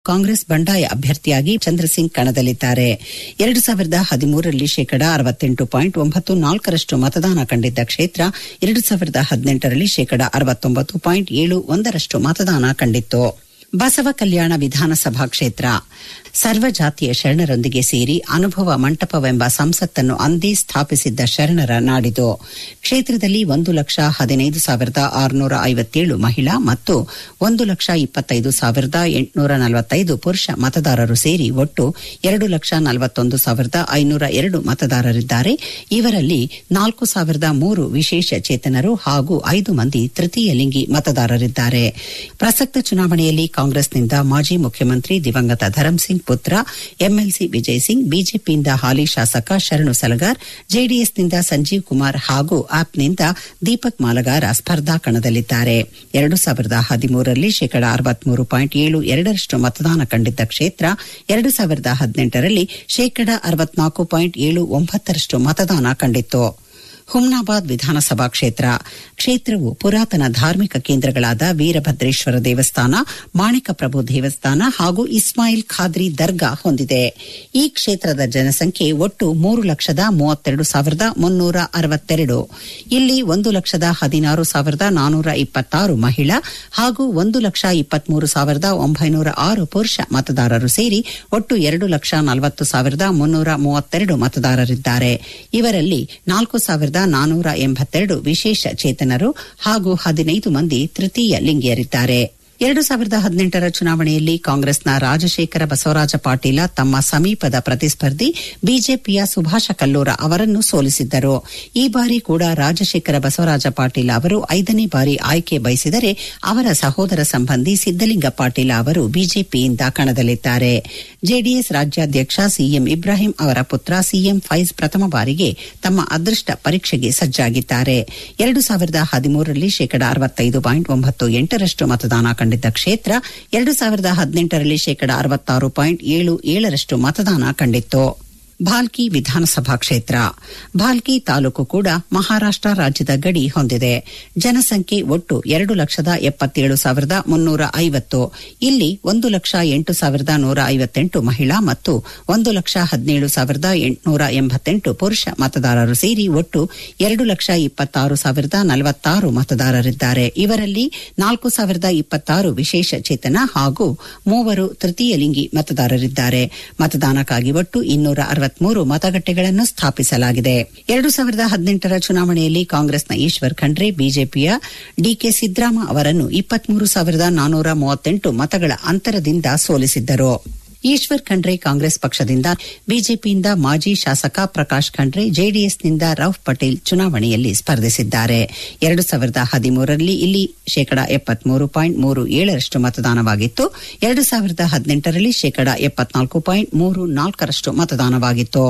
ಕಾಂಗ್ರೆಸ್ ಬಂಡಾಯ ಅಭ್ಯರ್ಥಿಯಾಗಿ ಚಂದ್ರಸಿಂಗ್ ಕಣದಲ್ಲಿದ್ದಾರೆ ಎರಡು ಸಾವಿರದ ಹದಿಮೂರರಲ್ಲಿ ಶೇಕಡ ಅರವತ್ತೆಂಟು ಪಾಯಿಂಟ್ ಒಂಬತ್ತು ನಾಲ್ಕರಷ್ಟು ಮತದಾನ ಕಂಡಿದ್ದ ಕ್ಷೇತ್ರ ಎರಡು ಸಾವಿರದ ಹದಿನೆಂಟರಲ್ಲಿ ಶೇಕಡ ಅರವತ್ತೊಂಬತ್ತು ಪಾಯಿಂಟ್ ಏಳು ಒಂದರಷ್ಟು ಮತದಾನ ಕಂಡಿತ್ತು ಬಸವ ಕಲ್ಯಾಣ ವಿಧಾನಸಭಾ ಕ್ಷೇತ್ರ ಸರ್ವಜಾತಿಯ ಶರಣರೊಂದಿಗೆ ಸೇರಿ ಅನುಭವ ಮಂಟಪವೆಂಬ ಸಂಸತ್ತನ್ನು ಅಂದೇ ಸ್ಥಾಪಿಸಿದ್ದ ಶರಣರ ನಾಡಿದು ಕ್ಷೇತ್ರದಲ್ಲಿ ಒಂದು ಲಕ್ಷ ಹದಿನೈದು ಸಾವಿರದ ಆರುನೂರ ಐವತ್ತೇಳು ಮಹಿಳಾ ಮತ್ತು ಒಂದು ಲಕ್ಷ ಇಪ್ಪತ್ತೈದು ಸಾವಿರದ ಎಂಟುನೂರ ನಲವತ್ತೈದು ಪುರುಷ ಮತದಾರರು ಸೇರಿ ಒಟ್ಟು ಎರಡು ಲಕ್ಷ ನಲವತ್ತೊಂದು ಸಾವಿರದ ಐನೂರ ಎರಡು ಮತದಾರರಿದ್ದಾರೆ ಇವರಲ್ಲಿ ನಾಲ್ಕು ಸಾವಿರದ ಮೂರು ವಿಶೇಷ ಚೇತನರು ಹಾಗೂ ಐದು ಮಂದಿ ತೃತೀಯ ಲಿಂಗಿ ಮತದಾರರಿದ್ದಾರೆ ಪ್ರಸಕ್ತ ಚುನಾವಣೆಯಲ್ಲಿ ಕಾಂಗ್ರೆಸ್ನಿಂದ ಮಾಜಿ ಮುಖ್ಯಮಂತ್ರಿ ದಿವಂಗತ ಧರಂಸಿಂಗ್ ಪುತ್ರ ಎಂಎಲ್ಸಿ ವಿಜಯ್ ಸಿಂಗ್ ಬಿಜೆಪಿಯಿಂದ ಹಾಲಿ ಶಾಸಕ ಶರಣು ಸಲಗಾರ್ ಜೆಡಿಎಸ್ನಿಂದ ಸಂಜೀವ್ ಕುಮಾರ್ ಹಾಗೂ ಆಪ್ನಿಂದ ದೀಪಕ್ ಮಾಲಗಾರ ಸ್ಪರ್ಧಾ ಕಣದಲ್ಲಿದ್ದಾರೆ ಎರಡು ಸಾವಿರದ ಹದಿಮೂರರಲ್ಲಿ ಶೇಕಡ ಅರವತ್ಮೂರು ಪಾಯಿಂಟ್ ಏಳು ಎರಡರಷ್ಟು ಮತದಾನ ಕಂಡಿದ್ದ ಕ್ಷೇತ್ರ ಎರಡು ಸಾವಿರದ ಹದಿನೆಂಟರಲ್ಲಿ ಶೇಕಡ ಅರವತ್ನಾಲ್ಕು ಪಾಯಿಂಟ್ ಏಳು ಒಂಬತ್ತರಷ್ಟು ಮತದಾನ ಕಂಡಿತ್ತು ಹುಮ್ನಾಬಾದ್ ವಿಧಾನಸಭಾ ಕ್ಷೇತ್ರ ಕ್ಷೇತ್ರವು ಪುರಾತನ ಧಾರ್ಮಿಕ ಕೇಂದ್ರಗಳಾದ ವೀರಭದ್ರೇಶ್ವರ ದೇವಸ್ಥಾನ ಮಾಣಿಕಪ್ರಭು ದೇವಸ್ಥಾನ ಹಾಗೂ ಇಸ್ಮಾಯಿಲ್ ಖಾದ್ರಿ ದರ್ಗಾ ಹೊಂದಿದೆ ಈ ಕ್ಷೇತ್ರದ ಜನಸಂಖ್ಯೆ ಒಟ್ಟು ಮೂರು ಲಕ್ಷದ ಮೂವತ್ತೆರಡು ಸಾವಿರದ ಮುನ್ನೂರ ಅರವತ್ತೆರಡು ಇಲ್ಲಿ ಒಂದು ಲಕ್ಷದ ಹದಿನಾರು ಸಾವಿರದ ನಾನೂರ ಇಪ್ಪತ್ತಾರು ಮಹಿಳಾ ಹಾಗೂ ಒಂದು ಲಕ್ಷ ಇಪ್ಪತ್ಮೂರು ಸಾವಿರದ ಒಂಬೈನೂರ ಆರು ಪುರುಷ ಮತದಾರರು ಸೇರಿ ಒಟ್ಟು ಎರಡು ಲಕ್ಷ ನಲವತ್ತು ಸಾವಿರದ ಮುನ್ನೂರ ಮೂವತ್ತೆರಡು ಮತದಾರರಿದ್ದಾರೆ ಇವರಲ್ಲಿ ನಾಲ್ಕು ಸಾವಿರದ ನಾನೂರ ಎಂಬತ್ತೆರಡು ವಿಶೇಷ ಚೇತನರು ಹಾಗೂ ಹದಿನೈದು ಮಂದಿ ತೃತೀಯ ಲಿಂಗಿಯರಿದ್ದಾರೆ ಎರಡು ಸಾವಿರದ ಹದಿನೆಂಟರ ಚುನಾವಣೆಯಲ್ಲಿ ಕಾಂಗ್ರೆಸ್ನ ರಾಜಶೇಖರ ಬಸವರಾಜ ಪಾಟೀಲ ತಮ್ಮ ಸಮೀಪದ ಪ್ರತಿಸ್ಪರ್ಧಿ ಬಿಜೆಪಿಯ ಸುಭಾಷ ಕಲ್ಲೂರ ಅವರನ್ನು ಸೋಲಿಸಿದ್ದರು ಈ ಬಾರಿ ಕೂಡ ರಾಜಶೇಖರ ಬಸವರಾಜ ಪಾಟೀಲ ಅವರು ಐದನೇ ಬಾರಿ ಆಯ್ಕೆ ಬಯಸಿದರೆ ಅವರ ಸಹೋದರ ಸಂಬಂಧಿ ಸಿದ್ದಲಿಂಗ ಪಾಟೀಲ ಅವರು ಬಿಜೆಪಿಯಿಂದ ಕಣದಲ್ಲಿದ್ದಾರೆ ಜೆಡಿಎಸ್ ರಾಜ್ಯಾಧ್ಯಕ್ಷ ಸಿಎಂ ಇಬ್ರಾಹಿಂ ಅವರ ಪುತ್ರ ಸಿಎಂ ಫೈಜ್ ಪ್ರಥಮ ಬಾರಿಗೆ ತಮ್ಮ ಅದೃಷ್ಟ ಪರೀಕ್ಷೆಗೆ ಸಜ್ಜಾಗಿದ್ದಾರೆ ಎರಡು ಸಾವಿರದ ಹದಿಮೂರರಲ್ಲಿ ಶೇಕಡ ಅರವತ್ತೈದು ಪಾಯಿಂಟ್ ಒಂಬತ್ತು ಎಂಟರಷ್ಟು ಮತದಾನ ಕಂಡಿದ್ದ ಕ್ಷೇತ್ರ ಎರಡು ಸಾವಿರದ ಹದಿನೆಂಟರಲ್ಲಿ ಶೇಕಡ ಅರವತ್ತಾರು ಪಾಯಿಂಟ್ ಏಳು ಏಳರಷ್ಟು ಮತದಾನ ಕಂಡಿತ್ತು ಭಾಲ್ಕಿ ವಿಧಾನಸಭಾ ಕ್ಷೇತ್ರ ಭಾಲ್ಕಿ ತಾಲೂಕು ಕೂಡ ಮಹಾರಾಷ್ಟ ರಾಜ್ಯದ ಗಡಿ ಹೊಂದಿದೆ ಜನಸಂಖ್ಯೆ ಒಟ್ಟು ಎರಡು ಲಕ್ಷದ ಎಪ್ಪತ್ತೇಳು ಸಾವಿರದ ಮುನ್ನೂರ ಐವತ್ತು ಇಲ್ಲಿ ಒಂದು ಲಕ್ಷ ಎಂಟು ಸಾವಿರದ ನೂರ ಐವತ್ತೆಂಟು ಮಹಿಳಾ ಮತ್ತು ಒಂದು ಲಕ್ಷ ಹದಿನೇಳು ಸಾವಿರದ ಎಂಟುನೂರ ಎಂಬತ್ತೆಂಟು ಪುರುಷ ಮತದಾರರು ಸೇರಿ ಒಟ್ಟು ಎರಡು ಲಕ್ಷ ಇಪ್ಪತ್ತಾರು ಸಾವಿರದ ನಲವತ್ತಾರು ಮತದಾರರಿದ್ದಾರೆ ಇವರಲ್ಲಿ ನಾಲ್ಕು ಸಾವಿರದ ಇಪ್ಪತ್ತಾರು ವಿಶೇಷ ಚೇತನ ಹಾಗೂ ಮೂವರು ತೃತೀಯ ಲಿಂಗಿ ಮತದಾರರಿದ್ದಾರೆ ಮತದಾನಕ್ಕಾಗಿ ಒಟ್ಟು ಇನ್ನೂರ ಅರವತ್ಮೂರು ಮತಗಟ್ಟೆಗಳನ್ನು ಸ್ಥಾಪಿಸಲಾಗಿದೆ ಎರಡು ಸಾವಿರದ ಹದಿನೆಂಟರ ಚುನಾವಣೆಯಲ್ಲಿ ಕಾಂಗ್ರೆಸ್ನ ಈಶ್ವರ್ ಖಂಡ್ರೆ ಬಿಜೆಪಿಯ ಡಿಕೆ ಸಿದ್ದರಾಮ ಅವರನ್ನು ಇಪ್ಪತ್ಮೂರು ಸಾವಿರದ ನಾನೂರ ಮೂವತ್ತೆಂಟು ಮತಗಳ ಅಂತರದಿಂದ ಸೋಲಿಸಿದ್ದರು ಈಶ್ವರ್ ಖಂಡ್ರೆ ಕಾಂಗ್ರೆಸ್ ಪಕ್ಷದಿಂದ ಬಿಜೆಪಿಯಿಂದ ಮಾಜಿ ಶಾಸಕ ಪ್ರಕಾಶ್ ಖಂಡ್ರೆ ಜೆಡಿಎಸ್ನಿಂದ ರೌಫ್ ಪಟೇಲ್ ಚುನಾವಣೆಯಲ್ಲಿ ಸ್ಪರ್ಧಿಸಿದ್ದಾರೆ ಎರಡು ಸಾವಿರದ ಹದಿಮೂರರಲ್ಲಿ ಇಲ್ಲಿ ಶೇಕಡ ಎಪ್ಪತ್ಮೂರು ಪಾಯಿಂಟ್ ಮೂರು ಏಳರಷ್ಟು ಮತದಾನವಾಗಿತ್ತು ಎರಡು ಸಾವಿರದ ಹದಿನೆಂಟರಲ್ಲಿ ಶೇಕಡ ಎಪ್ಪತ್ನಾಲ್ಕು ಪಾಯಿಂಟ್ ಮೂರು ನಾಲ್ಕರಷ್ಟು ಮತದಾನವಾಗಿತ್ತು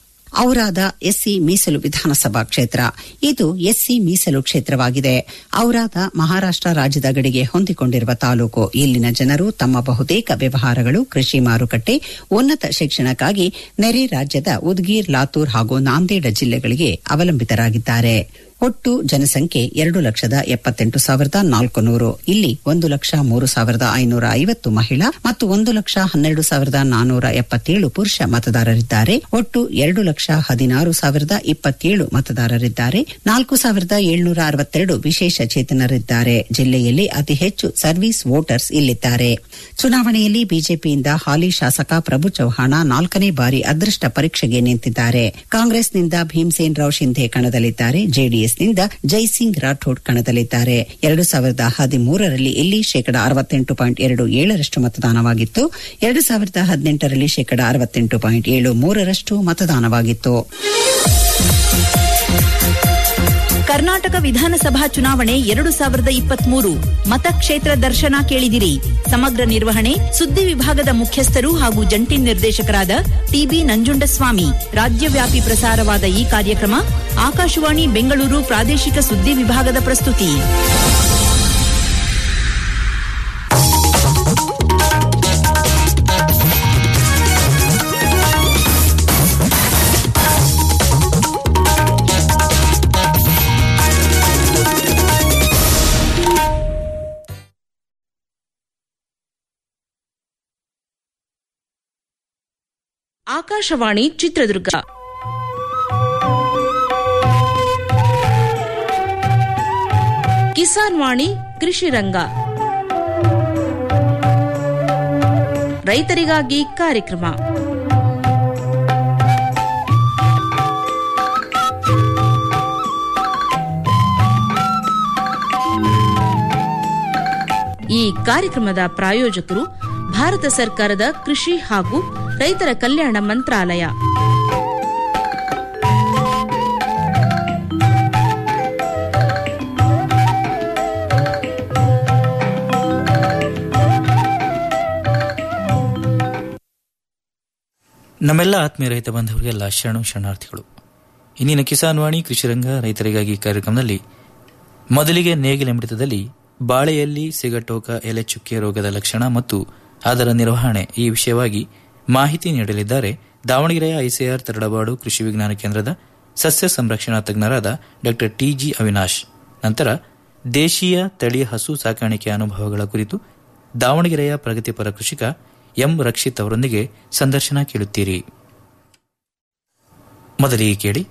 ಔರಾದ ಎಸ್ಸಿ ಮೀಸಲು ವಿಧಾನಸಭಾ ಕ್ಷೇತ್ರ ಇದು ಎಸ್ಸಿ ಮೀಸಲು ಕ್ಷೇತ್ರವಾಗಿದೆ ಔರಾದ ಮಹಾರಾಷ್ಟ ರಾಜ್ಯದ ಗಡಿಗೆ ಹೊಂದಿಕೊಂಡಿರುವ ತಾಲೂಕು ಇಲ್ಲಿನ ಜನರು ತಮ್ಮ ಬಹುತೇಕ ವ್ಯವಹಾರಗಳು ಕೃಷಿ ಮಾರುಕಟ್ಟೆ ಉನ್ನತ ಶಿಕ್ಷಣಕ್ಕಾಗಿ ನೆರೆ ರಾಜ್ಯದ ಉದ್ಗೀರ್ ಲಾತೂರ್ ಹಾಗೂ ನಾಂದೇಡ ಜಿಲ್ಲೆಗಳಿಗೆ ಅವಲಂಬಿತರಾಗಿದ್ದಾರೆ ಒಟ್ಟು ಜನಸಂಖ್ಯೆ ಎರಡು ಲಕ್ಷದ ಎಪ್ಪತ್ತೆಂಟು ಸಾವಿರದ ನಾಲ್ಕು ನೂರು ಇಲ್ಲಿ ಒಂದು ಲಕ್ಷ ಮೂರು ಸಾವಿರದ ಐನೂರ ಐವತ್ತು ಮಹಿಳಾ ಮತ್ತು ಒಂದು ಲಕ್ಷ ಹನ್ನೆರಡು ಸಾವಿರದ ನಾನೂರ ಎಪ್ಪತ್ತೇಳು ಪುರುಷ ಮತದಾರರಿದ್ದಾರೆ ಒಟ್ಟು ಎರಡು ಲಕ್ಷ ಹದಿನಾರು ಸಾವಿರದ ಇಪ್ಪತ್ತೇಳು ಮತದಾರರಿದ್ದಾರೆ ನಾಲ್ಕು ಸಾವಿರದ ಏಳ್ನೂರ ಅರವತ್ತೆರಡು ವಿಶೇಷ ಚೇತನರಿದ್ದಾರೆ ಜಿಲ್ಲೆಯಲ್ಲಿ ಅತಿ ಹೆಚ್ಚು ಸರ್ವಿಸ್ ವೋಟರ್ಸ್ ಇಲ್ಲಿದ್ದಾರೆ ಚುನಾವಣೆಯಲ್ಲಿ ಬಿಜೆಪಿಯಿಂದ ಹಾಲಿ ಶಾಸಕ ಪ್ರಭು ಚೌಹಾಣ ನಾಲ್ಕನೇ ಬಾರಿ ಅದೃಷ್ಟ ಪರೀಕ್ಷೆಗೆ ನಿಂತಿದ್ದಾರೆ ಕಾಂಗ್ರೆಸ್ನಿಂದ ಭೀಮ್ಸೇನ್ ರಾವ್ ಶಿಂಧೆ ಕಣದಲ್ಲಿದ್ದಾರೆ ಜೆಡಿಎಸ್ ನಿಂದ ಜೈಸಿಂಗ್ ರಾಠೋಡ್ ಕಣದಲ್ಲಿದ್ದಾರೆ ಎರಡು ಸಾವಿರದ ಹದಿಮೂರರಲ್ಲಿ ಇಲ್ಲಿ ಶೇಕಡ ಅರವತ್ತೆಂಟು ಪಾಯಿಂಟ್ ಎರಡು ಏಳರಷ್ಟು ಮತದಾನವಾಗಿತ್ತು ಎರಡು ಸಾವಿರದ ಹದಿನೆಂಟರಲ್ಲಿ ಶೇಕಡ ಅರವತ್ತೆಂಟು ಪಾಯಿಂಟ್ ಏಳು ಮೂರರಷ್ಟು ಮತದಾನವಾಗಿತ್ತು ಕರ್ನಾಟಕ ವಿಧಾನಸಭಾ ಚುನಾವಣೆ ಎರಡು ಸಾವಿರದ ಇಪ್ಪತ್ಮೂರು ಮತಕ್ಷೇತ್ರ ದರ್ಶನ ಕೇಳಿದಿರಿ ಸಮಗ್ರ ನಿರ್ವಹಣೆ ಸುದ್ದಿ ವಿಭಾಗದ ಮುಖ್ಯಸ್ಥರು ಹಾಗೂ ಜಂಟಿ ನಿರ್ದೇಶಕರಾದ ಟಿಬಿ ನಂಜುಂಡಸ್ವಾಮಿ ರಾಜ್ಯವ್ಯಾಪಿ ಪ್ರಸಾರವಾದ ಈ ಕಾರ್ಯಕ್ರಮ ಆಕಾಶವಾಣಿ ಬೆಂಗಳೂರು ಪ್ರಾದೇಶಿಕ ಸುದ್ದಿ ವಿಭಾಗದ ಪ್ರಸ್ತುತಿ ಆಕಾಶವಾಣಿ ಚಿತ್ರದುರ್ಗ ಕಿಸಾನ್ ವಾಣಿ ಕೃಷಿ ರಂಗ ರೈತರಿಗಾಗಿ ಕಾರ್ಯಕ್ರಮ ಈ ಕಾರ್ಯಕ್ರಮದ ಪ್ರಾಯೋಜಕರು ಭಾರತ ಸರ್ಕಾರದ ಕೃಷಿ ಹಾಗೂ ರೈತರ ಕಲ್ಯಾಣ ಮಂತ್ರಾಲಯ ನಮ್ಮೆಲ್ಲ ಆತ್ಮೀಯ ರೈತ ಬಾಂಧವರಿಗೆಲ್ಲ ಶರಣು ಶರಣಾರ್ಥಿಗಳು ಇಂದಿನ ಕಿಸಾನ್ ವಾಣಿ ಕೃಷಿರಂಗ ರೈತರಿಗಾಗಿ ಕಾರ್ಯಕ್ರಮದಲ್ಲಿ ಮೊದಲಿಗೆ ನೇಗಿಲ ಮಿಡಿತದಲ್ಲಿ ಬಾಳೆಯಲ್ಲಿ ಸಿಗಟೋಕ ಎಲೆ ಚುಕ್ಕೆ ರೋಗದ ಲಕ್ಷಣ ಮತ್ತು ಅದರ ನಿರ್ವಹಣೆ ಈ ವಿಷಯವಾಗಿ ಮಾಹಿತಿ ನೀಡಲಿದ್ದಾರೆ ದಾವಣಗೆರೆಯ ಐಸಿಆರ್ ತರಡಬಾಡು ಕೃಷಿ ವಿಜ್ಞಾನ ಕೇಂದ್ರದ ಸಸ್ಯ ಸಂರಕ್ಷಣಾ ತಜ್ಞರಾದ ಡಾ ಟಿಜಿ ಅವಿನಾಶ್ ನಂತರ ದೇಶೀಯ ತಳಿ ಹಸು ಸಾಕಾಣಿಕೆ ಅನುಭವಗಳ ಕುರಿತು ದಾವಣಗೆರೆಯ ಪ್ರಗತಿಪರ ಕೃಷಿಕ ಎಂ ರಕ್ಷಿತ್ ಅವರೊಂದಿಗೆ ಸಂದರ್ಶನ ಕೇಳುತ್ತೀರಿ ಮೊದಲಿಗೆ ಕೇಳಿ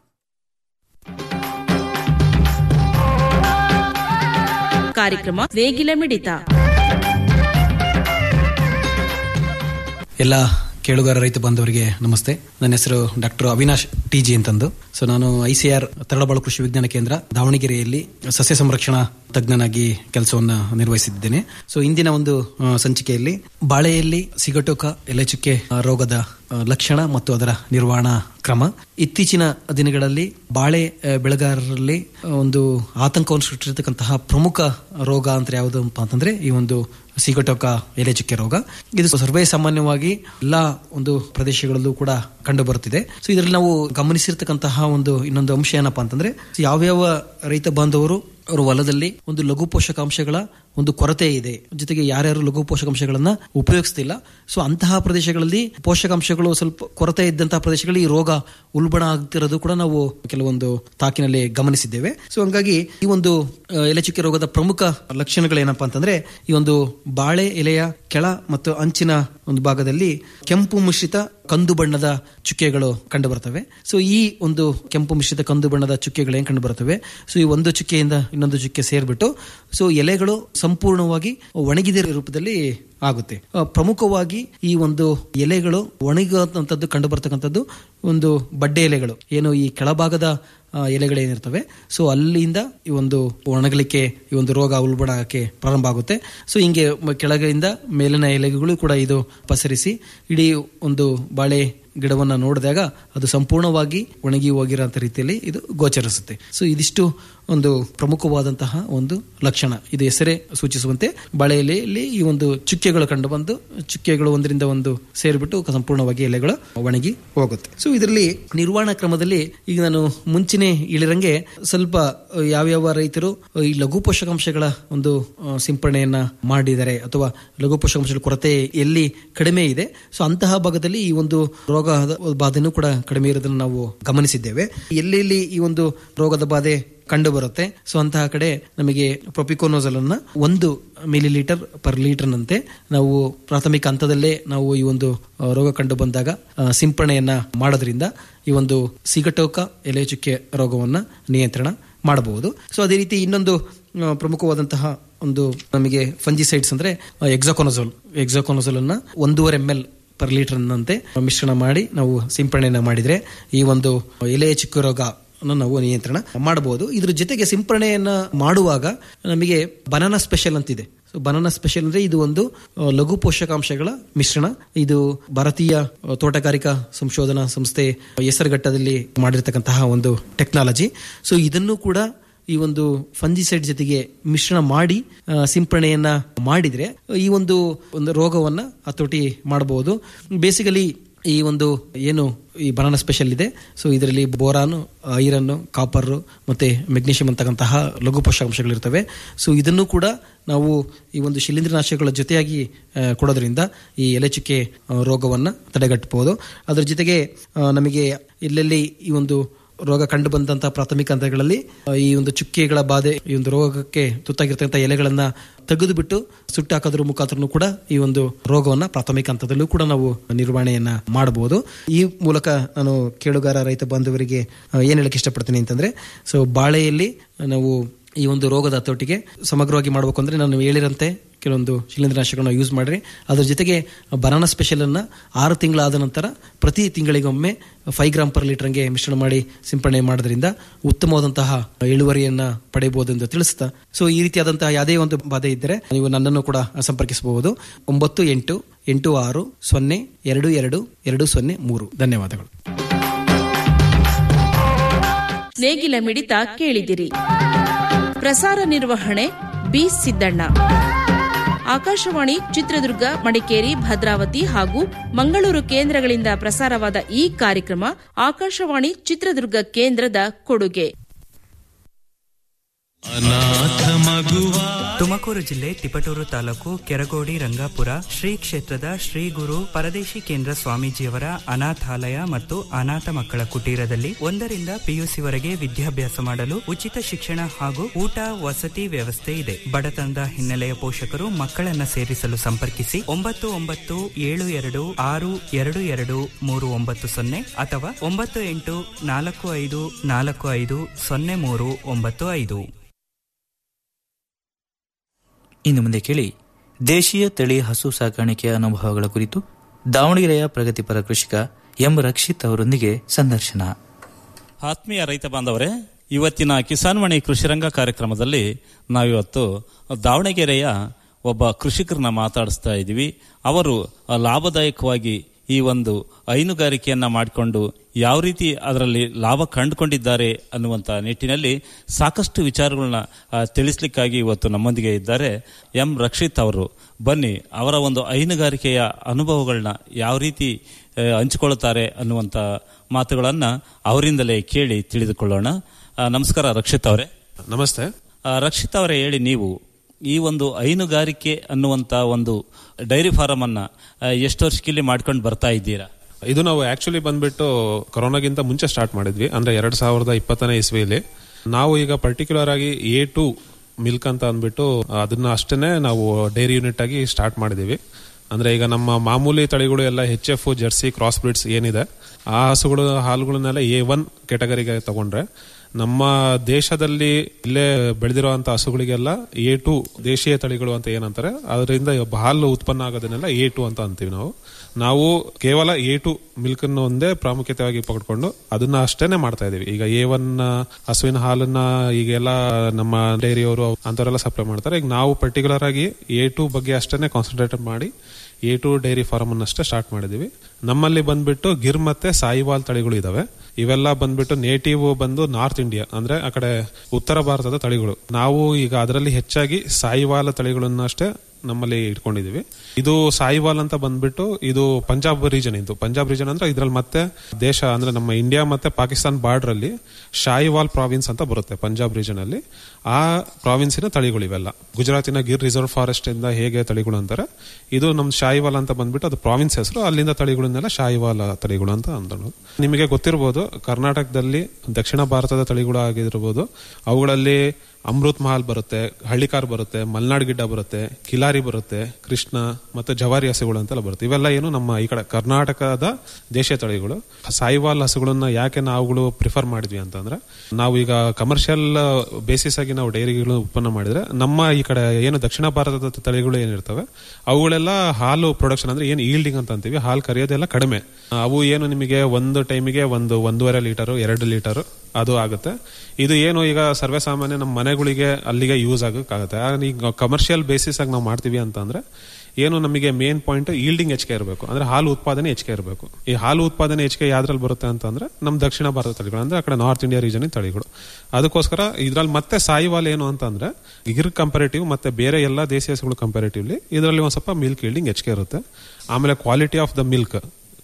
ಕಾರ್ಯಕ್ರಮ ನೇಗಿಲ ಮಿಡಿತ ಎಲ್ಲ ಕೇಳುಗಾರ ರೈತ ಬಾಂಧವರಿಗೆ ನಮಸ್ತೆ ನನ್ನ ಹೆಸರು ಡಾಕ್ಟರ್ ಅವಿನಾಶ್ ಟಿ ಜಿ ಅಂತಂದು ಸೊ ನಾನು ಐಸಿಆರ್ ತರಳಬಾಳು ಕೃಷಿ ವಿಜ್ಞಾನ ಕೇಂದ್ರ ದಾವಣಗೆರೆಯಲ್ಲಿ ಸಸ್ಯ ಸಂರಕ್ಷಣಾ ತಜ್ಞನಾಗಿ ಕೆಲಸವನ್ನ ನಿರ್ವಹಿಸಿದ್ದೇನೆ ಸೊ ಇಂದಿನ ಒಂದು ಆ, ಸಂಚಿಕೆಯಲ್ಲಿ ಬಾಳೆಯಲ್ಲಿ ಸಿಗಟೋಕ ಎಲೆಚುಕ್ಕೆ ಆ, ರೋಗದ ಆ, ಲಕ್ಷಣ ಮತ್ತು ಅದರ ನಿರ್ವಹಣಾ ಕ್ರಮ ಇತ್ತೀಚಿನ ದಿನಗಳಲ್ಲಿ ಬಾಳೆ ಆ, ಬೆಳೆಗಾರರಲ್ಲಿ ಆ, ಒಂದು ಆತಂಕವನ್ನು ಸೃಷ್ಟಿಸಿರ್ತಕ್ಕಂತಹ ಪ್ರಮುಖ ರೋಗ ಅಂತ ಯಾವುದು ಅಂತಂದ್ರೆ ಈ ಒಂದು ಸಿಗಟೋಕ ಎಲೆ ಚುಕ್ಕೆ ರೋಗ ಇದು ಸರ್ವೇ ಸಾಮಾನ್ಯವಾಗಿ ಎಲ್ಲಾ ಒಂದು ಪ್ರದೇಶಗಳಲ್ಲೂ ಕೂಡ ಕಂಡು ಬರುತ್ತಿದೆ ಸೊ ಇದರಲ್ಲಿ ನಾವು ಗಮನಿಸಿರ್ತಕ್ಕಂತಹ ಒಂದು ಇನ್ನೊಂದು ಅಂಶ ಏನಪ್ಪಾ ಅಂತಂದ್ರೆ ಯಾವ್ಯಾವ ರೈತ ಬಾಂಧವರು ಅವರ ಹೊಲದಲ್ಲಿ ಒಂದು ಲಘು ಪೋಷಕಾಂಶಗಳ ಒಂದು ಕೊರತೆ ಇದೆ ಜೊತೆಗೆ ಯಾರ್ಯಾರು ಲಘು ಪೋಷಕಾಂಶಗಳನ್ನ ಉಪಯೋಗಿಸ್ತಿಲ್ಲ ಸೊ ಅಂತಹ ಪ್ರದೇಶಗಳಲ್ಲಿ ಪೋಷಕಾಂಶಗಳು ಸ್ವಲ್ಪ ಕೊರತೆ ಇದ್ದಂತಹ ಪ್ರದೇಶಗಳಲ್ಲಿ ಈ ರೋಗ ಉಲ್ಬಣ ಆಗ್ತಿರೋದು ಕೂಡ ನಾವು ಕೆಲವೊಂದು ತಾಕಿನಲ್ಲಿ ಗಮನಿಸಿದ್ದೇವೆ ಸೊ ಹಂಗಾಗಿ ಈ ಒಂದು ಆ, ಎಲೆಚುಕ್ಕೆ ರೋಗದ ಪ್ರಮುಖ ಲಕ್ಷಣಗಳೇನಪ್ಪಾ ಅಂತಂದ್ರೆ ಈ ಒಂದು ಬಾಳೆ ಎಲೆಯ ಕೆಳ ಮತ್ತು ಅಂಚಿನ ಒಂದು ಭಾಗದಲ್ಲಿ ಕೆಂಪು ಮಿಶ್ರಿತ ಕಂದು ಬಣ್ಣದ ಚುಕ್ಕೆಗಳು ಕಂಡು ಬರ್ತವೆ ಸೊ ಈ ಒಂದು ಕೆಂಪು ಮಿಶ್ರಿತ ಕಂದು ಬಣ್ಣದ ಚುಕ್ಕೆಗಳು ಏನ್ ಕಂಡು ಬರ್ತವೆ ಸೊ ಈ ಒಂದು ಚುಕ್ಕೆಯಿಂದ ಇನ್ನೊಂದು ಚುಕ್ಕೆ ಸೇರ್ಬಿಟ್ಟು ಸೊ ಎಲೆಗಳು ಸಂಪೂರ್ಣವಾಗಿ ಒಣಗಿದ ರೂಪದಲ್ಲಿ ಆಗುತ್ತೆ ಆ, ಪ್ರಮುಖವಾಗಿ ಈ ಒಂದು ಎಲೆಗಳು ಒಣಗುವಂತದ್ದು ಕಂಡು ಬರ್ತಕ್ಕಂಥದ್ದು ಒಂದು ಬಡ್ಡೆ ಎಲೆಗಳು ಏನು ಈ ಕೆಳಭಾಗದ ಆ, ಎಲೆಗಳೇನಿರ್ತವೆ ಸೊ ಅಲ್ಲಿಂದ ಈ ಒಂದು ಒಣಗಲಿಕ್ಕೆ ಈ ಒಂದು ರೋಗ ಉಲ್ಬಣ ಆಗಕ್ಕೆ ಪ್ರಾರಂಭ ಆಗುತ್ತೆ ಸೊ ಹಿಂಗೆ ಮ- ಕೆಳಗಿಂದ ಮೇಲಿನ ಎಲೆಗಳು ಕೂಡ ಇದು ಪಸರಿಸಿ ಇಡೀ ಒಂದು ಬಾಳೆ ಗಿಡವನ್ನ ನೋಡಿದಾಗ ಅದು ಸಂಪೂರ್ಣವಾಗಿ ಒಣಗಿ ಹೋಗಿರೋಂಥ ರೀತಿಯಲ್ಲಿ ಇದು ಗೋಚರಿಸುತ್ತೆ ಸೊ ಇದಿಷ್ಟು ಒಂದು ಪ್ರಮುಖವಾದಂತಹ ಒಂದು ಲಕ್ಷಣ ಇದು ಹೆಸರೇ ಸೂಚಿಸುವಂತೆ ಬಾಳೆಯಲ್ಲಿ ಈ ಒಂದು ಚುಕ್ಕೆಗಳು ಕಂಡು ಬಂದು ಚುಕ್ಕೆಗಳು ಒಂದರಿಂದ ಒಂದು ಸೇರಿಬಿಟ್ಟು ಸಂಪೂರ್ಣವಾಗಿ ಎಲೆಗಳು ಒಣಗಿ ಹೋಗುತ್ತೆ ಸೊ ಇದರಲ್ಲಿ ನಿರ್ವಹಣಾ ಕ್ರಮದಲ್ಲಿ ಈಗ ನಾನು ಮುಂಚೆನೆ ಹೇಳಿರಂಗೆ ಸ್ವಲ್ಪ ಅಹ್, ಯಾವ್ಯಾವ ರೈತರು ಅಹ್, ಈ ಲಘು ಪೋಷಕಾಂಶಗಳ ಒಂದು ಅಹ್, ಸಿಂಪರಣೆಯನ್ನ ಮಾಡಿದ್ದಾರೆ ಅಥವಾ ಲಘು ಪೋಷಕಾಂಶಗಳ ಕೊರತೆ ಎಲ್ಲಿ ಕಡಿಮೆ ಇದೆ ಸೊ ಅಂತಹ ಭಾಗದಲ್ಲಿ ಈ ಒಂದು ರೋಗದ ಬಾಧೆನೂ ಕೂಡ ಕಡಿಮೆ ಇರೋದನ್ನು ನಾವು ಗಮನಿಸಿದ್ದೇವೆ ಎಲ್ಲೆಲ್ಲಿ ಈ ಒಂದು ರೋಗದ ಬಾಧೆ ಕಂಡು ಬರುತ್ತೆ ಸೊ ಅಂತಹ ಕಡೆ ನಮಗೆ ಪ್ರೊಪಿಕೋನೋಸಲ್ ಅನ್ನ ಒಂದು ಮಿಲಿ ಲೀಟರ್ ಪರ್ ಲೀಟರ್ ನಂತೆ ನಾವು ಪ್ರಾಥಮಿಕ ಹಂತದಲ್ಲೇ ನಾವು ಈ ಒಂದು ಆ, ರೋಗ ಕಂಡು ಬಂದಾಗ ಆ, ಸಿಂಪರಣೆಯನ್ನ ಮಾಡೋದ್ರಿಂದ ಈ ಒಂದು ಸಿಗಟೋಕ ಎಲೆ ಚುಕ್ಕೆ ರೋಗವನ್ನ ನಿಯಂತ್ರಣ ಮಾಡಬಹುದು ಸೊ ಅದೇ ರೀತಿ ಇನ್ನೊಂದು ಆ, ಪ್ರಮುಖವಾದಂತಹ ಒಂದು ನಮಗೆ ಫಂಜಿಸೈಡ್ಸ್ ಅಂದ್ರೆ ಎಕ್ಸಾಕೋನೋಸೋಲ್ ಎಕ್ಸಾಕೋನೋಸೋಲ್ ಅನ್ನ ಒಂದೂವರೆ ಎಂ ಎಲ್ ಪರ್ ಲೀಟರ್ ನಂತೆ ಮಿಶ್ರಣ ಮಾಡಿ ನಾವು ಸಿಂಪರಣೆಯನ್ನ ಮಾಡಿದ್ರೆ ಈ ಒಂದು ಎಲೆ ಚುಕ್ಕೆ ರೋಗ ನಾವು ನಿಯಂತ್ರಣ ಮಾಡಬಹುದು ಇದ್ರ ಜೊತೆಗೆ ಸಿಂಪರಣೆಯನ್ನ ಮಾಡುವಾಗ ನಮಗೆ ಬನಾನಾ ಸ್ಪೆಷಲ್ ಅಂತಿದೆ ಸೊ ಬನಾನಾ ಸ್ಪೆಷಲ್ ಅಂದ್ರೆ ಇದು ಒಂದು ಆ, ಲಘು ಪೋಷಕಾಂಶಗಳ ಮಿಶ್ರಣ ಇದು ಭಾರತೀಯ ಆ, ತೋಟಗಾರಿಕಾ ಸಂಶೋಧನಾ ಸಂಸ್ಥೆ ಹೆಸರುಘಟ್ಟದಲ್ಲಿ ಮಾಡಿರ್ತಕ್ಕಂತಹ ಒಂದು ಟೆಕ್ನಾಲಜಿ ಸೊ ಇದನ್ನು ಕೂಡ ಈ ಒಂದು ಫಂಜಿಸೈಡ್ ಜೊತೆಗೆ ಮಿಶ್ರಣ ಮಾಡಿ ಆ, ಸಿಂಪರಣೆಯನ್ನ ಮಾಡಿದ್ರೆ ಈ ಒಂದು ಒಂದು ರೋಗವನ್ನ ಹತೋಟಿ ಮಾಡಬಹುದು ಬೇಸಿಕಲಿ ಈ ಒಂದು ಏನು ಈ ಬನಾನಾ ಸ್ಪೆಷಲ್ ಇದೆ ಸೊ ಇದರಲ್ಲಿ ಬೋರಾನು ಐರನ್ ಕಾಪರ್ ಮತ್ತೆ ಮೆಗ್ನೀಷಿಯಂ ಅಂತಕ್ಕಂತಹ ಲಘು ಪೋಷಕಾಂಶಗಳಿರ್ತವೆ ಸೊ ಇದನ್ನು ಕೂಡ ನಾವು ಈ ಒಂದು ಶಿಲೀಂಧ್ರನಾಶಕಗಳ ಜೊತೆಯಾಗಿ ಆ, ಕೊಡೋದ್ರಿಂದ ಈ ಎಲೆಚುಕ್ಕೆ ಆ, ರೋಗವನ್ನ ತಡೆಗಟ್ಟಬಹುದು ಅದರ ಜೊತೆಗೆ ಆ, ನಮಗೆ ಎಲ್ಲೆಲ್ಲಿ ಈ ಒಂದು ರೋಗ ಕಂಡು ಬಂದಂತಹ ಪ್ರಾಥಮಿಕ ಹಂತಗಳಲ್ಲಿ ಆ, ಈ ಒಂದು ಚುಕ್ಕೆಗಳ ಬಾಧೆ ಈ ಒಂದು ರೋಗಕ್ಕೆ ತುತ್ತಾಗಿರ್ತಕ್ಕಂಥ ಎಲೆಗಳನ್ನ ತೆಗೆದು ಬಿಟ್ಟು ಸುಟ್ಟು ಹಾಕೋದ್ರ ಮುಖಾಂತರ ಕೂಡ ಈ ಒಂದು ರೋಗವನ್ನ ಪ್ರಾಥಮಿಕ ಹಂತದಲ್ಲೂ ಕೂಡ ನಾವು ನಿರ್ವಹಣೆಯನ್ನ ಮಾಡಬಹುದು ಈ ಮೂಲಕ ನಾನು ಕೇಳುಗಾರ ರೈತ ಬಾಂಧವರಿಗೆ ಆ, ಏನ್ ಹೇಳಕ್ ಇಷ್ಟಪಡ್ತೀನಿ ಅಂತಂದ್ರೆ ಸೊ ಬಾಳೆಯಲ್ಲಿ ನಾವು ಈ ಒಂದು ರೋಗದ ಹತೋಟಿಗೆ ಸಮಗ್ರವಾಗಿ ಮಾಡಬೇಕು ಅಂದ್ರೆ ನಾನು ಹೇಳಿರಂತೆ ಕೆಲವೊಂದು ಶಿಲೀಂಧ್ರನಾಶಕಗಳನ್ನ ಯೂಸ್ ಮಾಡ್ರಿ ಅದ್ರ ಜೊತೆಗೆ ಬನಾನಾ ಸ್ಪೆಷಲ್ ಅನ್ನ ಆರು ತಿಂಗಳಾದ ನಂತರ ಪ್ರತಿ ತಿಂಗಳಿಗೊಮ್ಮೆ ಫೈವ್ ಗ್ರಾಮ್ ಪರ್ ಲೀಟರ್ಗೆ ಮಿಶ್ರಣ ಮಾಡಿ ಸಿಂಪಡಣೆ ಮಾಡೋದ್ರಿಂದ ಉತ್ತಮವಾದಂತಹ ಇಳುವರಿಯನ್ನ ಪಡೆಯಬಹುದು ಎಂದು ತಿಳಿಸ್ತಾ ಸೊ ಈ ರೀತಿಯಾದಂತಹ ಯಾವುದೇ ಒಂದು ಬಾಧೆ ಇದ್ದರೆ ನೀವು ನನ್ನನ್ನು ಕೂಡ ಸಂಪರ್ಕಿಸಬಹುದು ಒಂಬತ್ತು ಎಂಟು ಎಂಟು ಆರು ಸೊನ್ನೆ ಎರಡು ಎರಡು ಎರಡು ಸೊನ್ನೆ ಮೂರು ಧನ್ಯವಾದಗಳು ನೇಗಿಲ ಮಿಡಿತ ಕೇಳಿದಿರಿ ಪ್ರಸಾರ ನಿರ್ವಹಣೆ ಬಿ ಸಿದ್ದಣ್ಣ ಆಕಾಶವಾಣಿ ಚಿತ್ರದುರ್ಗ ಮಡಿಕೇರಿ ಭದ್ರಾವತಿ ಹಾಗೂ ಮಂಗಳೂರು ಕೇಂದ್ರಗಳಿಂದ ಪ್ರಸಾರವಾದ ಈ ಕಾರ್ಯಕ್ರಮ ಆಕಾಶವಾಣಿ ಚಿತ್ರದುರ್ಗ ಕೇಂದ್ರದ ಕೊಡುಗೆ ತುಮಕೂರು ಜಿಲ್ಲೆ ತಿಪಟೂರು ತಾಲೂಕು ಕೆರಗೋಡಿ ರಂಗಾಪುರ ಶ್ರೀ ಕ್ಷೇತ್ರದ ಶ್ರೀ ಗುರು ಪರದೇಶಿ ಕೇಂದ್ರ ಸ್ವಾಮೀಜಿಯವರ ಅನಾಥಾಲಯ ಮತ್ತು ಅನಾಥ ಮಕ್ಕಳ ಕುಟೀರದಲ್ಲಿ ಒಂದರಿಂದ ಪಿಯುಸಿವರೆಗೆ ವಿದ್ಯಾಭ್ಯಾಸ ಮಾಡಲು ಉಚಿತ ಶಿಕ್ಷಣ ಹಾಗೂ ಊಟ ವಸತಿ ವ್ಯವಸ್ಥೆ ಇದೆ ಬಡತನದ ಹಿನ್ನೆಲೆಯ ಪೋಷಕರು ಮಕ್ಕಳನ್ನ ಸೇರಿಸಲು ಸಂಪರ್ಕಿಸಿ ಒಂಬತ್ತು ಒಂಬತ್ತು ಏಳು ಎರಡು ಆರು ಎರಡು ಎರಡು ಮೂರು ಒಂಬತ್ತು ಸೊನ್ನೆ ಅಥವಾ ಒಂಬತ್ತು ಎಂಟು ನಾಲ್ಕು ಐದು ನಾಲ್ಕು ಐದು ಸೊನ್ನೆ ಮೂರು ಒಂಬತ್ತು ಐದು ಇನ್ನು ಮುಂದೆ ಕೇಳಿ ದೇಶೀಯ ತಳಿ ಹಸು ಸಾಕಾಣಿಕೆಯ ಅನುಭವಗಳ ಕುರಿತು ದಾವಣಗೆರೆಯ ಪ್ರಗತಿಪರ ಕೃಷಿಕ ಎಂ ರಕ್ಷಿತ್ ಅವರೊಂದಿಗೆ ಸಂದರ್ಶನ ಆತ್ಮೀಯ ರೈತ ಬಾಂಧವರೇ ಇವತ್ತಿನ ಕಿಸಾನ್ವಾಣಿ ಕೃಷಿರಂಗ ಕಾರ್ಯಕ್ರಮದಲ್ಲಿ ನಾವಿವತ್ತು ದಾವಣಗೆರೆಯ ಒಬ್ಬ ಕೃಷಿಕರನ್ನ ಮಾತಾಡಿಸ್ತಾ ಇದ್ದೀವಿ ಅವರು ಲಾಭದಾಯಕವಾಗಿ ಈ ಒಂದು ಹೈನುಗಾರಿಕೆಯನ್ನ ಮಾಡಿಕೊಂಡು ಯಾವ ರೀತಿ ಅದರಲ್ಲಿ ಲಾಭ ಕಂಡುಕೊಂಡಿದ್ದಾರೆ ಅನ್ನುವಂಥ ನಿಟ್ಟಿನಲ್ಲಿ ಸಾಕಷ್ಟು ವಿಚಾರಗಳನ್ನ ಆ, ತಿಳಿಸ್ಲಿಕ್ಕಾಗಿ ಇವತ್ತು ನಮ್ಮೊಂದಿಗೆ ಇದ್ದಾರೆ ಎಂ ರಕ್ಷಿತ್ ಅವರು ಬನ್ನಿ ಅವರ ಒಂದು ಹೈನುಗಾರಿಕೆಯ ಅನುಭವಗಳನ್ನ ಯಾವ ರೀತಿ ಆ, ಹಂಚಿಕೊಳ್ಳುತ್ತಾರೆ ಅನ್ನುವಂಥ ಮಾತುಗಳನ್ನ ಅವರಿಂದಲೇ ಕೇಳಿ ತಿಳಿದುಕೊಳ್ಳೋಣ ಆ, ನಮಸ್ಕಾರ ರಕ್ಷಿತ್ ಅವರೇ ನಮಸ್ತೆ ಆ, ರಕ್ಷಿತ್ ಅವರೇ ಹೇಳಿ ನೀವು ಈ ಒಂದು ಹೈನುಗಾರಿಕೆ ಅನ್ನುವಂಥ ಒಂದು ಡೈರಿ ಫಾರಂ ಅನ್ನ ಆ, ಎಷ್ಟು ವರ್ಷಕ್ಕಿಲ್ಲಿ ಮಾಡ್ಕೊಂಡು ಬರ್ತಾ ಇದ್ದೀರಾ ಇದು ನಾವು ಆಕ್ಚುಲಿ ಬಂದ್ಬಿಟ್ಟು ಕೊರೋನಾಗಿಂತ ಮುಂಚೆ ಸ್ಟಾರ್ಟ್ ಮಾಡಿದ್ವಿ ಅಂದ್ರೆ ಎರಡ್ ಸಾವಿರದ ಇಪ್ಪತ್ತನೇ ಇಸ್ವಿಯಲ್ಲಿ ನಾವು ಈಗ ಪರ್ಟಿಕ್ಯುಲರ್ ಆಗಿ ಎ ಟು ಮಿಲ್ಕ್ ಅಂತ ಅಂದ್ಬಿಟ್ಟು ಅದನ್ನ ಅಷ್ಟೇ ನಾವು ಡೈರಿ ಯೂನಿಟ್ ಆಗಿ ಸ್ಟಾರ್ಟ್ ಮಾಡಿದೀವಿ ಅಂದ್ರೆ ಈಗ ನಮ್ಮ ಮಾಮೂಲಿ ತಳಿಗಳು ಎಲ್ಲ H F Jersey cross breeds ಏನಿದೆ ಆ ಹಸುಗಳು ಹಾಲುಗಳನ್ನೆಲ್ಲ ಎ ಒನ್ ಕೆಟಗರಿಗೆ ತಗೊಂಡ್ರೆ ನಮ್ಮ ದೇಶದಲ್ಲಿ ಇಲ್ಲೇ ಬೆಳೆದಿರುವಂತ ಹಸುಗಳಿಗೆಲ್ಲ ಎ ಟು ದೇಶೀಯ ತಳಿಗಳು ಅಂತ ಏನಂತಾರೆ ಅದರಿಂದ ಹಾಲು ಉತ್ಪನ್ನ ಆಗೋದನ್ನೆಲ್ಲ ಎ ಟು ಅಂತ ಅಂತೀವಿ ನಾವು ನಾವು ಕೇವಲ ಎ ಟು ಮಿಲ್ಕ್ ಅನ್ನು ಒಂದೇ ಪ್ರಾಮುಖ್ಯತೆಯಾಗಿ ಪಡ್ಕೊಂಡು ಅದನ್ನ ಅಷ್ಟೇನೆ ಮಾಡ್ತಾ ಇದೀವಿ ಈಗ ಎ ಒನ್ ಹಸುವಿನ ಹಾಲನ್ನ ಈಗೆಲ್ಲ ನಮ್ಮ ಡೈರಿಯವರು ಅಂತವರೆಲ್ಲ ಸಪ್ಲೈ ಮಾಡ್ತಾರೆ ಈಗ ನಾವು ಪರ್ಟಿಕ್ಯುಲರ್ ಆಗಿ ಎ ಟು ಬಗ್ಗೆ ಅಷ್ಟೇನೆ ಕಾನ್ಸಂಟ್ರೇಟ್ ಮಾಡಿ ಎ ಟು ಡೈರಿ ಫಾರ್ಮ್ ಅನ್ನಷ್ಟೇ ಸ್ಟಾರ್ಟ್ ಮಾಡಿದೀವಿ ನಮ್ಮಲ್ಲಿ ಬಂದ್ಬಿಟ್ಟು ಗಿರ್ ಮತ್ತೆ ಸಾಯಿವಾಲ್ ತಳಿಗಳು ಇದಾವೆ ಇವೆಲ್ಲ ಬಂದ್ಬಿಟ್ಟು ನೇಟಿವ್ ಬಂದು ನಾರ್ತ್ ಇಂಡಿಯಾ ಅಂದ್ರೆ ಆ ಕಡೆ ಉತ್ತರ ಭಾರತದ ತಳಿಗಳು ನಾವು ಈಗ ಅದರಲ್ಲಿ ಹೆಚ್ಚಾಗಿ ಸಾಯಿವಾಲ ತಳಿಗಳನ್ನಷ್ಟೇ ನಮ್ಮಲ್ಲಿ ಇಟ್ಕೊಂಡಿದೀವಿ ಇದು ಸಾಯಿವಾಲ್ ಅಂತ ಬಂದ್ಬಿಟ್ಟು ಇದು ಪಂಜಾಬ್ ರೀಜನ್ ಇದು ಪಂಜಾಬ್ ರೀಜನ್ ಅಂದ್ರೆ ಇದ್ರಲ್ಲಿ ಮತ್ತೆ ದೇಶ ಅಂದ್ರೆ ನಮ್ಮ ಇಂಡಿಯಾ ಮತ್ತೆ ಪಾಕಿಸ್ತಾನ್ ಬಾರ್ಡರ್ ಅಲ್ಲಿ ಶಾಯಿವಾಲ್ ಪ್ರಾವಿನ್ಸ್ ಅಂತ ಬರುತ್ತೆ ಪಂಜಾಬ್ ರೀಜನ್ ಅಲ್ಲಿ ಆ ಪ್ರಾವಿನ್ಸಿನ ತಳಿಗಳು ಇವೆಲ್ಲ ಗುಜರಾತಿನ ಗಿರ್ ರಿಸರ್ವ್ ಫಾರೆಸ್ಟ್ ಇಂದ ಹೇಗೆ ತಳಿಗಳು ಅಂತಾರೆ ಇದು ನಮ್ ಶಾಯಿವಾಲ್ ಅಂತ ಬಂದ್ಬಿಟ್ಟು ಅದು ಪ್ರಾವಿನ್ಸ್ ಹೆಸರು ಅಲ್ಲಿಂದ ತಳಿಗಳನ್ನೆಲ್ಲ ಶಾಯಿವಾಲ್ ತಳಿಗಳು ಅಂತ ಅಂದಳು ನಿಮಗೆ ಗೊತ್ತಿರಬಹುದು ಕರ್ನಾಟಕದಲ್ಲಿ ದಕ್ಷಿಣ ಭಾರತದ ತಳಿಗಳು ಆಗಿರ್ಬೋದು ಅವುಗಳಲ್ಲಿ ಅಮೃತ್ ಮಹಲ್ ಬರುತ್ತೆ ಹಳ್ಳಿಕಾರ್ ಬರುತ್ತೆ ಮಲ್ನಾಡ್ ಗಿಡ್ಡ ಬರುತ್ತೆ ಕಿಲಾರಿ ಬರುತ್ತೆ ಕೃಷ್ಣ ಮತ್ತೆ ಜವಾರಿ ಹಸುಗಳು ಅಂತೆಲ್ಲ ಬರುತ್ತೆ ಇವೆಲ್ಲ ಏನು ನಮ್ಮ ಈ ಕಡೆ ಕರ್ನಾಟಕದ ದೇಶೀಯ ತಳಿಗಳು ಸಾಯಿವಾಲ್ ಹಸುಗಳನ್ನ ಯಾಕೆ ನಾವುಗಳು ಪ್ರಿಫರ್ ಮಾಡಿದ್ವಿ ಅಂತಂದ್ರೆ ನಾವು ಈಗ ಕಮರ್ಷಿಯಲ್ ಬೇಸಿಸ್ ಆಗಿ ನಾವು ಡೈರಿಗಳು ಉತ್ಪನ್ನ ಮಾಡಿದ್ರೆ ನಮ್ಮ ಈ ಕಡೆ ಏನು ದಕ್ಷಿಣ ಭಾರತದ ತಳಿಗಳು ಏನಿರ್ತವೆ ಅವುಗಳೆಲ್ಲ ಹಾಲು ಪ್ರೊಡಕ್ಷನ್ ಅಂದ್ರೆ ಏನು ಈಲ್ಡಿಂಗ್ ಅಂತ ಅಂತೀವಿ ಹಾಲು ಕರೆಯೋದೆಲ್ಲ ಕಡಿಮೆ ಅವು ಏನು ನಿಮಗೆ ಒಂದು ಟೈಮಿಗೆ ಒಂದು ಒಂದೂವರೆ ಲೀಟರ್ ಎರಡು ಲೀಟರ್ ಅದು ಆಗುತ್ತೆ ಇದು ಏನು ಈಗ ಸರ್ವೇ ಸಾಮಾನ್ಯ ನಮ್ಮ ಮನೆಗಳಿಗೆ ಅಲ್ಲಿಗೆ ಯೂಸ್ ಆಗಕ್ಕಾಗುತ್ತೆ ಈಗ ಕಮರ್ಷಿಯಲ್ ಬೇಸಿಸ್ ಆಗಿ ನಾವು ಮಾಡ್ತೀವಿ ಅಂತಂದ್ರೆ ಏನು ನಮಗೆ ಮೇನ್ ಪಾಯಿಂಟ್ ಈಲ್ಡಿಂಗ್ ಹೆಚ್ಚಿಗೆ ಇರಬೇಕು ಅಂದ್ರೆ ಹಾಲು ಉತ್ಪಾದನೆ ಹೆಚ್ಚಿಗೆ ಇರಬೇಕು ಈ ಹಾಲು ಉತ್ಪಾದನೆ ಹೆಚ್ಚಿಗೆ ಯಾವ್ದ್ರಲ್ಲಿ ಬರುತ್ತೆ ಅಂತಂದ್ರೆ ನಮ್ಮ ದಕ್ಷಿಣ ಭಾರತ ತಳಿಗಳು ಅಂದ್ರೆ ಆ ಕಡೆ ನಾರ್ತ್ ಇಂಡಿಯಾ ರೀಜನ್ ತಳಿಗಳು ಅದಕ್ಕೋಸ್ಕರ ಇದ್ರಲ್ಲಿ ಮತ್ತೆ ಸಾಯಿವಾಲ್ ಏನು ಅಂತಂದ್ರೆ ಗಿರ್ ಕಂಪೇರೇಟಿವ್ ಮತ್ತೆ ಬೇರೆ ಎಲ್ಲಾ ದೇಶೀಯ ಹಸುಗಳು ಕಂಪೇರೇಟಿವ್ಲಿ ಇದರಲ್ಲಿ ಒಂದ್ ಸ್ವಲ್ಪ ಮಿಲ್ಕ್ ಈಲ್ಡಿಂಗ್ ಹೆಚ್ಚಿಗೆ ಇರುತ್ತೆ ಆಮೇಲೆ ಕ್ವಾಲಿಟಿ ಆಫ್ ದ ಮಿಲ್ಕ್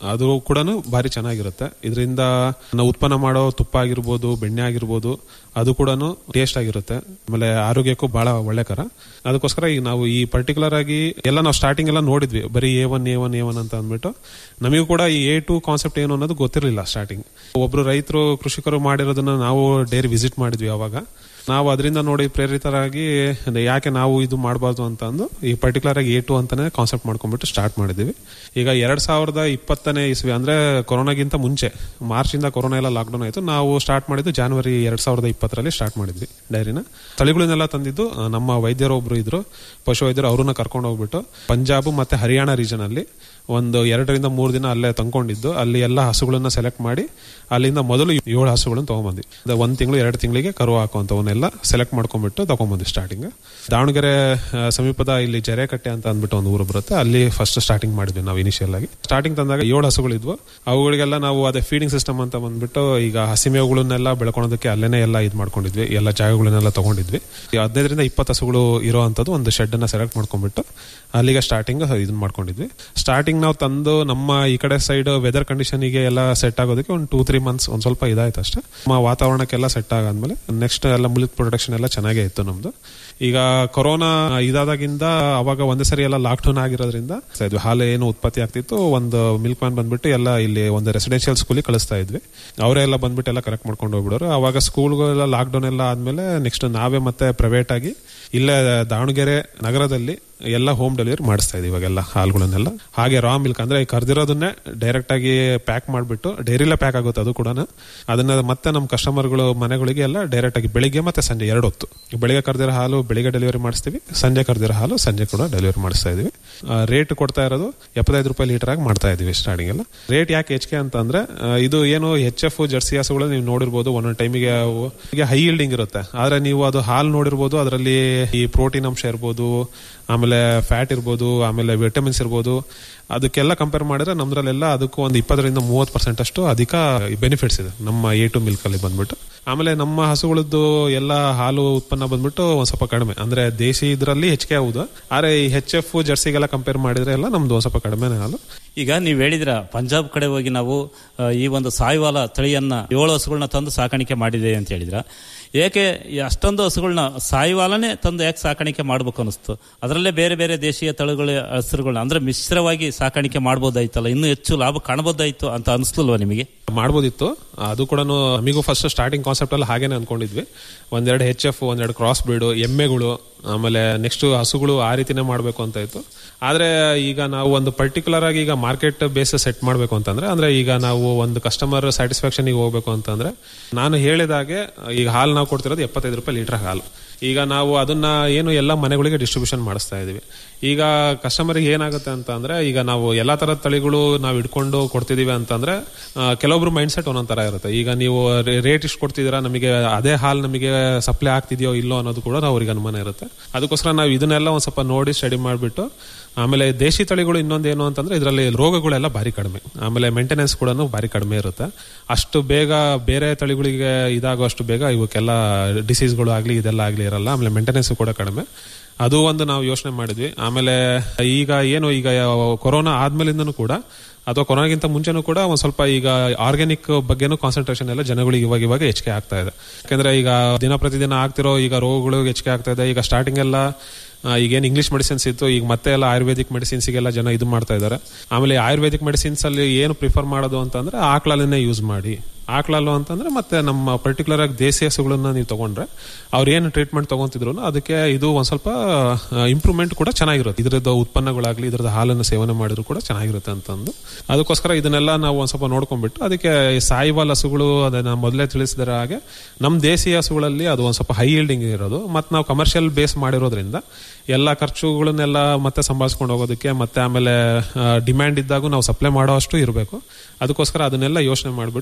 ಅದು ಕೂಡ ಭಾರಿ ಚೆನ್ನಾಗಿರುತ್ತೆ ಇದರಿಂದ ನಾವು ಉತ್ಪನ್ನ ಮಾಡೋ ತುಪ್ಪ ಆಗಿರ್ಬೋದು ಬೆಣ್ಣೆ ಆಗಿರ್ಬೋದು ಅದು ಕೂಡ ಟೇಸ್ಟ್ ಆಗಿರುತ್ತೆ ಆಮೇಲೆ ಆರೋಗ್ಯಕ್ಕೂ ಬಹಳ ಒಳ್ಳೆಕರ ಅದಕ್ಕೋಸ್ಕರ ಈಗ ನಾವು ಈ ಪರ್ಟಿಕ್ಯುಲರ್ ಆಗಿ ಎಲ್ಲ ನಾವು ಸ್ಟಾರ್ಟಿಂಗ್ ಎಲ್ಲ ನೋಡಿದ್ವಿ ಬರೀ A one A one A one ಅಂತ ಅಂದ್ಬಿಟ್ಟು ನಮಗೂ ಕೂಡ ಈ ಎ ಟು ಕಾನ್ಸೆಪ್ಟ್ ಏನು ಅನ್ನೋದು ಗೊತ್ತಿರಲಿಲ್ಲ ಸ್ಟಾರ್ಟಿಂಗ್ ಒಬ್ರು ರೈತರು ಕೃಷಿಕರು ಮಾಡಿರೋದನ್ನ ನಾವು ಡೈರಿ ವಿಸಿಟ್ ಮಾಡಿದ್ವಿ ಅವಾಗ ನಾವು ಅದರಿಂದ ನೋಡಿ ಪ್ರೇರಿತರಾಗಿ ಯಾಕೆ ನಾವು ಇದು ಮಾಡಬಾರ್ದು ಅಂತ ಅಂದು ಈ ಪರ್ಟಿಕ್ಯುಲರ್ ಆಗಿ ಎ ಟು ಅಂತಾನೆ ಕಾನ್ಸೆಪ್ಟ್ ಮಾಡ್ಕೊಂಡ್ಬಿಟ್ಟು ಸ್ಟಾರ್ಟ್ ಮಾಡಿದ್ವಿ ಈಗ ಎರಡ್ ಸಾವಿರದ ಇಪ್ಪತ್ತನೇ ಇಸ್ವಿ ಅಂದ್ರೆ ಕೊರೋನಾಗಿಂತ ಮುಂಚೆ ಮಾರ್ಚ್ ಇಂದ ಕೊರೋನಾ ಎಲ್ಲ ಲಾಕ್ಡೌನ್ ಆಯ್ತು ನಾವು ಸ್ಟಾರ್ಟ್ ಮಾಡಿದ್ದು ಜಾನ್ವರಿ ಎರಡ್ ಸಾವಿರದ ಇಪ್ಪತ್ತರಲ್ಲಿ ಸ್ಟಾರ್ಟ್ ಮಾಡಿದ್ವಿ ಡೈರಿನ ತಳಿಗಳನ್ನೆಲ್ಲ ತಂದಿದ್ದು ಆ, ನಮ್ಮ ವೈದ್ಯರು ಒಬ್ರು ಇದ್ರು ಪಶು ವೈದ್ಯರು ಅವ್ರನ್ನ ಕರ್ಕೊಂಡು ಹೋಗ್ಬಿಟ್ಟು ಪಂಜಾಬ್ ಮತ್ತೆ ಹರಿಯಾಣ ರೀಜನ್ ಅಲ್ಲಿ ಒಂದು ಎರಡರಿಂದ ಮೂರು ದಿನ ಅಲ್ಲೇ ತಂಕೊಂಡಿದ್ದು ಅಲ್ಲಿ ಎಲ್ಲ ಹಸುಗಳನ್ನ ಸೆಲೆಕ್ಟ್ ಮಾಡಿ ಅಲ್ಲಿಂದ ಮೊದಲು ಏಳು ಹಸುಗಳನ್ನ ತಗೊಂಬಂದ್ವಿ ಅದು ಒಂದ್ ತಿಂಗಳು ಎರಡು ತಿಂಗಳಿಗೆ ಕರು ಹಾಕುವಂತವನ್ನೆಲ್ಲ ಸೆಲೆಕ್ಟ್ ಮಾಡ್ಕೊಂಡ್ಬಿಟ್ಟು ತಗೊಂಬಂದ್ವಿ ಸ್ಟಾರ್ಟಿಂಗ್ ದಾವಣಗೆರೆ ಆ, ಸಮೀಪದ ಇಲ್ಲಿ ಜರೆಕಟ್ಟೆ ಅಂತ ಅಂದ್ಬಿಟ್ಟು ಒಂದು ಊರು ಬರುತ್ತೆ ಅಲ್ಲಿ ಫಸ್ಟ್ ಸ್ಟಾರ್ಟಿಂಗ್ ಮಾಡಿದ್ವಿ ನಾವು ಇನಿಷಿಯಲ್ ಆಗಿ ಸ್ಟಾರ್ಟಿಂಗ್ ತಂದಾಗ ಏಳು ಹಸುಗಳಿದ್ವು ಅವುಗಳಿಗೆಲ್ಲ ನಾವು ಅದೇ ಫೀಡಿಂಗ್ ಸಿಸ್ಟಮ್ ಅಂತ ಬಂದ್ಬಿಟ್ಟು ಈಗ ಹಸಿಮೇವುಗಳನ್ನೆಲ್ಲ ಬೆಳ್ಕೊಳೋದಕ್ಕೆ ಅಲ್ಲೇನೆ ಎಲ್ಲ ಇದು ಮಾಡ್ಕೊಂಡಿದ್ವಿ ಎಲ್ಲ ಜಾಗಗಳನ್ನೆಲ್ಲ ತಗೊಂಡಿದ್ವಿ ಈ ಹದಿನೈದರಿಂದ ಇಪ್ಪತ್ತು ಹಸುಗಳು ಇರೋ ಅಂಥದ್ದು ಒಂದು ಶೆಡ್ ಅನ್ನ ಸೆಲೆಕ್ಟ್ ಮಾಡ್ಕೊಂಡ್ಬಿಟ್ಟು ಅಲ್ಲಿಗೆ ಸ್ಟಾರ್ಟಿಂಗ್ ಇದನ್ನ ಮಾಡ್ಕೊಂಡಿದ್ವಿ ಸ್ಟಾರ್ಟಿಂಗ್ ನಾವು ತಂದು ನಮ್ಮ ಈ ಕಡೆ ಸೈಡ್ ವೆದರ್ ಕಂಡೀಷನ್ಗೆ ಎಲ್ಲ ಸೆಟ್ ಆಗೋದಕ್ಕೆ ಒಂದು ಟೂ ತ್ರೀ ಮಂತ್ಸ್ ಒಂದ್ ಸ್ವಲ್ಪ ಇದಾಯ್ತು ಅಷ್ಟೇ ನಮ್ಮ ವಾತಾವರಣಕ್ಕೆಲ್ಲ ಸೆಟ್ ಆಗಾದ್ಮೇಲೆ ನೆಕ್ಸ್ಟ್ ಎಲ್ಲ ಮಿಲ್ಕ್ ಪ್ರೊಡಕ್ಷನ್ ಎಲ್ಲ ಚೆನ್ನಾಗೇ ಇತ್ತು ನಮ್ದು ಈಗ ಕೊರೋನಾ ಇದಾದಾಗಿಂದ ಅವಾಗ ಒಂದೇ ಸರಿ ಎಲ್ಲ ಲಾಕ್ಡೌನ್ ಆಗಿರೋದ್ರಿಂದ ಇದು ಹಾಲು ಏನು ಉತ್ಪತ್ತಿ ಆಗ್ತಿತ್ತು ಒಂದು ಮಿಲ್ಕ್ ಮ್ಯಾನ್ ಬಂದ್ಬಿಟ್ಟು ಎಲ್ಲ ಇಲ್ಲಿ ಒಂದು ರೆಸಿಡೆನ್ಷಿಯಲ್ ಸ್ಕೂಲಿಗೆ ಕಳಿಸ್ತಾ ಇದ್ವಿ ಅವರೆಲ್ಲ ಬಂದ್ಬಿಟ್ಟು ಎಲ್ಲ ಕರೆಕ್ಟ್ ಮಾಡ್ಕೊಂಡು ಹೋಗ್ಬಿಡೋರು ಅವಾಗ ಸ್ಕೂಲ್ಗಳೆಲ್ಲ ಲಾಕ್ಡೌನ್ ಎಲ್ಲ ಆದ್ಮೇಲೆ ನೆಕ್ಸ್ಟ್ ನಾವೇ ಮತ್ತೆ ಪ್ರೈವೇಟ್ ಆಗಿ ಇಲ್ಲೇ ದಾವಣಗೆರೆ ನಗರದಲ್ಲಿ ಎಲ್ಲ ಹೋಮ್ ಡೆಲಿವರಿ ಮಾಡಿಸ್ತಾ ಇದೀವಿ ಇವಾಗೆಲ್ಲ ಹಾಲುಗಳನ್ನೆಲ್ಲ ಹಾಗೆ ರಾ ಮಿಲ್ಕ್ ಅಂದ್ರೆ ಈ ಕರ್ದಿರೋದನ್ನೇ ಡೈರೆಕ್ಟ್ ಆಗಿ ಪ್ಯಾಕ್ ಮಾಡಿಬಿಟ್ಟು ಡೈರಿಲೇ ಪ್ಯಾಕ್ ಆಗುತ್ತೆ ಅದು ಕೂಡ ಅದನ್ನ ಮತ್ತೆ ನಮ್ಮ ಕಸ್ಟಮರ್ಗಳು ಮನೆಗಳಿಗೆ ಎಲ್ಲ ಡೈರೆಕ್ಟ್ ಆಗಿ ಬೆಳಿಗ್ಗೆ ಮತ್ತೆ ಸಂಜೆ ಎರಡು ಹೊತ್ತು ಬೆಳಿಗ್ಗೆ ಕರ್ದಿರೋ ಹಾಲು ಬೆಳಿಗ್ಗೆ ಡೆಲಿವರಿ ಮಾಡಿಸ್ತೀವಿ ಸಂಜೆ ಕರ್ದಿರೋ ಹಾಲು ಸಂಜೆ ಕೂಡ ಡೆಲಿವರಿ ಮಾಡಿಸ್ತಾ ಇದೀವಿ ರೇಟ್ ಕೊಡ್ತಾ ಇರೋದು ಎಪ್ಪತ್ತೈದು ರೂಪಾಯಿ ಲೀಟರ್ ಆಗಿ ಮಾಡ್ತಾ ಇದೀವಿ ಸ್ಟಾರ್ಟಿಂಗ್ ಎಲ್ಲ ರೇಟ್ ಯಾಕೆ ಹೆಚ್ಚಿಗೆ ಅಂತ ಅಂದ್ರೆ ಆ, ಇದು ಏನು ಎಚ್ ಎಫ್ ಜರ್ಸಿ ಹಸುಗಳು ನೀವು ನೋಡಿರ್ಬೋದು ಒಂದೊಂದು ಟೈಮಿಗೆ ಅವು ಈಗ ಹೈ ಈಲ್ಡಿಂಗ್ ಇರುತ್ತೆ ಆದ್ರೆ ನೀವು ಅದು ಹಾಲು ನೋಡಿರ್ಬೋದು ಅದರಲ್ಲಿ ಈ ಪ್ರೋಟೀನ್ ಅಂಶ ಇರ್ಬೋದು ಆಮೇಲೆ ಫ್ಯಾಟ್ ಇರ್ಬೋದು ಆಮೇಲೆ ವಿಟಮಿನ್ಸ್ ಇರ್ಬೋದು ಅದಕ್ಕೆಲ್ಲ ಕಂಪೇರ್ ಮಾಡಿದ್ರೆ ನಮ್ದ್ರಲ್ಲೆಲ್ಲ ಅದಕ್ಕೂ ಒಂದು ಇಪ್ಪತ್ತರಿಂದ ಮೂವತ್ತು ಪರ್ಸೆಂಟ್ ಅಷ್ಟು ಅಧಿಕ ಬೆನಿಫಿಟ್ಸ್ ಇದೆ ನಮ್ಮ ಎ ಟು ಮಿಲ್ಕ್ ಅಲ್ಲಿ ಬಂದ್ಬಿಟ್ಟು ಆಮೇಲೆ ನಮ್ಮ ಹಸುಗಳದ್ದು ಎಲ್ಲ ಹಾಲು ಉತ್ಪನ್ನ ಬಂದ್ಬಿಟ್ಟು ಒಂದ್ ಸ್ವಲ್ಪ ಕಡಿಮೆ ಅಂದ್ರೆ ದೇಶಿ ಇದರಲ್ಲಿ ಹೆಚ್ಚಿಗೆ ಆಗುದು ಆದ್ರೆ ಈ ಹೆಚ್ ಎಫ್ ಜರ್ಸಿಗೆಲ್ಲ ಕಂಪೇರ್ ಮಾಡಿದ್ರೆ ಎಲ್ಲ ನಮ್ದು ಒಂದ್ ಸ್ವಲ್ಪ ಕಡಿಮೆನೇ ಹಾಲು ಈಗ ನೀವು ಹೇಳಿದ್ರ ಪಂಜಾಬ್ ಕಡೆ ಹೋಗಿ ನಾವು ಆ, ಈ ಒಂದು ಸಾಯಿವಾಲ ತಳಿಯನ್ನ ಏಳು ಹಸುಗಳನ್ನ ತಂದು ಸಾಕಾಣಿಕೆ ಮಾಡಿದೆ ಅಂತ ಹೇಳಿದ್ರ ಏಕೆ ಈ ಅಷ್ಟೊಂದು ಹಸುಗಳನ್ನ ಸಾಯಿವಾಲನೇ ತಂದು ಯಾಕೆ ಸಾಕಾಣಿಕೆ ಮಾಡ್ಬೇಕು ಅನಿಸ್ತು ಅದರಲ್ಲೇ ಬೇರೆ ಬೇರೆ ದೇಶೀಯ ತಳಿಗಳ ಹಸುಗಳನ್ನ ಅಂದ್ರೆ ಮಿಶ್ರವಾಗಿ ಸಾಕಾಣಿಕೆ ಮಾಡ್ಬೋದಾಯ್ತಲ್ಲ ಇನ್ನೂ ಹೆಚ್ಚು ಲಾಭ ಕಾಣಬಹುದಾಯ್ತು ಅಂತ ಅನಿಸ್ಲಿಲ್ವಾ ನಿಮಗೆ ಮಾಡ್ಬೋದಿತ್ತು ಅದು ಕೂಡ ನಮಿಗೂ ಫಸ್ಟ್ ಸ್ಟಾರ್ಟಿಂಗ್ ಕಾನ್ಸೆಪ್ಟ್ ಅಲ್ಲಿ ಹಾಗೇನೆ ಅನ್ಕೊಂಡಿದ್ವಿ ಒಂದೆರಡು ಹೆಚ್ ಎಫ್ ಒಂದೆರಡು ಕ್ರಾಸ್ ಬ್ರೀಡ್ ಎಮ್ಮೆಗಳು ಆಮೇಲೆ ನೆಕ್ಸ್ಟ್ ಹಸುಗಳು ಆ ರೀತಿನೇ ಮಾಡಬೇಕು ಅಂತ ಇತ್ತು ಆದ್ರೆ ಈಗ ನಾವು ಒಂದು ಪರ್ಟಿಕ್ಯುಲರ್ ಆಗಿ ಈಗ ಮಾರ್ಕೆಟ್ ಬೇಸ್ ಸೆಟ್ ಮಾಡಬೇಕು ಅಂತಂದ್ರೆ ಅಂದ್ರೆ ಈಗ ನಾವು ಒಂದು ಕಸ್ಟಮರ್ ಸ್ಯಾಟಿಸ್ಫ್ಯಾಕ್ಷನ್ ಹೋಗ್ಬೇಕು ಅಂತಂದ್ರೆ ನಾನು ಹೇಳಿದಾಗೆ ಈಗ ಹಾಲು ನಾವು ಕೊಡ್ತಿರೋದು ಎಪ್ಪತ್ತೈದು ರೂಪಾಯಿ ಲೀಟರ್ ಹಾಲು ಈಗ ನಾವು ಅದನ್ನ ಏನು ಎಲ್ಲ ಮನೆಗಳಿಗೆ ಡಿಸ್ಟ್ರಿಬ್ಯೂಷನ್ ಮಾಡಿಸ್ತಾ ಇದೀವಿ ಈಗ ಕಸ್ಟಮರ್ಗೆ ಏನಾಗುತ್ತೆ ಅಂತ ಅಂದ್ರೆ ಈಗ ನಾವು ಎಲ್ಲಾ ತರದ ತಳಿಗಳು ನಾವು ಇಟ್ಕೊಂಡು ಕೊಡ್ತಿದೀವಿ ಅಂತಂದ್ರೆ ಆ, ಕೆಲವೊಬ್ರು ಮೈಂಡ್ ಸೆಟ್ ಒಂದೊಂದ್ ತರ ಇರುತ್ತೆ ಈಗ ನೀವು ರೇಟ್ ಇಷ್ಟು ಕೊಡ್ತಿದ್ದೀರಾ ನಮಗೆ ಅದೇ ಹಾಲು ನಮಗೆ ಸಪ್ಲೈ ಆಗ್ತಿದೆಯೋ ಇಲ್ಲೋ ಅನ್ನೋದು ಕೂಡ ಅವ್ರಿಗೆ ಅನುಮಾನ ಇರುತ್ತೆ ಅದಕ್ಕೋಸ್ಕರ ನಾವು ಇದನ್ನೆಲ್ಲ ಒಂದ್ ಸ್ವಲ್ಪ ನೋಡಿ ಸ್ಟಡಿ ಮಾಡಿಬಿಟ್ಟು ಆಮೇಲೆ ದೇಶಿ ತಳಿಗಳು ಇನ್ನೊಂದೇನು ಅಂತಂದ್ರೆ ಇದರಲ್ಲಿ ರೋಗಗಳೆಲ್ಲ ಭಾರಿ ಕಡಿಮೆ ಆಮೇಲೆ ಮೇಂಟೆನೆನ್ಸ್ ಕೂಡ ಭಾರಿ ಕಡಿಮೆ ಇರುತ್ತೆ ಅಷ್ಟು ಬೇಗ ಬೇರೆ ತಳಿಗಳಿಗೆ ಇದಾಗೋ ಅಷ್ಟು ಬೇಗ ಇವಕ್ಕೆಲ್ಲ ಡಿಸೀಸ್ಗಳು ಆಗ್ಲಿ ಇದೆಲ್ಲ ಆಗ್ಲಿ ಇರಲ್ಲ ಆಮೇಲೆ ಮೇಂಟೆನೆನ್ಸ್ ಕೂಡ ಕಡಿಮೆ ಅದು ಒಂದು ನಾವು ಯೋಚನೆ ಮಾಡಿದ್ವಿ ಆಮೇಲೆ ಈಗ ಏನು ಈಗ ಕೊರೋನಾ ಆದ್ಮೇಲಿಂದನೂ ಕೂಡ ಅಥವಾ ಕೊರೋನಾಗಿಂತ ಮುಂಚೆನೂ ಕೂಡ ಒಂದ್ ಸ್ವಲ್ಪ ಈಗ ಆರ್ಗ್ಯಾನಿಕ್ ಬಗ್ಗೆನೂ ಕಾನ್ಸಂಟ್ರೇಷನ್ ಎಲ್ಲ ಜನಗಳಿಗೆ ಇವಾಗ ಇವಾಗ ಹೆಚ್ಚಿಗೆ ಆಗ್ತಾ ಇದೆ ಯಾಕಂದ್ರೆ ಈಗ ದಿನ ಪ್ರತಿದಿನ ಆಗ್ತಿರೋ ಈಗ ರೋಗಗಳು ಹೆಚ್ಚಿಗೆ ಆಗ್ತಾ ಇದೆ ಈಗ ಸ್ಟಾರ್ಟಿಂಗ್ ಎಲ್ಲ ಆ, ಈಗೇನು ಇಂಗ್ಲಿಷ್ ಮೆಡಿಸಿನ್ಸ್ ಇತ್ತು ಈಗ ಮತ್ತೆ ಎಲ್ಲ ಆಯುರ್ವೇದಿಕ್ ಮೆಡಿಸಿನ್ಸ್ಗೆಲ್ಲ ಜನ ಇದು ಮಾಡ್ತಾ ಇದ್ದಾರೆ ಆಮೇಲೆ ಆಯುರ್ವೇದಿಕ್ ಮೆಡಿಸಿನ್ಸ್ ಅಲ್ಲಿ ಏನು ಪ್ರಿಫರ್ ಮಾಡೋದು ಅಂತಂದ್ರೆ ಆಕಳಲ್ಲೇ ಯೂಸ್ ಮಾಡಿ ಆಕಳಲ್ಲು ಅಂತಂದ್ರೆ ಮತ್ತೆ ನಮ್ಮ ಪರ್ಟಿಕ್ಯುಲರ್ ಆಗಿ ದೇಸಿ ಹಸುಗಳನ್ನ ನೀವು ತಗೊಂಡ್ರೆ ಅವ್ರು ಏನು ಟ್ರೀಟ್ಮೆಂಟ್ ತಗೊಂತಿದ್ರು ಅದಕ್ಕೆ ಇದು ಒಂದ್ ಸ್ವಲ್ಪ ಇಂಪ್ರೂವ್ಮೆಂಟ್ ಕೂಡ ಚೆನ್ನಾಗಿರುತ್ತೆ ಇದ್ರದ್ದು ಉತ್ಪನ್ನಗಳಾಗ್ಲಿ ಇದ್ರದ್ದು ಹಾಲನ್ನು ಸೇವನೆ ಮಾಡಿದ್ರು ಕೂಡ ಚೆನ್ನಾಗಿರುತ್ತೆ ಅಂತಂದು ಅದಕ್ಕೋಸ್ಕರ ಇದನ್ನೆಲ್ಲ ನಾವು ಒಂದ್ ಸ್ವಲ್ಪ ನೋಡ್ಕೊಂಡ್ಬಿಟ್ಟು ಅದಕ್ಕೆ ಈ ಸಾಯಿವಾಲ್ ಹಸುಗಳು ಅದನ್ನ ಮೊದಲೇ ತಿಳಿಸಿದ ಹಾಗೆ ನಮ್ಮ ದೇಸಿ ಹಸುಗಳಲ್ಲಿ ಅದು ಒಂದ್ ಸ್ವಲ್ಪ ಹೈ ಈಲ್ಡಿಂಗ್ ಇರೋದು ಮತ್ತೆ ನಾವು ಕಮರ್ಷಿಯಲ್ ಬೇಸ್ ಮಾಡಿರೋದ್ರಿಂದ ಎಲ್ಲ ಖರ್ಚುಗಳನ್ನೆಲ್ಲ ಮತ್ತೆ ಸಂಭಾಳಿಸ್ಕೊಂಡು ಹೋಗೋದಕ್ಕೆ ಮತ್ತೆ ಆಮೇಲೆ ಡಿಮ್ಯಾಂಡ್ ಇದ್ದಾಗೂ ನಾವು ಸಪ್ಲೈ ಮಾಡೋ ಅಷ್ಟು ಇರಬೇಕು ಅದಕ್ಕೋಸ್ಕರ ಅದನ್ನೆಲ್ಲ ಯೋಚನೆ ಮಾಡಿಬಿಟ್ಟು ಸಾಯಿವಾಲ್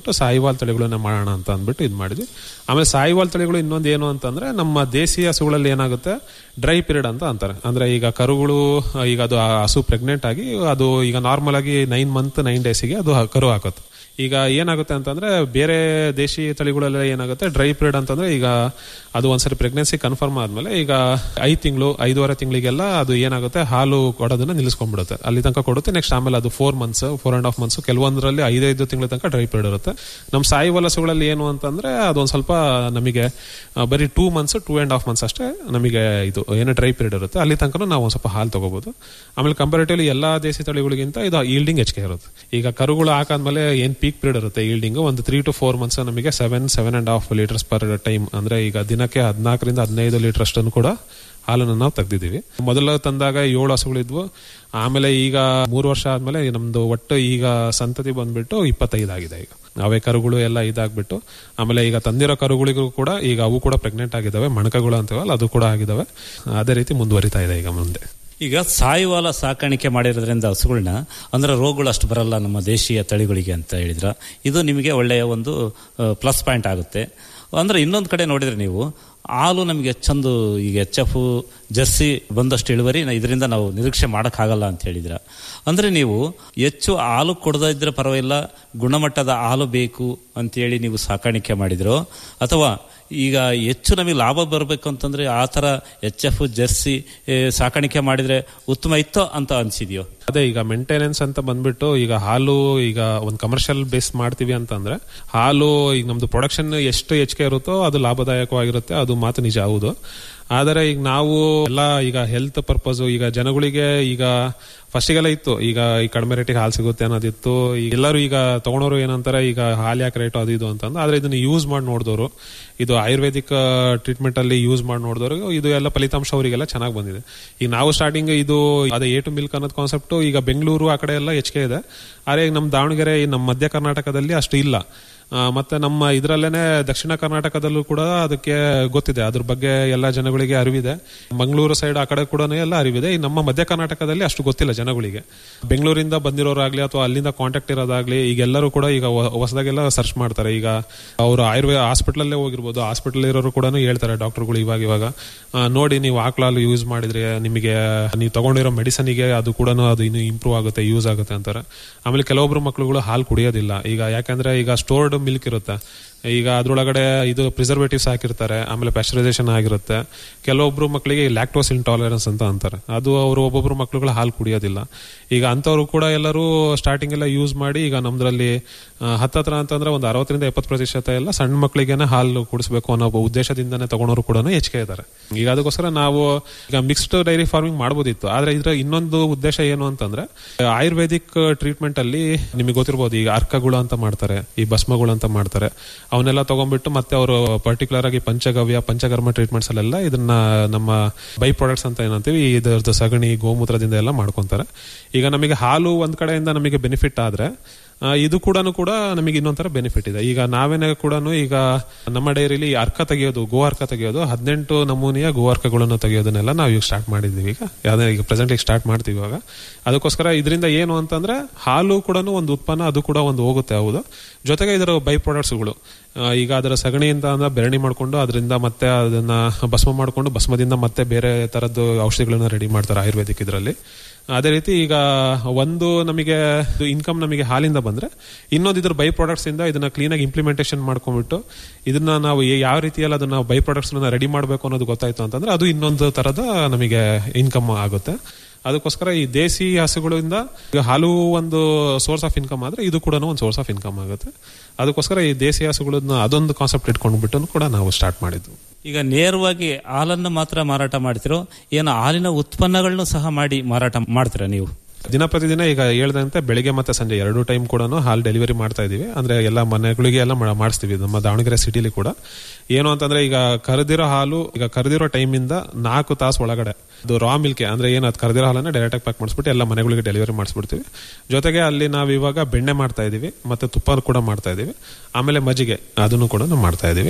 ಸಾಯಿವಾಲ್ ತಳಿಗಳನ್ನ ಮಾಡೋಣ ಅಂತ ಅಂದ್ಬಿಟ್ಟು ಇದು ಮಾಡಿದ್ವಿ ಆಮೇಲೆ ಸಾಯಿವಾಲ್ ತಳಿಗಳು ಇನ್ನೊಂದು ಏನು ಅಂತಂದ್ರೆ ನಮ್ಮ ದೇಸಿ ಹಸುಗಳಲ್ಲಿ ಏನಾಗುತ್ತೆ ಡ್ರೈ ಪೀರಿಯಡ್ ಅಂತ ಅಂತಾರೆ ಅಂದ್ರೆ ಈಗ ಕರುಗಳು ಈಗ ಅದು ಆ ಹಸು ಪ್ರೆಗ್ನೆಂಟ್ ಆಗಿ ಅದು ಈಗ ನಾರ್ಮಲ್ ಆಗಿ ನೈನ್ ಮಂತ್ ನೈನ್ ಡೇಸಿಗೆ ಅದು ಹ- ಕರು ಹಾಕುತ್ತೆ ಈಗ ಏನಾಗುತ್ತೆ ಅಂತಂದ್ರೆ ಬೇರೆ ದೇಶಿ ತಳಿಗಳೆಲ್ಲ ಏನಾಗುತ್ತೆ ಡ್ರೈ ಪೀರಿಯಡ್ ಅಂತಂದ್ರೆ ಈಗ ಅದು ಒಂದ್ಸರಿ ಪ್ರೆಗ್ನೆನ್ಸಿ ಕನ್ಫರ್ಮ್ ಆದ್ಮೇಲೆ ಈಗ ಐದು ತಿಂಗಳು ಐದೂವರೆ ತಿಂಗಳಿಗೆಲ್ಲ ಅದು ಏನಾಗುತ್ತೆ ಹಾಲು ಕೊಡೋದನ್ನ ನಿಲ್ಲಿಸ್ಕೊಂಡ್ಬಿಡುತ್ತೆ ಅಲ್ಲಿ ತನಕ ಕೊಡುತ್ತೆ ನೆಕ್ಸ್ಟ್ ಆಮೇಲೆ ಅದು four months four and half months ಕೆಲವೊಂದರಲ್ಲಿ ಐದೈದು ತಿಂಗಳ ತನಕ ಡ್ರೈ ಪೀರಿಯಡ್ ಇರುತ್ತೆ ನಮ್ಮ ಸಾಯಿ ವಲಸುಗಳಲ್ಲಿ ಏನು ಅಂತಂದ್ರೆ ಅದೊಂದು ಸ್ವಲ್ಪ ನಮಗೆ ಆ, ಬರೀ two months two and half months ಅಷ್ಟೇ ನಮಗೆ ಇದು ಏನು ಡ್ರೈ ಪೀರಿಯಡ್ ಇರುತ್ತೆ ಅಲ್ಲಿ ತನಕ ನಾವು ಒಂದು ಸ್ವಲ್ಪ ಹಾಲು ತಗೋಬಹುದು ಆಮೇಲೆ ಕಂಪೇರಿಟಿವ್ಲಿ ಎಲ್ಲಾ ದೇಸಿ ತಳಿಗಳಿಗಿಂತ ಇದು ಈಲ್ಡಿಂಗ್ ಹೆಚ್ಚಿಗೆ ಇರುತ್ತೆ ಈಗ ಕರುಗಳು ಹಾಕಾದ್ಮೇಲೆ ಏನ್ ಪೀಕ್ ಪೀರಿಯಡ್ ಇರುತ್ತೆ ಈಲ್ಡಿಂಗ್ ಒಂದು ತ್ರೀ ಟು ಫೋರ್ ಮಂತ್ಸ್ ನಮಗೆ seven seven and half litres per time ಅಂದ್ರೆ ಈಗ ದಿನಕ್ಕೆ ಹದಿನಾಲ್ಕರಿಂದ ಹದಿನೈದು ಲೀಟರ್ ಅಷ್ಟನ್ನು ಕೂಡ ಹಾಲನ್ನು ನಾವು ತೆಗ್ದಿದ್ದೀವಿ ಮೊದಲು ತಂದಾಗ ಏಳು ಹಸುಗಳಿದ್ವು ಆಮೇಲೆ ಈಗ ಮೂರು ವರ್ಷ ಆದ್ಮೇಲೆ ನಮ್ದು ಒಟ್ಟು ಈಗ ಸಂತತಿ ಬಂದ್ಬಿಟ್ಟು ಇಪ್ಪತ್ತೈದು ಆಗಿದೆ ಈಗ ಅವೇ ಕರುಗಳು ಎಲ್ಲ ಇದಾಗ್ಬಿಟ್ಟು ಆಮೇಲೆ ಈಗ ತಂದಿರೋ ಕರುಗಳಿಗೂ ಕೂಡ ಈಗ ಅವು ಕೂಡ ಪ್ರೆಗ್ನೆಂಟ್ ಆಗಿದಾವೆ ಮಣಕಗಳು ಅಂತೀವಲ್ಲ ಅದು ಕೂಡ ಆಗಿದಾವೆ ಅದೇ ರೀತಿ ಮುಂದುವರಿತಾ ಇದೆ ಈಗ ಮುಂದೆ ಈಗ ಸಾಯಿವಾಲ ಸಾಕಾಣಿಕೆ ಮಾಡಿರೋದ್ರಿಂದ ಹಸುಗಳನ್ನ ಅಂದ್ರೆ ರೋಗಗಳು ಅಷ್ಟು ಬರಲ್ಲ ನಮ್ಮ ದೇಶೀಯ ತಳಿಗಳಿಗೆ ಅಂತ ಹೇಳಿದ್ರ ಇದು ನಿಮಗೆ ಒಳ್ಳೆಯ ಒಂದು ಪ್ಲಸ್ ಪಾಯಿಂಟ್ ಆಗುತ್ತೆ ಅಂದ್ರೆ ಇನ್ನೊಂದು ಕಡೆ ನೋಡಿದ್ರೆ ನೀವು ಹಾಲು ನಮಗೆ ಚಂದು ಈಗ ಎಚ್ ಎಫ್ ಜರ್ಸಿ ಬಂದಷ್ಟು ಇಳುವರಿ ಇದರಿಂದ ನಾವು ನಿರೀಕ್ಷೆ ಮಾಡೋಕ್ಕಾಗಲ್ಲ ಅಂತ ಹೇಳಿದ್ರ ಅಂದ್ರೆ ನೀವು ಹೆಚ್ಚು ಹಾಲು ಕೊಡದ ಇದ್ರೆ ಪರವಾಗಿಲ್ಲ ಗುಣಮಟ್ಟದ ಹಾಲು ಬೇಕು ಅಂತೇಳಿ ನೀವು ಸಾಕಾಣಿಕೆ ಮಾಡಿದ್ರು ಅಥವಾ ಈಗ ಹೆಚ್ಚು ನಮಗೆ ಲಾಭ ಬರಬೇಕು ಅಂತಂದ್ರೆ ಆ ಥರ ಎಚ್ ಎಫ್ ಜರ್ಸಿ ಏ, ಸಾಕಾಣಿಕೆ ಮಾಡಿದ್ರೆ ಉತ್ತಮ ಇತ್ತೋ ಅಂತ ಅನ್ಸಿದ್ಯೋ ಅದೇ ಈಗ ಮೇಂಟೆನೆನ್ಸ್ ಅಂತ ಬಂದ್ಬಿಟ್ಟು ಈಗ ಹಾಲು ಈಗ ಒಂದು ಕಮರ್ಷಿಯಲ್ ಬೇಸ್ ಮಾಡ್ತೀವಿ ಅಂತಂದ್ರೆ ಹಾಲು ಈಗ ನಮ್ದು ಪ್ರೊಡಕ್ಷನ್ ಎಷ್ಟು ಹೆಚ್ಚಿಗೆ ಇರುತ್ತೋ ಅದು ಲಾಭದಾಯಕವಾಗಿರುತ್ತೆ ಅದು ಮಾತು ನಿಜ ಹೌದು ಆದರೆ ಈಗ ನಾವು ಎಲ್ಲ ಈಗ ಹೆಲ್ತ್ ಪರ್ಪಸ್ ಈಗ ಜನಗಳಿಗೆ ಈಗ ಫಸ್ಟಿಗೆಲ್ಲ ಇತ್ತು ಈಗ ಈ ಕಡಿಮೆ ರೇಟಿಗೆ ಹಾಲು ಸಿಗುತ್ತೆ ಅನ್ನೋದಿತ್ತು ಈಗ ಎಲ್ಲರೂ ಈಗ ತಗೊಳೋರು ಏನಂತಾರೆ ಈಗ ಹಾಲು ಯಾಕೆ ರೇಟು ಅದು ಇದು ಅಂತಂದು ಆದ್ರೆ ಇದನ್ನ ಯೂಸ್ ಮಾಡಿ ನೋಡಿದವರು ಇದು ಆಯುರ್ವೇದಿಕ್ ಟ್ರೀಟ್ಮೆಂಟ್ ಅಲ್ಲಿ ಯೂಸ್ ಮಾಡಿ ನೋಡಿದವರು ಇದು ಎಲ್ಲ ಫಲಿತಾಂಶ ಅವರಿಗೆಲ್ಲ ಚೆನ್ನಾಗಿ ಬಂದಿದೆ ಈಗ ನಾವು ಸ್ಟಾರ್ಟಿಂಗ್ ಇದು ಅದೇ ಎ ಟು ಮಿಲ್ಕ್ ಅನ್ನೋದು ಕಾನ್ಸೆಪ್ಟ್ ಈಗ ಬೆಂಗಳೂರು ಆ ಕಡೆ ಎಲ್ಲ ಹೆಚ್ಚಿಗೆ ಇದೆ ಆದ್ರೆ ಈಗ ನಮ್ಮ ದಾವಣಗೆರೆ ಈ ನಮ್ಮ ಮಧ್ಯ ಕರ್ನಾಟಕದಲ್ಲಿ ಅಷ್ಟು ಇಲ್ಲ ಆ, ಮತ್ತೆ ನಮ್ಮ ಇದರಲ್ಲೇನೆ ದಕ್ಷಿಣ ಕರ್ನಾಟಕದಲ್ಲೂ ಕೂಡ ಅದಕ್ಕೆ ಗೊತ್ತಿದೆ ಅದ್ರ ಬಗ್ಗೆ ಎಲ್ಲ ಜನಗಳಿಗೆ ಅರಿವಿದೆ ಮಂಗಳೂರು ಸೈಡ್ ಆ ಕಡೆ ಕೂಡ ಎಲ್ಲ ಅರಿವಿದೆ ಈ ನಮ್ಮ ಮಧ್ಯ ಕರ್ನಾಟಕದಲ್ಲಿ ಅಷ್ಟು ಗೊತ್ತಿಲ್ಲ ಜನಗಳಿಗೆ ಬೆಂಗಳೂರಿಂದ ಬಂದಿರೋರಾಗ್ಲಿ ಅಥವಾ ಅಲ್ಲಿಂದ ಕಾಂಟ್ಯಾಕ್ಟ್ ಇರೋದಾಗ್ಲಿ ಈಗ ಎಲ್ಲರೂ ಕೂಡ ಈಗ ಹೊ- ಹೊಸದಾಗೆಲ್ಲ ಸರ್ಚ್ ಮಾಡ್ತಾರೆ ಈಗ ಅವರು ಆಯುರ್ವೇದ ಹಾಸ್ಪಿಟಲಲ್ಲೇ ಹೋಗಿರ್ಬೋದು ಹಾಸ್ಪಿಟಲ್ ಇರೋರು ಕೂಡ ಹೇಳ್ತಾರೆ ಡಾಕ್ಟರ್ಗಳು ಇವಾಗ ಇವಾಗ ಆ, ನೋಡಿ ನೀವು ಆಕಳಲ್ಲಿ ಯೂಸ್ ಮಾಡಿದ್ರೆ ನಿಮಗೆ ನೀವು ತಗೊಂಡಿರೋ ಮೆಡಿಸನ್ಗೆ ಅದು ಕೂಡ ಅದು ಇನ್ನು ಇಂಪ್ರೂವ್ ಆಗುತ್ತೆ ಯೂಸ್ ಆಗುತ್ತೆ ಅಂತಾರೆ ಆಮೇಲೆ ಕೆಲವೊಬ್ರು ಮಕ್ಳುಗಳು ಹಾಲು ಕುಡಿಯೋದಿಲ್ಲ ಈಗ ಯಾಕಂದ್ರೆ ಈಗ ಸ್ಟೋರ್ಡ್ ಮಿಲ್ಕ್ ಇರುತ್ತೆ ಈಗ ಅದ್ರೊಳಗಡೆ ಇದು ಪ್ರಿಸರ್ವೇಟಿವ್ಸ್ ಹಾಕಿರ್ತಾರೆ ಆಮೇಲೆ ಪ್ಯಾಸ್ಚರೈಸೇಷನ್ ಆಗಿರುತ್ತೆ ಕೆಲವೊಬ್ರು ಮಕ್ಕಳಿಗೆ ಲ್ಯಾಕ್ಟೋಸ್ ಇಂಟಾಲರೆನ್ಸ್ ಅಂತ ಅಂತಾರೆ ಅದು ಅವರು ಒಬ್ಬೊಬ್ರು ಮಕ್ಳುಗಳು ಹಾಲು ಕುಡಿಯೋದಿಲ್ಲ ಈಗ ಅಂಥವ್ರು ಕೂಡ ಎಲ್ಲರೂ ಸ್ಟಾರ್ಟಿಂಗ್ ಎಲ್ಲ ಯೂಸ್ ಮಾಡಿ ಈಗ ನಮ್ದ್ರಲ್ಲಿ ಆ, ಹತ್ತತ್ರ ಅಂತಂದ್ರೆ ಒಂದು ಅರವತ್ತರಿಂದ ಎಪ್ಪತ್ತು ಪ್ರತಿಶತ ಎಲ್ಲ ಸಣ್ಣ ಮಕ್ಕಳಿಗೆನೆ ಹಾಲು ಕುಡಿಸ್ಬೇಕು ಅನ್ನೋ ಒಬ್ಬ ಉದ್ದೇಶದಿಂದನೇ ತಗೊಳೋರು ಕೂಡ ಹೆಚ್ಚಿಗೆ ಇದ್ದಾರೆ ಈಗ ಅದಕ್ಕೋಸ್ಕರ ನಾವು ಈಗ ಮಿಕ್ಸ್ಡ್ ಡೈರಿ ಫಾರ್ಮಿಂಗ್ ಮಾಡ್ಬೋದಿತ್ತು ಆದ್ರೆ ಇದ್ರ ಇನ್ನೊಂದು ಉದ್ದೇಶ ಏನು ಅಂತಂದ್ರೆ ಆಯುರ್ವೇದಿಕ್ ಟ್ರೀಟ್ಮೆಂಟ್ ಅಲ್ಲಿ ನಿಮಗೆ ಗೊತ್ತಿರ್ಬೋದು ಈಗ ಅರ್ಕಗಳು ಅಂತ ಮಾಡ್ತಾರೆ ಈ ಭಸ್ಮಗಳು ಅಂತ ಮಾಡ್ತಾರೆ ಅವನ್ನೆಲ್ಲ ತಗೊಂಡ್ಬಿಟ್ಟು ಮತ್ತೆ ಅವರು ಪರ್ಟಿಕ್ಯುಲರ್ ಆಗಿ ಪಂಚಗವ್ಯ ಪಂಚಕರ್ಮ ಟ್ರೀಟ್ಮೆಂಟ್ಸ್ ಅಲ್ಲೆಲ್ಲ ಇದನ್ನ ನಮ್ಮ ಬೈ ಪ್ರಾಡಕ್ಟ್ಸ್ ಅಂತ ಏನಂತೀವಿ ಇದರದ್ದು ಸಗಣಿ ಗೋಮೂತ್ರದಿಂದ ಎಲ್ಲ ಮಾಡ್ಕೊಂತಾರೆ ಈಗ ನಮಗೆ ಹಾಲು ಒಂದ್ ಕಡೆಯಿಂದ ನಮಗೆ ಬೆನಿಫಿಟ್ ಆದ್ರೆ ಆ, ಇದು ಕೂಡ ಕೂಡ ನಮಗೆ ಇನ್ನೊಂಥರ ಬೆನಿಫಿಟ್ ಇದೆ ಈಗ ನಾವೇನೇ ಕೂಡ ಈಗ ನಮ್ಮ ಡೈರಿಲಿ ಅರ್ಕ ತೆಗೆಯೋದು ಗೋ ಅರ್ಕ ತೆಗೆಯೋದು ಹದಿನೆಂಟು ನಮೂನೆಯ ಗೋ ಅರ್ಕಗಳನ್ನು ತೆಗೆಯೋದನ್ನೆಲ್ಲ ನಾವು ಈಗ ಸ್ಟಾರ್ಟ್ ಮಾಡಿದ್ದೀವಿ ಈಗ ಯಾವ್ದೇ ಈಗ ಪ್ರೆಸೆಂಟ್ ಸ್ಟಾರ್ಟ್ ಮಾಡ್ತೀವಿ ಇವಾಗ ಅದಕ್ಕೋಸ್ಕರ ಇದರಿಂದ ಏನು ಅಂತಂದ್ರೆ ಹಾಲು ಕೂಡ ಒಂದು ಉತ್ಪನ್ನ ಅದು ಕೂಡ ಒಂದು ಹೋಗುತ್ತೆ ಹೌದು ಜೊತೆಗೆ ಇದರ ಬೈ ಪ್ರಾಡಕ್ಟ್ಸ್ಗಳು ಈಗ ಅದರ ಸಗಣಿಯಿಂದ ಅಂದ್ರೆ ಬೆರಣಿ ಮಾಡ್ಕೊಂಡು ಅದರಿಂದ ಮತ್ತೆ ಅದನ್ನ ಭಸ್ಮ ಮಾಡ್ಕೊಂಡು ಭಸ್ಮದಿಂದ ಮತ್ತೆ ಬೇರೆ ತರದ್ದು ಔಷಧಿಗಳನ್ನ ರೆಡಿ ಮಾಡ್ತಾರೆ ಆಯುರ್ವೇದಿಕ್ ಇದರಲ್ಲಿ ಅದೇ ರೀತಿ ಈಗ ಒಂದು ನಮಗೆ ಇನ್ಕಮ್ ನಮಗೆ ಹಾಲಿಂದ ಬಂದ್ರೆ ಇನ್ನೊಂದು ಇದ್ರ ಬೈ ಪ್ರಾಡಕ್ಟ್ಸ್ ಇಂದ ಇದನ್ನ ಕ್ಲೀನ್ ಆಗಿ ಇಂಪ್ಲಿಮೆಂಟೇಷನ್ ಮಾಡ್ಕೊಂಡ್ಬಿಟ್ಟು ಇದನ್ನ ನಾವು ಏ- ಯಾವ ರೀತಿಯಲ್ಲಿ ಅದನ್ನ ಬೈ ಪ್ರಾಡಕ್ಟ್ಸ್ ರೆಡಿ ಮಾಡಬೇಕು ಅನ್ನೋದು ಗೊತ್ತಾಯ್ತು ಅಂತಂದ್ರೆ ಅದು ಇನ್ನೊಂದು ತರದ ನಮಗೆ ಇನ್ಕಮ್ ಆಗುತ್ತೆ ಅದಕ್ಕೋಸ್ಕರ ಈ ದೇಸಿ ಹಸುಗಳಿಂದ ಈಗ ಹಾಲು ಒಂದು ಸೋರ್ಸ್ ಆಫ್ ಇನ್ಕಮ್ ಆದ್ರೆ ಇದು ಕೂಡ ಒಂದು ಸೋರ್ಸ್ ಆಫ್ ಇನ್ಕಮ್ ಆಗುತ್ತೆ ಅದಕ್ಕೋಸ್ಕರ ಈ ದೇಸಿ ಹಸುಗಳನ್ನ ಅದೊಂದು ಕಾನ್ಸೆಪ್ಟ್ ಇಟ್ಕೊಂಡ್ಬಿಟ್ಟು ಕೂಡ ನಾವು ಸ್ಟಾರ್ಟ್ ಮಾಡಿದ್ವು ಈಗ ನೇರವಾಗಿ ಹಾಲನ್ನು ಮಾತ್ರ ಮಾರಾಟ ಮಾಡ್ತಿರೋ ಏನು ಹಾಲಿನ ಉತ್ಪನ್ನಗಳನ್ನು ಸಹ ಮಾಡಿ ಮಾರಾಟ ಮಾಡ್ತೀರಾ ನೀವು ದಿನ ಪ್ರತಿದಿನ ಈಗ ಹೇಳ್ದಂತೆ ಬೆಳಿಗ್ಗೆ ಮತ್ತೆ ಸಂಜೆ ಎರಡು ಟೈಮ್ ಕೂಡ ಹಾಲ್ ಡೆಲಿವರಿ ಮಾಡ್ತಾ ಇದೀವಿ ಅಂದ್ರೆ ಎಲ್ಲ ಮನೆಗಳಿಗೆ ಎಲ್ಲ ಮಾ- ಮಾಡಿಸ್ತೀವಿ ನಮ್ಮ ದಾವಣಗೆರೆ ಸಿಟಿಲಿ ಕೂಡ ಏನು ಅಂತಂದ್ರೆ ಈಗ ಕರೆದಿರೋ ಹಾಲು ಈಗ ಕರೆದಿರೋ ಟೈಮ್ ಇಂದ ನಾಲ್ಕು ತಾಸು ಒಳಗಡೆ ಅದು ರಾ ಮಿಲ್ಕೆ ಅಂದ್ರೆ ಏನು ಅದು ಕರೆದಿರೋ ಹಾಲನ್ನ ಡೈರೆಕ್ಟ್ ಆಗಿ ಪ್ಯಾಕ್ ಮಾಡಿಸ್ಬಿಟ್ಟು ಎಲ್ಲ ಮನೆಗಳಿಗೆ ಡೆಲಿವರಿ ಮಾಡಿಸ್ಬಿಡ್ತೀವಿ ಜೊತೆಗೆ ಅಲ್ಲಿ ನಾವು ಇವಾಗ ಬೆಣ್ಣೆ ಮಾಡ್ತಾ ಇದೀವಿ ಮತ್ತೆ ತುಪ್ಪ ಕೂಡ ಮಾಡ್ತಾ ಇದೀವಿ ಆಮೇಲೆ ಮಜ್ಜಿಗೆ ಅದನ್ನು ಕೂಡ ನಾವು ಮಾಡ್ತಾ ಇದೀವಿ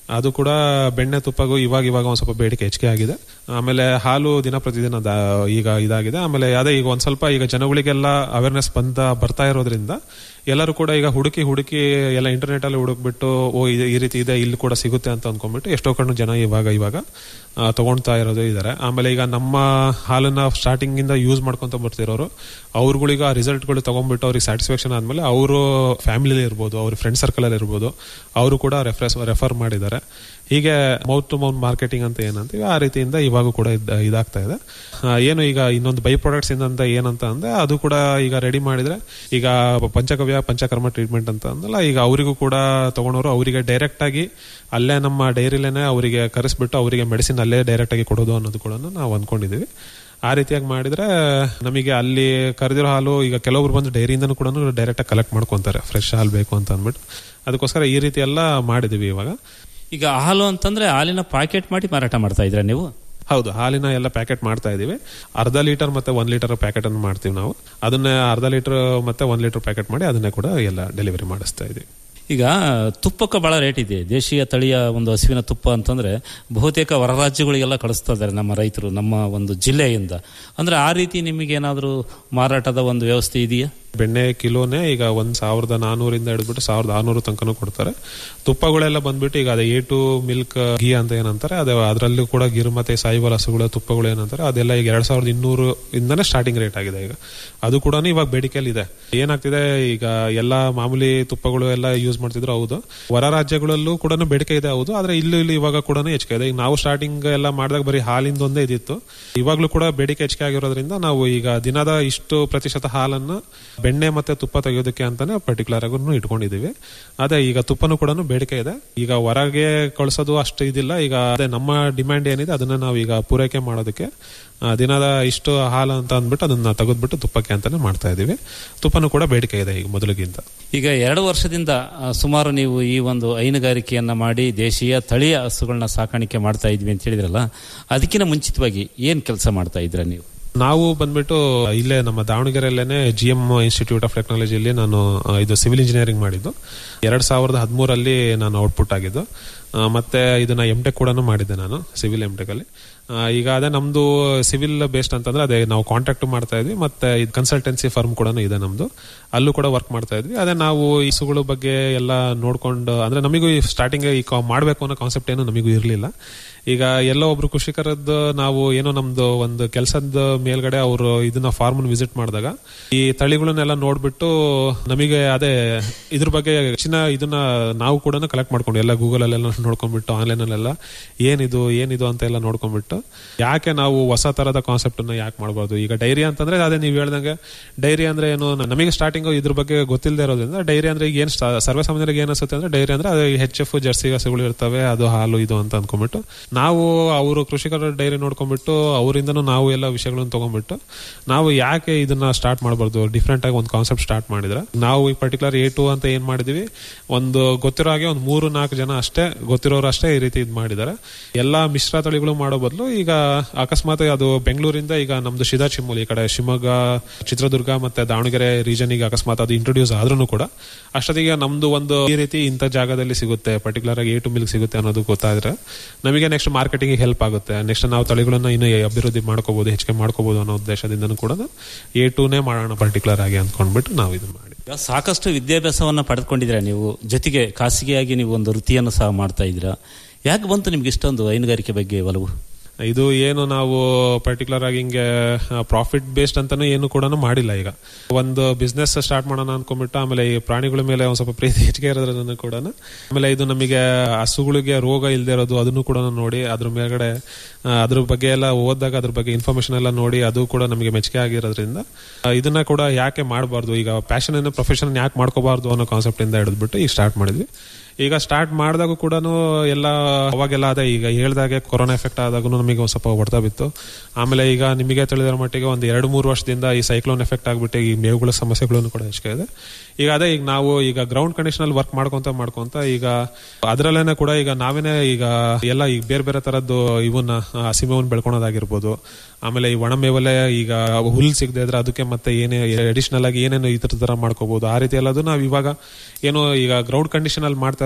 ಅದು ಕೂಡ ಬೆಣ್ಣೆ ತುಪ್ಪಗೂ ಇವಾಗ ಇವಾಗ ಒಂದ್ ಸ್ವಲ್ಪ ಬೇಡಿಕೆ ಹೆಚ್ಚಿಗೆ ಆಗಿದೆ ಆಮೇಲೆ ಹಾಲು ದಿನ ಪ್ರತಿದಿನ ದ- ಈಗ ಇದಾಗಿದೆ ಆಮೇಲೆ ಅದೇ ಈಗ ಒಂದ್ ಸ್ವಲ್ಪ ಈಗ ಜನಗಳಿಗೆಲ್ಲ ಅವೇರ್ನೆಸ್ ಬಂದ ಬರ್ತಾ ಇರೋದ್ರಿಂದ ಎಲ್ಲರೂ ಕೂಡ ಈಗ ಹುಡುಕಿ ಹುಡುಕಿ ಎಲ್ಲ ಇಂಟರ್ನೆಟ್ ಅಲ್ಲಿ ಹುಡುಕ್ಬಿಟ್ಟು ಓ ಇದು ಈ ರೀತಿ ಇದೆ ಇಲ್ಲಿ ಕೂಡ ಸಿಗುತ್ತೆ ಅಂತ ಅಂದ್ಕೊಂಡ್ಬಿಟ್ಟು ಎಷ್ಟೋ ಕಣ್ಣು ಜನ ಇವಾಗ ಇವಾಗ ಆ, ತಗೊಳ್ತಾ ಇರೋದು ಇದಾರೆ ಆಮೇಲೆ ಈಗ ನಮ್ಮ ಹಾಲನ್ನ ಸ್ಟಾರ್ಟಿಂಗ್ ಇಂದ ಯೂಸ್ ಮಾಡ್ಕೊಂತ ಬರ್ತಿರೋರು ಅವ್ರುಗಳಿಗೆ ಆ ರಿಸಲ್ಟ್ಗಳು ತಗೊಂಡ್ಬಿಟ್ಟು ಅವ್ರಿಗೆ ಸ್ಯಾಟಿಸ್ಫ್ಯಾಕ್ಷನ್ ಆದ್ಮೇಲೆ ಅವರು ಫ್ಯಾಮಿಲಿ ಇರ್ಬೋದು ಅವ್ರ ಫ್ರೆಂಡ್ ಸರ್ಕಲ್ ಅಲ್ಲಿ ಇರ್ಬೋದು ಅವರು ಕೂಡ ರೆಫರೆನ್ಸ್ ರೆಫರ್ ಮಾಡಿದ್ದಾರೆ ಹೀಗೆ ಮೌತ್ ಟು ಮೌತ್ ಮಾರ್ಕೆಟಿಂಗ್ ಅಂತ ಏನಂತೀವಿ ಆ ರೀತಿಯಿಂದ ಇವಾಗೂ ಕೂಡ ಇದ್- ಇದಾಗ್ತಾ ಇದೆ ಆ, ಏನು ಈಗ ಇನ್ನೊಂದು ಬೈ ಪ್ರಾಡಕ್ಟ್ಸ್ ಇಂದ ಏನಂತ ಅಂದ್ರೆ ಅದು ಕೂಡ ಈಗ ರೆಡಿ ಮಾಡಿದ್ರೆ ಈಗ ಪಂಚಗವ್ಯ ಪಂಚಕರ್ಮ ಟ್ರೀಟ್ಮೆಂಟ್ ಅಂತ ಅಂದಲ್ಲ ಈಗ ಅವರಿಗೂ ಕೂಡ ತಗೊಂಡವರು ಅವರಿಗೆ ಡೈರೆಕ್ಟ್ ಆಗಿ ಅಲ್ಲೇ ನಮ್ಮ ಡೈರಿಲೇನೆ ಅವರಿಗೆ ಕರೆಸ್ಬಿಟ್ಟು ಅವರಿಗೆ ಮೆಡಿಸಿನ್ ಅಲ್ಲೇ ಡೈರೆಕ್ಟ್ ಆಗಿ ಕೊಡೋದು ಅನ್ನೋದು ಕೂಡ ನಾವು ಅಂದ್ಕೊಂಡಿದೀವಿ ಆ ರೀತಿಯಾಗಿ ಮಾಡಿದ್ರೆ ನಮಗೆ ಅಲ್ಲಿ ಕರೆದಿರೋ ಹಾಲು ಈಗ ಕೆಲವೊಬ್ರು ಬಂದು ಡೈರಿಯಿಂದನೂ ಕೂಡ ಡೈರೆಕ್ಟ್ ಆಗಿ ಕಲೆಕ್ಟ್ ಮಾಡ್ಕೊಂತಾರೆ ಫ್ರೆಶ್ ಹಾಲು ಬೇಕು ಅಂತ ಅಂದ್ಬಿಟ್ಟು ಅದಕ್ಕೋಸ್ಕರ ಈ ರೀತಿ ಎಲ್ಲ ಮಾಡಿದೀವಿ ಇವಾಗ ಈಗ ಹಾಲು ಅಂತಂದ್ರೆ ಹಾಲಿನ ಪ್ಯಾಕೆಟ್ ಮಾಡಿ ಮಾರಾಟ ಮಾಡ್ತಾ ಇದ್ರ ನೀವು ಹೌದು ಹಾಲಿನ ಎಲ್ಲ ಪ್ಯಾಕೆಟ್ ಮಾಡ್ತಾ ಇದೀವಿ ಅರ್ಧ ಲೀಟರ್ ಮತ್ತೆ ಒಂದ್ ಲೀಟರ್ ಪ್ಯಾಕೆಟ್ ಅನ್ನು ಮಾಡ್ತೀವಿ ನಾವು ಅದನ್ನ ಅರ್ಧ ಲೀಟರ್ ಮತ್ತೆ ಒಂದ್ ಲೀಟರ್ ಪ್ಯಾಕೆಟ್ ಮಾಡಿ ಅದನ್ನೇ ಕೂಡ ಎಲ್ಲ ಡೆಲಿವರಿ ಮಾಡಿಸ್ತಾ ಇದೀವಿ ಈಗ ತುಪ್ಪಕ್ಕೆ ಬಹಳ ರೇಟ್ ಇದೆ ದೇಶೀಯ ತಳಿಯ ಒಂದು ಹಸುವಿನ ತುಪ್ಪ ಅಂತಂದ್ರೆ ಬಹುತೇಕ ಹೊರ ರಾಜ್ಯಗಳಿಗೆಲ್ಲ ಕಳಿಸ್ತಾ ಇದ್ದಾರೆ ನಮ್ಮ ರೈತರು ನಮ್ಮ ಒಂದು ಜಿಲ್ಲೆಯಿಂದ ಅಂದ್ರೆ ಆ ರೀತಿ ನಿಮಗೆ ಏನಾದರೂ ಮಾರಾಟದ ಒಂದು ವ್ಯವಸ್ಥೆ ಇದೆಯಾ ಬೆಣ್ಣೆ ಕಿಲೋನೇ ಈಗ ಒಂದ್ ಸಾವಿರದ ನಾನೂರಿಂದ ಹಿಡಿದ್ಬಿಟ್ಟು ಸಾವಿರದ ಆರ್ನೂರು ತನಕನೂ ಕೊಡ್ತಾರೆ ತುಪ್ಪಗಳೆಲ್ಲ ಬಂದ್ಬಿಟ್ಟು ಈಗ ಅದೇ ಎ ಟು ಮಿಲ್ಕ್ ಘೀ ಅಂತ ಏನಂತಾರೆ ಅದೇ ಅದರಲ್ಲೂ ಕೂಡ ಗಿರ್ ಮತ್ತೆ ಸಾಯಿಬಲ್ ಹಸುಗಳ ತುಪ್ಪಗಳು ಏನಂತಾರೆ ಅದೆಲ್ಲ ಈಗ ಎರಡ್ ಸಾವಿರದ ಇನ್ನೂರು ಇಂದಾನೆ ಸ್ಟಾರ್ಟಿಂಗ್ ರೇಟ್ ಆಗಿದೆ ಈಗ ಅದು ಕೂಡ ಇವಾಗ ಬೇಡಿಕೆಯಲ್ಲಿ ಇದೆ ಏನಾಗ್ತಿದೆ ಈಗ ಎಲ್ಲಾ ಮಾಮೂಲಿ ತುಪ್ಪಗಳು ಎಲ್ಲ ಯೂಸ್ ಮಾಡ್ತಿದ್ರು ಹೌದು ಹೊರ ರಾಜ್ಯಗಳಲ್ಲೂ ಕೂಡ ಬೇಡಿಕೆ ಇದೆ ಹೌದು ಆದ್ರೆ ಇಲ್ಲೂ ಇಲ್ಲಿ ಇವಾಗ ಕೂಡ ಹೆಚ್ಚಿಗೆ ಇದೆ ಈಗ ನಾವು ಸ್ಟಾರ್ಟಿಂಗ್ ಎಲ್ಲ ಮಾಡಿದಾಗ ಬರೀ ಹಾಲಿಂದ ಒಂದೇ ಇದಿತ್ತು ಇವಾಗ್ಲೂ ಕೂಡ ಬೇಡಿಕೆ ಹೆಚ್ಚಿಗೆ ಆಗಿರೋದ್ರಿಂದ ನಾವು ಈಗ ದಿನದ ಇಷ್ಟು ಪ್ರತಿಶತ ಹಾಲನ್ನ ಬೆಣ್ಣೆ ಮತ್ತೆ ತುಪ್ಪ ತೆಗೆಯೋದಕ್ಕೆ ಅಂತಾನೆ ಪರ್ಟಿಕ್ಯುಲರ್ ಆಗಿ ಇಟ್ಕೊಂಡಿದೀವಿ ಅದೇ ಈಗ ತುಪ್ಪನೂ ಕೂಡ ಬೇಡಿಕೆ ಇದೆ ಈಗ ಹೊರಗೆ ಕಳ್ಸೋದು ಅಷ್ಟು ಇದಿಲ್ಲ ಈಗ ಅದೇ ನಮ್ಮ ಡಿಮ್ಯಾಂಡ್ ಏನಿದೆ ಅದನ್ನ ನಾವು ಈಗ ಪೂರೈಕೆ ಮಾಡೋದಕ್ಕೆ ಆ, ದಿನದ ಇಷ್ಟು ಹಾಲು ಅಂತ ಅಂದ್ಬಿಟ್ಟು ಅದನ್ನ ತೆಗೆದ್ಬಿಟ್ಟು ತುಪ್ಪಕ್ಕೆ ಅಂತಾನೆ ಮಾಡ್ತಾ ಇದೀವಿ ತುಪ್ಪನೂ ಕೂಡ ಬೇಡಿಕೆ ಇದೆ ಈಗ ಮೊದಲಿಗಿಂತ ಈಗ ಎರಡು ವರ್ಷದಿಂದ ಆ, ಸುಮಾರು ನೀವು ಈ ಒಂದು ಹೈನುಗಾರಿಕೆಯನ್ನ ಮಾಡಿ ದೇಶೀಯ ತಳಿಯ ಹಸುಗಳನ್ನ ಸಾಕಾಣಿಕೆ ಮಾಡ್ತಾ ಇದ್ವಿ ಅಂತ ಹೇಳಿದ್ರಲ್ಲ ಅದಕ್ಕಿಂತ ಮುಂಚಿತವಾಗಿ ಏನ್ ಕೆಲಸ ಮಾಡ್ತಾ ಇದ್ರ ನೀವು ನಾವು ಬಂದ್ಬಿಟ್ಟು ಇಲ್ಲೇ ನಮ್ಮ ದಾವಣಗೆರೆಯಲ್ಲೇನೆ ಜಿ ಎಂ ಇನ್ಸ್ಟಿಟ್ಯೂಟ್ ಆಫ್ ಟೆಕ್ನಾಲಜಿಯಲ್ಲಿ ನಾನು ಆ, ಇದು ಸಿವಿಲ್ ಇಂಜಿನಿಯರಿಂಗ್ ಮಾಡಿದ್ದು ಎರಡ್ ಸಾವಿರದ ಹದಿಮೂರಲ್ಲಿ ನಾನು ಔಟ್ಪುಟ್ ಆಗಿದ್ದು ಆ, ಮತ್ತೆ ಇದನ್ನ ಎಂ ಟೆಕ್ ಕೂಡ ಮಾಡಿದ್ದೆ ನಾನು ಸಿವಿಲ್ ಎಂ ಟೆಕ್ ಅಲ್ಲಿ ಆ, ಈಗ ಅದೇ ನಮ್ದು ಸಿವಿಲ್ ಬೇಸ್ಡ್ ಅಂತಂದ್ರೆ ಅದೇ ನಾವು ಕಾಂಟ್ರಾಕ್ಟ್ ಮಾಡ್ತಾ ಇದ್ವಿ ಮತ್ತೆ ಇದು ಕನ್ಸಲ್ಟೆನ್ಸಿ ಫರ್ಮ್ ಕೂಡ ಇದೆ ನಮ್ದು ಅಲ್ಲೂ ಕೂಡ ವರ್ಕ್ ಮಾಡ್ತಾ ಇದ್ವಿ ಅದೇ ನಾವು ಈ ಹಸುಗಳ ಬಗ್ಗೆ ಎಲ್ಲ ನೋಡ್ಕೊಂಡು ಅಂದ್ರೆ ನಮಗೂ ಸ್ಟಾರ್ಟಿಂಗ್ ಈ ಕಾ- ಮಾಡ್ಬೇಕು ಅನ್ನೋ ಕಾನ್ಸೆಪ್ಟ್ ಏನು ನಮಗೂ ಇರಲಿಲ್ಲ ಈಗ ಎಲ್ಲೋ ಒಬ್ರು ಕೃಷಿಕರದ್ದು ನಾವು ಏನೋ ನಮ್ದು ಒಂದು ಕೆಲಸದ ಮೇಲ್ಗಡೆ ಅವರು ಇದನ್ನ ಫಾರ್ಮ್ ವಿಸಿಟ್ ಮಾಡಿದಾಗ ಈ ತಳಿಗಳನ್ನೆಲ್ಲ ನೋಡ್ಬಿಟ್ಟು ನಮಗೆ ಅದೇ ಇದ್ರ ಬಗ್ಗೆ ಹೆಚ್ಚಿನ ಇದನ್ನ ನಾವು ಕೂಡ ಕಲೆಕ್ಟ್ ಮಾಡ್ಕೊಂಡು ಎಲ್ಲ ಗೂಗಲ್ ಅಲ್ಲೆಲ್ಲ ನೋಡ್ಕೊಂಡ್ಬಿಟ್ಟು ಆನ್ಲೈನ್ ಅಲ್ಲೆಲ್ಲ ಏನಿದು ಏನಿದು ಅಂತ ಎಲ್ಲ ನೋಡ್ಕೊಂಡ್ಬಿಟ್ಟು ಯಾಕೆ ನಾವು ಹೊಸ ತರದ ಕಾನ್ಸೆಪ್ಟ್ ಅನ್ನ ಯಾಕೆ ಮಾಡಬಾರ್ದು ಈಗ ಡೈರಿ ಅಂತಂದ್ರೆ ಅದೇ ನೀವು ಹೇಳ್ದಂಗೆ ಡೈರಿ ಅಂದ್ರೆ ಏನು ನಮಗೆ ಸ್ಟಾರ್ಟಿಂಗ್ ಇದ್ರ ಬಗ್ಗೆ ಗೊತ್ತಿಲ್ಲದೆ ಇರೋದ್ರಿಂದ ಡೈರಿ ಅಂದ್ರೆ ಈಗ ಏನ್ ಸ್ಟಾ- ಸರ್ವೇ ಸಾಮಾನ್ಯರಿಗೆ ಏನ್ ಅನ್ಸುತ್ತೆ ಅಂದ್ರೆ ಡೈರಿ ಅಂದ್ರೆ ಅದು ಹೆಚ್ ಎಫ್ ಜರ್ಸಿ ಹಸುಗಳು ಇರ್ತವೆ ಅದು ಹಾಲು ಇದು ಅಂತ ಅನ್ಕೊಂಡ್ಬಿಟ್ಟು ನಾವು ಅವರು ಕೃಷಿಕರ ಡೈರಿ ನೋಡ್ಕೊಂಡ್ಬಿಟ್ಟು ಅವರಿಂದನೂ ನಾವು ಎಲ್ಲ ವಿಷಯಗಳನ್ನು ತಗೊಂಡ್ಬಿಟ್ಟು ನಾವು ಯಾಕೆ ಇದನ್ನ ಸ್ಟಾರ್ಟ್ ಮಾಡಬಾರ್ದು ಡಿಫ್ರೆಂಟ್ ಆಗಿ ಒಂದು ಕಾನ್ಸೆಪ್ಟ್ ಸ್ಟಾರ್ಟ್ ಮಾಡಿದ್ರೆ ನಾವು ಈ ಪರ್ಟಿಕ್ಯುಲರ್ ಎ ಟು ಅಂತ ಏನ್ ಮಾಡಿದೀವಿ ಒಂದು ಗೊತ್ತಿರೋ ಹಾಗೆ ಒಂದು ಮೂರು ನಾಲ್ಕು ಜನ ಅಷ್ಟೇ ಗೊತ್ತಿರೋರು ಅಷ್ಟೇ ಈ ರೀತಿ ಇದು ಮಾಡಿದ್ದಾರೆ ಎಲ್ಲಾ ಮಿಶ್ರ ತಳಿಗಳು ಮಾಡೋ ಬದಲು ಈಗ ಅಕಸ್ಮಾತ್ ಅದು ಬೆಂಗಳೂರಿಂದ ಈಗ ನಮ್ದು ಶಿದಾ ಚಿಮ್ಮುಲಿ ಈ ಕಡೆ ಶಿವಮೊಗ್ಗ ಚಿತ್ರದುರ್ಗ ಮತ್ತೆ ದಾವಣಗೆರೆ ರೀಜನ್ ಈಗ ಅಕಸ್ಮಾತ್ ಅದು ಇಂಟ್ರೊಡ್ಯೂಸ್ ಆದ್ರೂ ಕೂಡ ಅಷ್ಟೊತ್ತಿಗೆ ನಮ್ದು ಒಂದು ಈ ರೀತಿ ಇಂಥ ಜಾಗದಲ್ಲಿ ಸಿಗುತ್ತೆ ಪರ್ಟಿಕ್ಯುಲರ್ ಆಗಿ ಎ ಟು ಮಿಲ್ಕ್ ಸಿಗುತ್ತೆ ಅನ್ನೋದು ಗೊತ್ತಾದ್ರೆ ನಮಗೆ ನೆಕ್ಸ್ಟ್ ಮಾರ್ಕೆಟಿಂಗ್ ಹೆಲ್ಪ್ ಆಗುತ್ತೆ ನೆಕ್ಸ್ಟ್ ನಾವು ತಳಿಗಳನ್ನ ಇನ್ನೂ ಅಭಿವೃದ್ಧಿ ಮಾಡ್ಕೋಬಹುದು ಹೆಚ್ಚಿಗೆ ಮಾಡ್ಕೋಬಹುದು ಅನ್ನೋ ಉದ್ದೇಶದಿಂದನೂ ಕೂಡ ಎ ಟೂನೇ ಮಾಡೋಣ ಪರ್ಟಿಕ್ಯುಲರ್ ಆಗಿ ಅಂದ್ಕೊಂಡ್ಬಿಟ್ಟು ನಾವು ಇದು ಮಾಡಿ ಈಗ ಸಾಕಷ್ಟು ವಿದ್ಯಾಭ್ಯಾಸವನ್ನ ಪಡೆದುಕೊಂಡಿದ್ದೀರಾ ನೀವು ಜೊತೆಗೆ ಖಾಸಗಿಯಾಗಿ ನೀವು ಒಂದು ವೃತ್ತಿಯನ್ನು ಸಹ ಮಾಡ್ತಾ ಇದ್ದೀರಾ ಯಾಕೆ ಬಂತು ನಿಮ್ಗೆ ಇಷ್ಟೊಂದು ಹೈನುಗಾರಿಕೆ ಬಗ್ಗೆ ಒಲವು ಇದು ಏನು ನಾವು ಪರ್ಟಿಕ್ಯುಲರ್ ಆಗಿ ಹಿಂಗೆ ಪ್ರಾಫಿಟ್ ಬೇಸ್ಡ್ ಅಂತಾನು ಏನು ಕೂಡ ಮಾಡಿಲ್ಲ ಈಗ ಒಂದು ಬಿಸ್ನೆಸ್ ಸ್ಟಾರ್ಟ್ ಮಾಡೋಣ ಅನ್ಕೊಂಡ್ಬಿಟ್ಟು ಆಮೇಲೆ ಈ ಪ್ರಾಣಿಗಳ ಮೇಲೆ ಒಂದ್ ಸ್ವಲ್ಪ ಪ್ರೀತಿ ಹೆಚ್ಚಿಗೆ ಇರೋದ್ರಿಂದ ಕೂಡ ಆಮೇಲೆ ಇದು ನಮಗೆ ಹಸುಗಳಿಗೆ ರೋಗ ಇಲ್ಲದೆ ಇರೋದು ಅದನ್ನು ಕೂಡ ನೋಡಿ ಅದ್ರ ಮೇಲ್ಗಡೆ ಆ, ಅದ್ರ ಬಗ್ಗೆ ಎಲ್ಲ ಓದಿದಾಗ ಅದ್ರ ಬಗ್ಗೆ ಇನ್ಫಾರ್ಮೇಶನ್ ಎಲ್ಲ ನೋಡಿ ಅದು ಕೂಡ ನಮಗೆ ಮೆಚ್ಚುಗೆ ಆಗಿರೋದ್ರಿಂದ ಆ, ಇದನ್ನ ಕೂಡ ಯಾಕೆ ಮಾಡಬಾರ್ದು ಈಗ ಪ್ಯಾಷನ್ ಅನ್ನು ಪ್ರೊಫೆಷನ್ ಯಾಕೆ ಮಾಡ್ಕೋಬಾರ್ದು ಅನ್ನೋ ಕಾನ್ಸೆಪ್ಟ್ ಇಂದ ಹಿಡಿದ್ಬಿಟ್ಟು ಈಗ ಸ್ಟಾರ್ಟ್ ಮಾಡಿದ್ವಿ ಈಗ ಸ್ಟಾರ್ಟ್ ಮಾಡಿದಾಗ ಕೂಡ ಎಲ್ಲ ಅವಾಗೆಲ್ಲ ಅದೇ ಈಗ ಹೇಳ್ದಾಗೆ ಕೊರೋನಾ ಎಫೆಕ್ಟ್ ಆದಾಗೂ ನಮಗೆ ಒಂದು ಸ್ವಲ್ಪ ಹೊಡೆತ ಬಿತ್ತು ಆಮೇಲೆ ಈಗ ನಿಮಗೆ ತಿಳಿದಿರೋ ಮಟ್ಟಿಗೆ ಒಂದು ಎರಡು ಮೂರು ವರ್ಷದಿಂದ ಈ ಸೈಕ್ಲೋನ್ ಎಫೆಕ್ಟ್ ಆಗ್ಬಿಟ್ಟು ಈ ಮೇವುಗಳ ಸಮಸ್ಯೆಗಳನ್ನು ಕೂಡ ಹೆಚ್ಚಿಗೆ ಇದೆ ಈಗ ಅದೇ ಈಗ ನಾವು ಈಗ ಗ್ರೌಂಡ್ ಕಂಡೀಷನ್ ಅಲ್ಲಿ ವರ್ಕ್ ಮಾಡ್ಕೊಂತ ಮಾಡ್ಕೊಂತ ಈಗ ಅದರಲ್ಲೇನೆ ಕೂಡ ಈಗ ನಾವೇನೆ ಈಗ ಎಲ್ಲ ಈಗ ಬೇರೆ ಬೇರೆ ತರದ್ದು ಇವನ್ನ ಹಸಿಮೇವನ್ನ ಬೆಳ್ಕೊಳೋದಾಗಿರ್ಬೋದು ಆಮೇಲೆ ಈ ಒಣ ಮೇವಲ್ಲೇ ಈಗ ಹುಲ್ ಸಿಗದೆ ಇದ್ರೆ ಅದಕ್ಕೆ ಮತ್ತೆ ಏನೇ ಅಡಿಷನಲ್ ಆಗಿ ಏನೇನು ಈ ತರ ತರ ಮಾಡ್ಕೋಬಹುದು ಆ ರೀತಿ ಎಲ್ಲದು ನಾವು ಇವಾಗ ಏನು ಈಗ ಗ್ರೌಂಡ್ ಕಂಡೀಷನ್ ಅಲ್ಲಿ ಮಾಡ್ತಾ ಇರೋದು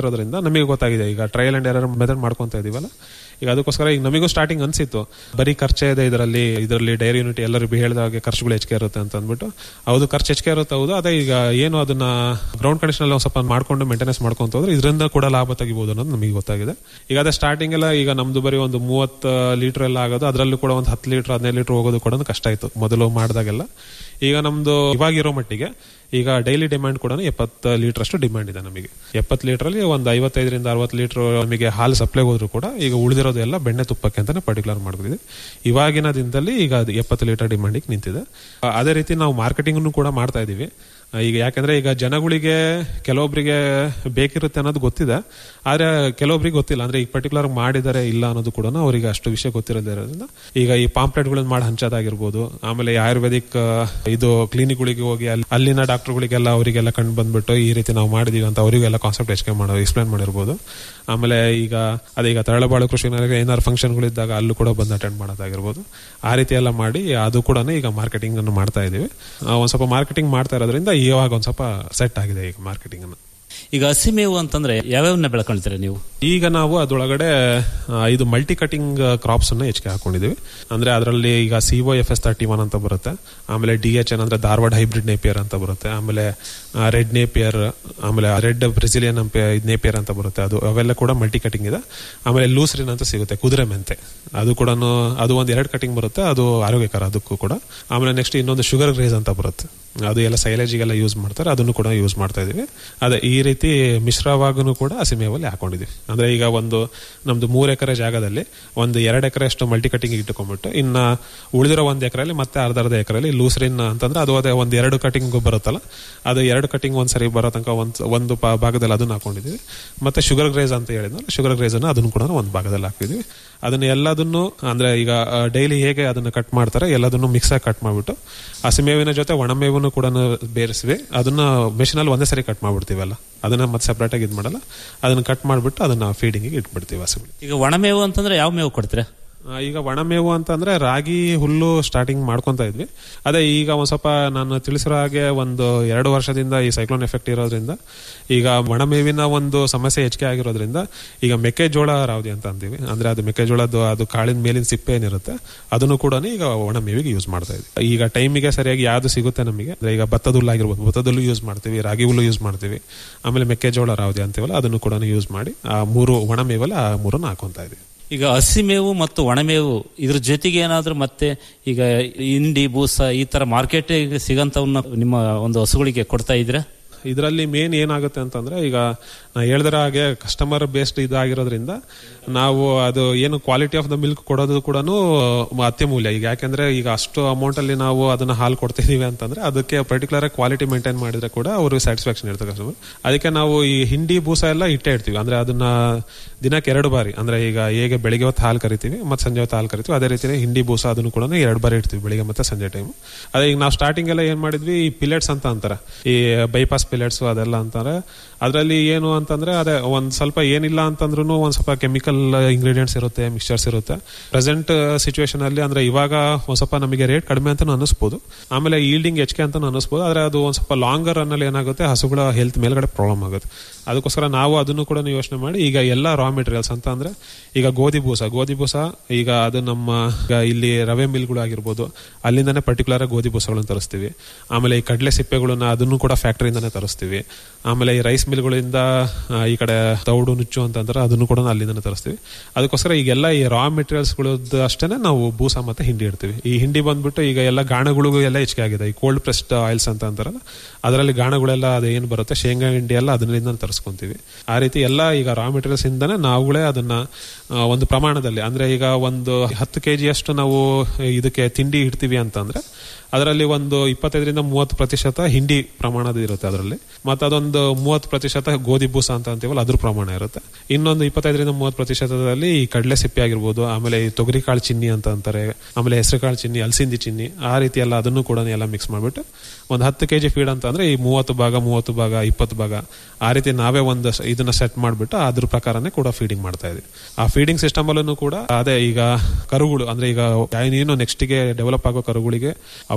ಇರೋದ್ರಿಂದ ನಮಗೆ ಗೊತ್ತಾಗಿದೆ ಈಗ ಟ್ರಯಲ್ ಅಂಡ್ ಎರರ್ ಮೆಥಡ್ ಮಾಡ್ಕೊಂತ ಇದೀವಲ್ಲ ಈಗ ಅದಕ್ಕೋಸ್ಕರ ಈಗ ನಮಗೂ ಸ್ಟಾರ್ಟಿಂಗ್ ಅನ್ಸಿತ್ತು ಬರೀ ಖರ್ಚೇ ಇದೆ ಇದರಲ್ಲಿ ಇದರಲ್ಲಿ ಡೈರಿ ಯೂನಿಟ್ ಎಲ್ಲರೂ ಹೇಳಿದಾಗೆ ಖರ್ಚುಗಳು ಹೆಚ್ಚಿಗೆ ಇರುತ್ತೆ ಅಂತ ಅಂದ್ಬಿಟ್ಟು ಹೌದು ಖರ್ಚು ಹೆಚ್ಚಿಗೆ ಇರುತ್ತೆ ಹೌದು ಅದೇ ಈಗ ಏನು ಅದನ್ನ ಗ್ರೌಂಡ್ ಕಂಡೀಷನ್ ಅಲ್ಲಿ ಸ್ವಲ್ಪ ಮಾಡ್ಕೊಂಡು ಮೇಂಟೆನೆನ್ಸ್ ಮಾಡ್ಕೊಂತ ಹೋದ್ರೆ ಇದರಿಂದ ಕೂಡ ಲಾಭ ತೆಗಿಬಹುದು ಅನ್ನೋದು ನಮಗೆ ಗೊತ್ತಾಗಿದೆ ಈಗ ಅದೇ ಸ್ಟಾರ್ಟಿಂಗ್ ಎಲ್ಲ ಈಗ ನಮ್ದು ಬರೀ ಒಂದು ಮೂವತ್ತು ಲೀಟರ್ ಎಲ್ಲ ಆಗೋದು ಅದರಲ್ಲೂ ಕೂಡ ಒಂದು ಹತ್ತು ಲೀಟರ್ ಹದಿನೈದು ಲೀಟರ್ ಹೋಗೋದು ಕೂಡ ಕಷ್ಟ ಆಯ್ತು ಮೊದಲು ಮಾಡಿದಾಗೆಲ್ಲ ಈಗ ನಮ್ದು ಇವಾಗಿರೋ ಮಟ್ಟಿಗೆ ಈಗ ಡೈಲಿ ಡಿಮ್ಯಾಂಡ್ ಕೂಡ ಎಪ್ಪತ್ತು ಲೀಟರ್ ಅಷ್ಟು ಡಿಮ್ಯಾಂಡ್ ಇದೆ ನಮಗೆ ಎಪ್ಪತ್ತು ಲೀಟರ್ ಅಲ್ಲಿ ಒಂದು ಐವತ್ತೈದರಿಂದ ಅರವತ್ತು ಲೀಟರ್ ನಮಗೆ ಹಾಲು ಸಪ್ಲೈ ಹೋದ್ರು ಕೂಡ ಈಗ ಉಳಿದಿರೋದು ಎಲ್ಲ ಬೆಣ್ಣೆ ತುಪ್ಪಕ್ಕೆ ಅಂತಾನೆ ಪರ್ಟಿಕ್ಯುಲರ್ ಮಾಡ್ಬಿಟ್ಟಿದೆ ಇವಾಗಿನ ದಿನದಲ್ಲಿ ಈಗ ಅದು ಎಪ್ಪತ್ತು ಲೀಟರ್ ಡಿಮ್ಯಾಂಡಿಗೆ ನಿಂತಿದೆ ಆ, ಅದೇ ರೀತಿ ನಾವು ಮಾರ್ಕೆಟಿಂಗ್ ಕೂಡ ಮಾಡ್ತಾ ಇದೀವಿ ಆ, ಈಗ ಯಾಕಂದ್ರೆ ಈಗ ಜನಗಳಿಗೆ ಕೆಲವೊಬ್ಬರಿಗೆ ಬೇಕಿರುತ್ತೆ ಅನ್ನೋದು ಗೊತ್ತಿದೆ ಆದ್ರೆ ಕೆಲವೊಬ್ರಿಗೆ ಗೊತ್ತಿಲ್ಲ ಅಂದ್ರೆ ಈಗ ಪರ್ಟಿಕ್ಯುಲರ್ ಮಾಡಿದ್ದಾರೆ ಇಲ್ಲ ಅನ್ನೋದು ಕೂಡ ಅವರಿಗೆ ಅಷ್ಟು ವಿಷಯ ಗೊತ್ತಿರೋದ್ರಿಂದ ಈಗ ಈ ಪಾಂಪ್ಲೆಟ್ಗಳನ್ನ ಮಾಡಿ ಹಂಚೋದಾಗಿರ್ಬೋದು ಆಮೇಲೆ ಈ ಆಯುರ್ವೇದಿಕ್ ಆ, ಇದು ಕ್ಲಿನಿಕ್ಗಳಿಗೆ ಹೋಗಿ ಅಲ್ಲಿ ಅಲ್ಲಿನ ಡಾಕ್ಟರ್ಗಳಿಗೆಲ್ಲ ಅವರಿಗೆಲ್ಲ ಕಂಡು ಬಂದ್ಬಿಟ್ಟು ಈ ರೀತಿ ನಾವು ಮಾಡಿದೀವಿ ಅಂತ ಅವರಿಗೆಲ್ಲ ಕಾನ್ಸೆಪ್ಟ್ ಎಕ್ಸ್ಪ್ಲೇನ್ ಮಾಡೋ ಎಕ್ಸ್ಪ್ಲೇನ್ ಮಾಡಿರ್ಬೋದು ಆಮೇಲೆ ಈಗ ಅದೇ ಈಗ ತರಳಬಾಳು ಕೃಷಿ ನಗರಕ್ಕೆ ಏನಾದ್ರು ಫಂಕ್ಷನ್ಗಳು ಇದ್ದಾಗ ಅಲ್ಲೂ ಕೂಡ ಬಂದು ಅಟೆಂಡ್ ಮಾಡೋದಾಗಿರ್ಬೋದು ಆ ರೀತಿ ಎಲ್ಲ ಮಾಡಿ ಅದು ಕೂಡ ಈಗ ಮಾರ್ಕೆಟಿಂಗ್ ಅನ್ನು ಮಾಡ್ತಾ ಇದೀವಿ ಆ, ಒಂದ್ ಸ್ವಲ್ಪ ಮಾರ್ಕೆಟಿಂಗ್ ಮಾಡ್ತಾ ಇರೋದ್ರಿಂದ ಇವಾಗ ಒಂದ್ ಸ್ವಲ್ಪ ಸೆಟ್ ಆಗಿದೆ ಈಗ ಮಾರ್ಕೆಟಿಂಗ್ ಅನ್ನು ಈಗ ಹಸಿ ಮೇವು ಅಂತಂದ್ರೆ ಯಾವ್ಯಾವನ್ನ ಬೆಳ್ಕೊಳ್ತೀರಾ ನೀವು ಈಗ ನಾವು ಅದರೊಳಗಡೆ ಆ, ಇದು ಮಲ್ಟಿ ಕಟಿಂಗ್ ಕ್ರಾಪ್ಸ್ ಅನ್ನ ಹೆಚ್ಚಿಗೆ ಹಾಕೊಂಡಿದೀವಿ ಅಂದ್ರೆ ಅದರಲ್ಲಿ ಈಗ CO F S thirty one ಅಂತ ಬರುತ್ತೆ ಆಮೇಲೆ ಡಿ ಎಚ್ ಎನ್ ಅಂದ್ರೆ ಧಾರವಾಡ ಹೈಬ್ರಿಡ್ ನೇಪಿಯರ್ ಅಂತ ಬರುತ್ತೆ ಆಮೇಲೆ ರೆಡ್ ನೇಪಿಯರ್ ಆಮೇಲೆ ರೆಡ್ ಬ್ರೆಸಿಲಿಯನ್ ನೇಪಿಯರ್ ಅಂತ ಬರುತ್ತೆ ಅದು ಅವೆಲ್ಲ ಕೂಡ ಮಲ್ಟಿ ಕಟಿಂಗ್ ಇದೆ ಆಮೇಲೆ ಲೂಸ್ರಿನ್ ಅಂತ ಸಿಗುತ್ತೆ ಕುದುರೆ ಮೆಂತೆ ಅದು ಕೂಡ ಅದು ಒಂದ್ ಎರಡು ಕಟಿಂಗ್ ಬರುತ್ತೆ ಅದು ಆರೋಗ್ಯಕರ ಅದಕ್ಕೂ ಕೂಡ ಆಮೇಲೆ ನೆಕ್ಸ್ಟ್ ಇನ್ನೊಂದು ಶುಗರ್ ಗ್ರೇಸ್ ಅಂತ ಬರುತ್ತೆ ಅದು ಎಲ್ಲ ಸೈಲೇಜಿಗೆಲ್ಲ ಯೂಸ್ ಮಾಡ್ತಾರೆ ಅದನ್ನು ಕೂಡ ಯೂಸ್ ಮಾಡ್ತಾ ಇದೀವಿ ಅದೇ ಈ ರೀತಿ ಮಿಶ್ರವಾಗೂ ಕೂಡ ಹಸಿಮೇವಲ್ಲಿ ಹಾಕೊಂಡಿದೀವಿ ಅಂದ್ರೆ ಈಗ ಒಂದು ನಮ್ದು ಮೂರ್ ಎಕರೆ ಜಾಗದಲ್ಲಿ ಒಂದು ಎರಡು ಎಕರೆ ಅಷ್ಟು ಮಲ್ಟಿ ಕಟಿಂಗ್ ಇಟ್ಟುಕೊಂಡ್ಬಿಟ್ಟು ಇನ್ನ ಉಳಿದಿರೋ ಒಂದ್ ಎಕರೆಯಲ್ಲಿ ಮತ್ತೆ ಅರ್ಧ ಅರ್ಧ ಎಕರೆಯಲ್ಲಿ ಲೂಸ್ರಿನ್ ಅಂತಂದ್ರೆ ಅದು ಅದೇ ಒಂದ್ ಎರಡು ಕಟಿಂಗ್ ಬರುತ್ತಲ್ಲ ಅದು ಎರಡು ಕಟಿಂಗ್ ಒಂದ್ಸರಿ ಬರೋ ತನಕ ಒಂದ್ ಒಂದು ಪಾ- ಭಾಗದಲ್ಲಿ ಅದನ್ನ ಹಾಕೊಂಡಿದೀವಿ ಮತ್ತೆ ಶುಗರ್ ಗ್ರೇಸ್ ಅಂತ ಹೇಳಿದ್ನಲ್ಲ ಶುಗರ್ ಗ್ರೇಸ್ ಅನ್ನು ಅದನ್ನು ಕೂಡ ಒಂದು ಭಾಗದಲ್ಲಿ ಹಾಕಿದೀವಿ ಅದನ್ನ ಎಲ್ಲದನ್ನು ಅಂದ್ರೆ ಈಗ ಡೈಲಿ ಹೇಗೆ ಅದನ್ನ ಕಟ್ ಮಾಡ್ತಾರೆ ಎಲ್ಲದನ್ನು ಮಿಕ್ಸ್ ಆಗಿ ಕಟ್ ಮಾಡ್ಬಿಟ್ಟು ಹಸಿಮೇವಿನ ಜೊತೆ ಒಣಮೇವನ್ನು ಕೂಡ ಬೇರಿಸಿವಿ ಅದನ್ನ ಮೆಷಿನ್ ಅಲ್ಲಿ ಒಂದೇ ಸರಿ ಕಟ್ ಮಾಡ್ಬಿಡ್ತೀವಲ್ಲ ಅದನ್ನ ಮತ್ತೆ ಸೆಪರೇಟ್ ಆಗಿ ಇದ್ ಮಾಡಲ್ಲ ಅದನ್ನ ಕಟ್ ಮಾಡ್ಬಿಟ್ಟು ಅದನ್ನ ಫೀಡಿಂಗ್ ಇಟ್ಬಿಡ್ತೀವಿ ಹಸುಗಳು ಈಗ ಒಣಮೇವು ಅಂತಂದ್ರೆ ಯಾವ ಮೇವು ಕೊಡ್ತೀರಾ ಆ, ಈಗ ಒಣಮೇವು ಅಂತಂದ್ರೆ ರಾಗಿ ಹುಲ್ಲು ಸ್ಟಾರ್ಟಿಂಗ್ ಮಾಡ್ಕೊಂತ ಇದ್ವಿ ಅದೇ ಈಗ ಒಂದ್ ಸ್ವಲ್ಪ ನಾನು ತಿಳಿಸಿರೋ ಹಾಗೆ ಒಂದು ಎರಡು ವರ್ಷದಿಂದ ಈ ಸೈಕ್ಲೋನ್ ಎಫೆಕ್ಟ್ ಇರೋದ್ರಿಂದ ಈಗ ಒಣಮೇವಿನ ಒಂದು ಸಮಸ್ಯೆ ಹೆಚ್ಚಿಗೆ ಆಗಿರೋದ್ರಿಂದ ಈಗ ಮೆಕ್ಕೆಜೋಳ ರಾವದಿ ಅಂತ ಅಂತೀವಿ ಅಂದ್ರೆ ಅದು ಮೆಕ್ಕೆಜೋಳದ್ದು ಅದು ಕಾಳಿನ ಮೇಲಿನ ಸಿಪ್ಪೆ ಏನಿರುತ್ತೆ ಅದನ್ನು ಕೂಡ ಈಗ ಒಣಮೇವಿಗೆ ಯೂಸ್ ಮಾಡ್ತಾ ಇದ್ವಿ ಈಗ ಟೈಮಿಗೆ ಸರಿಯಾಗಿ ಯಾವ್ದು ಸಿಗುತ್ತೆ ನಮಗೆ ಅಂದ್ರೆ ಈಗ ಭತ್ತದ ಹುಲ್ಲು ಆಗಿರ್ಬೋದು ಭತ್ತದ ಹುಲ್ಲು ಯೂಸ್ ಮಾಡ್ತೀವಿ ರಾಗಿ ಹುಲ್ಲು ಯೂಸ್ ಮಾಡ್ತೀವಿ ಆಮೇಲೆ ಮೆಕ್ಕೆಜೋಳ ರಾವದಿ ಅಂತೀವಲ್ಲ ಅದನ್ನು ಕೂಡ ಯೂಸ್ ಮಾಡಿ ಆ ಮೂರು ಒಣಮೇವಲ್ಲ ಆ ಮೂರನ್ನು ಹಾಕೊಂತ ಇದೀವಿ ಈಗ ಹಸಿ ಮೇವು ಮತ್ತು ಒಣಮೇವು ಇದ್ರ ಜೊತೆಗೆ ಏನಾದ್ರೂ ಮತ್ತೆ ಈಗ ಇಂಡಿ ಬೂಸ ಈ ತರ ಮಾರ್ಕೆಟ್ ಸಿಗಂತವನ್ನ ನಿಮ್ಮ ಒಂದು ಹಸುಗಳಿಗೆ ಕೊಡ್ತಾ ಇದ್ರೆ ಇದರಲ್ಲಿ ಮೇನ್ ಏನಾಗುತ್ತೆ ಅಂತಂದ್ರೆ ಈಗ ನಾ ಹೇಳಿದ್ರ ಹಾಗೆ ಕಸ್ಟಮರ್ ಬೇಸ್ಡ್ ಇದಾಗಿರೋದ್ರಿಂದ ನಾವು ಅದು ಏನು ಕ್ವಾಲಿಟಿ ಆಫ್ ದ ಮಿಲ್ಕ್ ಕೊಡೋದು ಕೂಡ ಅತ್ಯಮೂಲ್ಯ ಈಗ ಯಾಕೆಂದ್ರೆ ಈಗ ಅಷ್ಟು ಅಮೌಂಟ್ ಅಲ್ಲಿ ನಾವು ಅದನ್ನ ಹಾಲು ಕೊಡ್ತಿದೀವಿ ಅಂತಂದ್ರೆ ಅದಕ್ಕೆ ಪರ್ಟಿಕ್ಯುಲರ್ ಕ್ವಾಲಿಟಿ ಮೇಂಟೈನ್ ಮಾಡಿದ್ರೆ ಕೂಡ ಅವ್ರಿಗೆ ಸ್ಯಾಟಿಸ್ಫ್ಯಾಕ್ಷನ್ ಇರ್ತದೆ ಕಸ್ಟಮರ್ ಅದಕ್ಕೆ ನಾವು ಈ ಹಿಂಡಿ ಬೂಸ ಎಲ್ಲ ಇಟ್ಟೇ ಇಡ್ತೀವಿ ಅಂದ್ರೆ ಅದನ್ನ ದಿನಕ್ಕೆ ಎರಡು ಬಾರಿ ಅಂದ್ರೆ ಈಗ ಹೇಗೆ ಬೆಳಿಗ್ಗೆ ಹೊತ್ತು ಹಾಲು ಕರಿತೀವಿ ಮತ್ತೆ ಸಂಜೆ ಹೊತ್ತು ಹಾಲು ಕರಿತೀವಿ ಅದೇ ರೀತಿ ಹಿಂಡಿ ಬೂಸ ಅದನ್ನು ಕೂಡ ಎರಡು ಬಾರಿ ಇಡ್ತೀವಿ ಬೆಳಿಗ್ಗೆ ಮತ್ತೆ ಸಂಜೆ ಟೈಮ್ ಅದೇ ಈಗ ನಾವು ಸ್ಟಾರ್ಟಿಂಗ್ ಎಲ್ಲ ಏನ್ ಮಾಡಿದ್ವಿ ಈ ಪಿಲೆಟ್ಸ್ ಅಂತ ಅಂತಾರೆ ಈ ಬೈಪಾಸ್ ಪಿಲೆಟ್ಸ್ ಅದೆಲ್ಲ ಅಂತಾರೆ ಅದರಲ್ಲಿ ಏನು ಅಂತಂದ್ರೆ ಅದೇ ಒಂದ್ ಸ್ವಲ್ಪ ಏನಿಲ್ಲ ಅಂತಂದ್ರೂ ಒಂದ್ ಸ್ವಲ್ಪ ಕೆಮಿಕಲ್ ಇಂಗ್ರೀಡಿಯೆಂಟ್ಸ್ ಇರುತ್ತೆ ಮಿಕ್ಸ್ಚರ್ಸ್ ಇರುತ್ತೆ ಪ್ರೆಸೆಂಟ್ ಸಿಚುವೇಶನ್ ಅಲ್ಲಿ ಅಂದ್ರೆ ಇವಾಗ ಒಂದ್ ಸ್ವಲ್ಪ ನಮಗೆ ರೇಟ್ ಕಡಿಮೆ ಅಂತ ಅನಿಸ್ಬೋದು ಆಮೇಲೆ ಈಲ್ಡಿಂಗ್ ಹೆಚ್ಚಿಗೆ ಅಂತ ಅನಿಸ್ಬೋದು ಆದ್ರೆ ಅದು ಒಂದ್ ಸ್ವಲ್ಪ ಲಾಂಗರ್ ಅನ್ನಲ್ಲಿ ಏನಾಗುತ್ತೆ ಹಸುಗಳ ಹೆಲ್ತ್ ಮೇಲ್ಗಡೆ ಪ್ರಾಬ್ಲಮ್ ಆಗುತ್ತೆ ಅದಕ್ಕೋಸ್ಕರ ನಾವು ಅದನ್ನು ಕೂಡ ಯೋಚನೆ ಮಾಡಿ ಈಗ ಎಲ್ಲ ರಾ ಮೆಟೀರಿಯಲ್ಸ್ ಅಂತ ಅಂದ್ರೆ ಈಗ ಗೋಧಿ ಬೂಸ ಗೋಧಿ ಬೂಸ ಈಗ ಅದು ನಮ್ಮ ಈಗ ಇಲ್ಲಿ ರವೆ ಮಿಲ್ಗಳು ಆಗಿರ್ಬೋದು ಅಲ್ಲಿಂದಾನೆ ಪರ್ಟಿಕ್ಯುಲರ್ ಗೋಧಿ ಬೂಸಗಳನ್ನು ತರಿಸ್ತೀವಿ ಆಮೇಲೆ ಈ ಕಡಲೆ ಸಿಪ್ಪೆಗಳನ್ನ ಅದನ್ನು ಕೂಡ ಫ್ಯಾಕ್ಟರಿಯಿಂದಾನೆ ತರಿಸ್ತೀವಿ ಆಮೇಲೆ ಈ ರೈಸ್ ಮಿಲ್ಗಳಿಂದ ಆ, ಈ ಕಡೆ ತೌಡು ನುಚ್ಚು ಅಂತಂದ್ರೆ ಅದನ್ನು ಕೂಡ ಅಲ್ಲಿಂದಾನೆ ತರಿಸ್ತೀವಿ ಅದಕ್ಕೋಸ್ಕರ ಈಗೆಲ್ಲ ಈ ರಾ ಮೆಟೀರಿಯಲ್ಸ್ಗಳದ್ದು ಅಷ್ಟೇನೆ ನಾವು ಬೂಸ ಮತ್ತೆ ಹಿಂಡಿ ಇಡ್ತೀವಿ ಈ ಹಿಂಡಿ ಬಂದ್ಬಿಟ್ಟು ಈಗ ಎಲ್ಲ ಗಾಣಗಳಿಗೂ ಎಲ್ಲ ಹೆಚ್ಚಿಗೆ ಆಗಿದೆ ಈ ಕೋಲ್ಡ್ ಪ್ರೆಸ್ಡ್ ಆಯಿಲ್ಸ್ ಅಂತ ಅಂತಾರಲ್ಲ ಅದರಲ್ಲಿ ಗಾಣಗಳೆಲ್ಲ ಅದು ಏನು ಬರುತ್ತೆ ಶೇಂಗಾ ಹಿಂಡಿ ಎಲ್ಲ ಅದರಿಂದ ತರಿಸ್ಕೊಂತೀವಿ ಆ ರೀತಿ ಎಲ್ಲ ಈಗ ರಾ ಮೆಟೀರಿಯಲ್ಸ್ ಇಂದಾನೆ ನಾವುಗಳೇ ಅದನ್ನ ಆ, ಒಂದು ಪ್ರಮಾಣದಲ್ಲಿ ಅಂದ್ರೆ ಈಗ ಒಂದು ಹತ್ತು ಕೆಜಿ ಅಷ್ಟು ನಾವು ಇದಕ್ಕೆ ತಿಂಡಿ ಇಡ್ತೀವಿ ಅಂತಂದ್ರೆ ಅದರಲ್ಲಿ ಒಂದು ಇಪ್ಪತ್ತೈದರಿಂದ ಮೂವತ್ತು ಪ್ರತಿಶತ ಹಿಂಡಿ ಪ್ರಮಾಣದ ಇರುತ್ತೆ ಅದರಲ್ಲಿ ಮತ್ತೆ ಅದೊಂದು ಮೂವತ್ತು ಪ್ರತಿಶತ ಗೋಧಿ ಬೂಸ ಅಂತ ಅಂತೀವಲ್ಲ ಅದ್ರ ಪ್ರಮಾಣ ಇರುತ್ತೆ ಇನ್ನೊಂದು ಇಪ್ಪತ್ತೈದರಿಂದ ಮೂವತ್ತು ಪ್ರತಿಶತದಲ್ಲಿ ಈ ಕಡಲೆ ಸಿಪ್ಪೆ ಆಗಿರ್ಬೋದು ಆಮೇಲೆ ಈ ತೊಗರಿ ಕಾಳು ಚಿನ್ನಿ ಅಂತ ಅಂತಾರೆ ಆಮೇಲೆ ಹೆಸರು ಕಾಳು ಚಿನ್ನಿ ಅಲಸಿಂದಿ ಚಿನ್ನಿ ಆ ರೀತಿ ಎಲ್ಲ ಅದನ್ನು ಕೂಡ ಎಲ್ಲ ಮಿಕ್ಸ್ ಮಾಡ್ಬಿಟ್ಟು ಒಂದು ಹತ್ತು ಕೆಜಿ ಫೀಡ್ ಅಂತ ಅಂದ್ರೆ ಈ ಮೂವತ್ತು ಭಾಗ ಮೂವತ್ತು ಭಾಗ ಇಪ್ಪತ್ತು ಭಾಗ ಆ ರೀತಿ ನಾವೇ ಒಂದು ಸ- ಇದನ್ನ ಸೆಟ್ ಮಾಡ್ಬಿಟ್ಟು ಅದ್ರ ಪ್ರಕಾರನೇ ಕೂಡ ಫೀಡಿಂಗ್ ಮಾಡ್ತಾ ಇದೀವಿ ಆ ಫೀಡಿಂಗ್ ಸಿಸ್ಟಮ್ ಅಲ್ಲೂ ಕೂಡ ಅದೇ ಈಗ ಕರುಗಳು ಅಂದ್ರೆ ಈಗ ಏನು ನೆಕ್ಸ್ಟ್ ಗೆ ಡೆವಲಪ್ ಆಗೋ ಕರುಗಳಿಗೆ ಅವು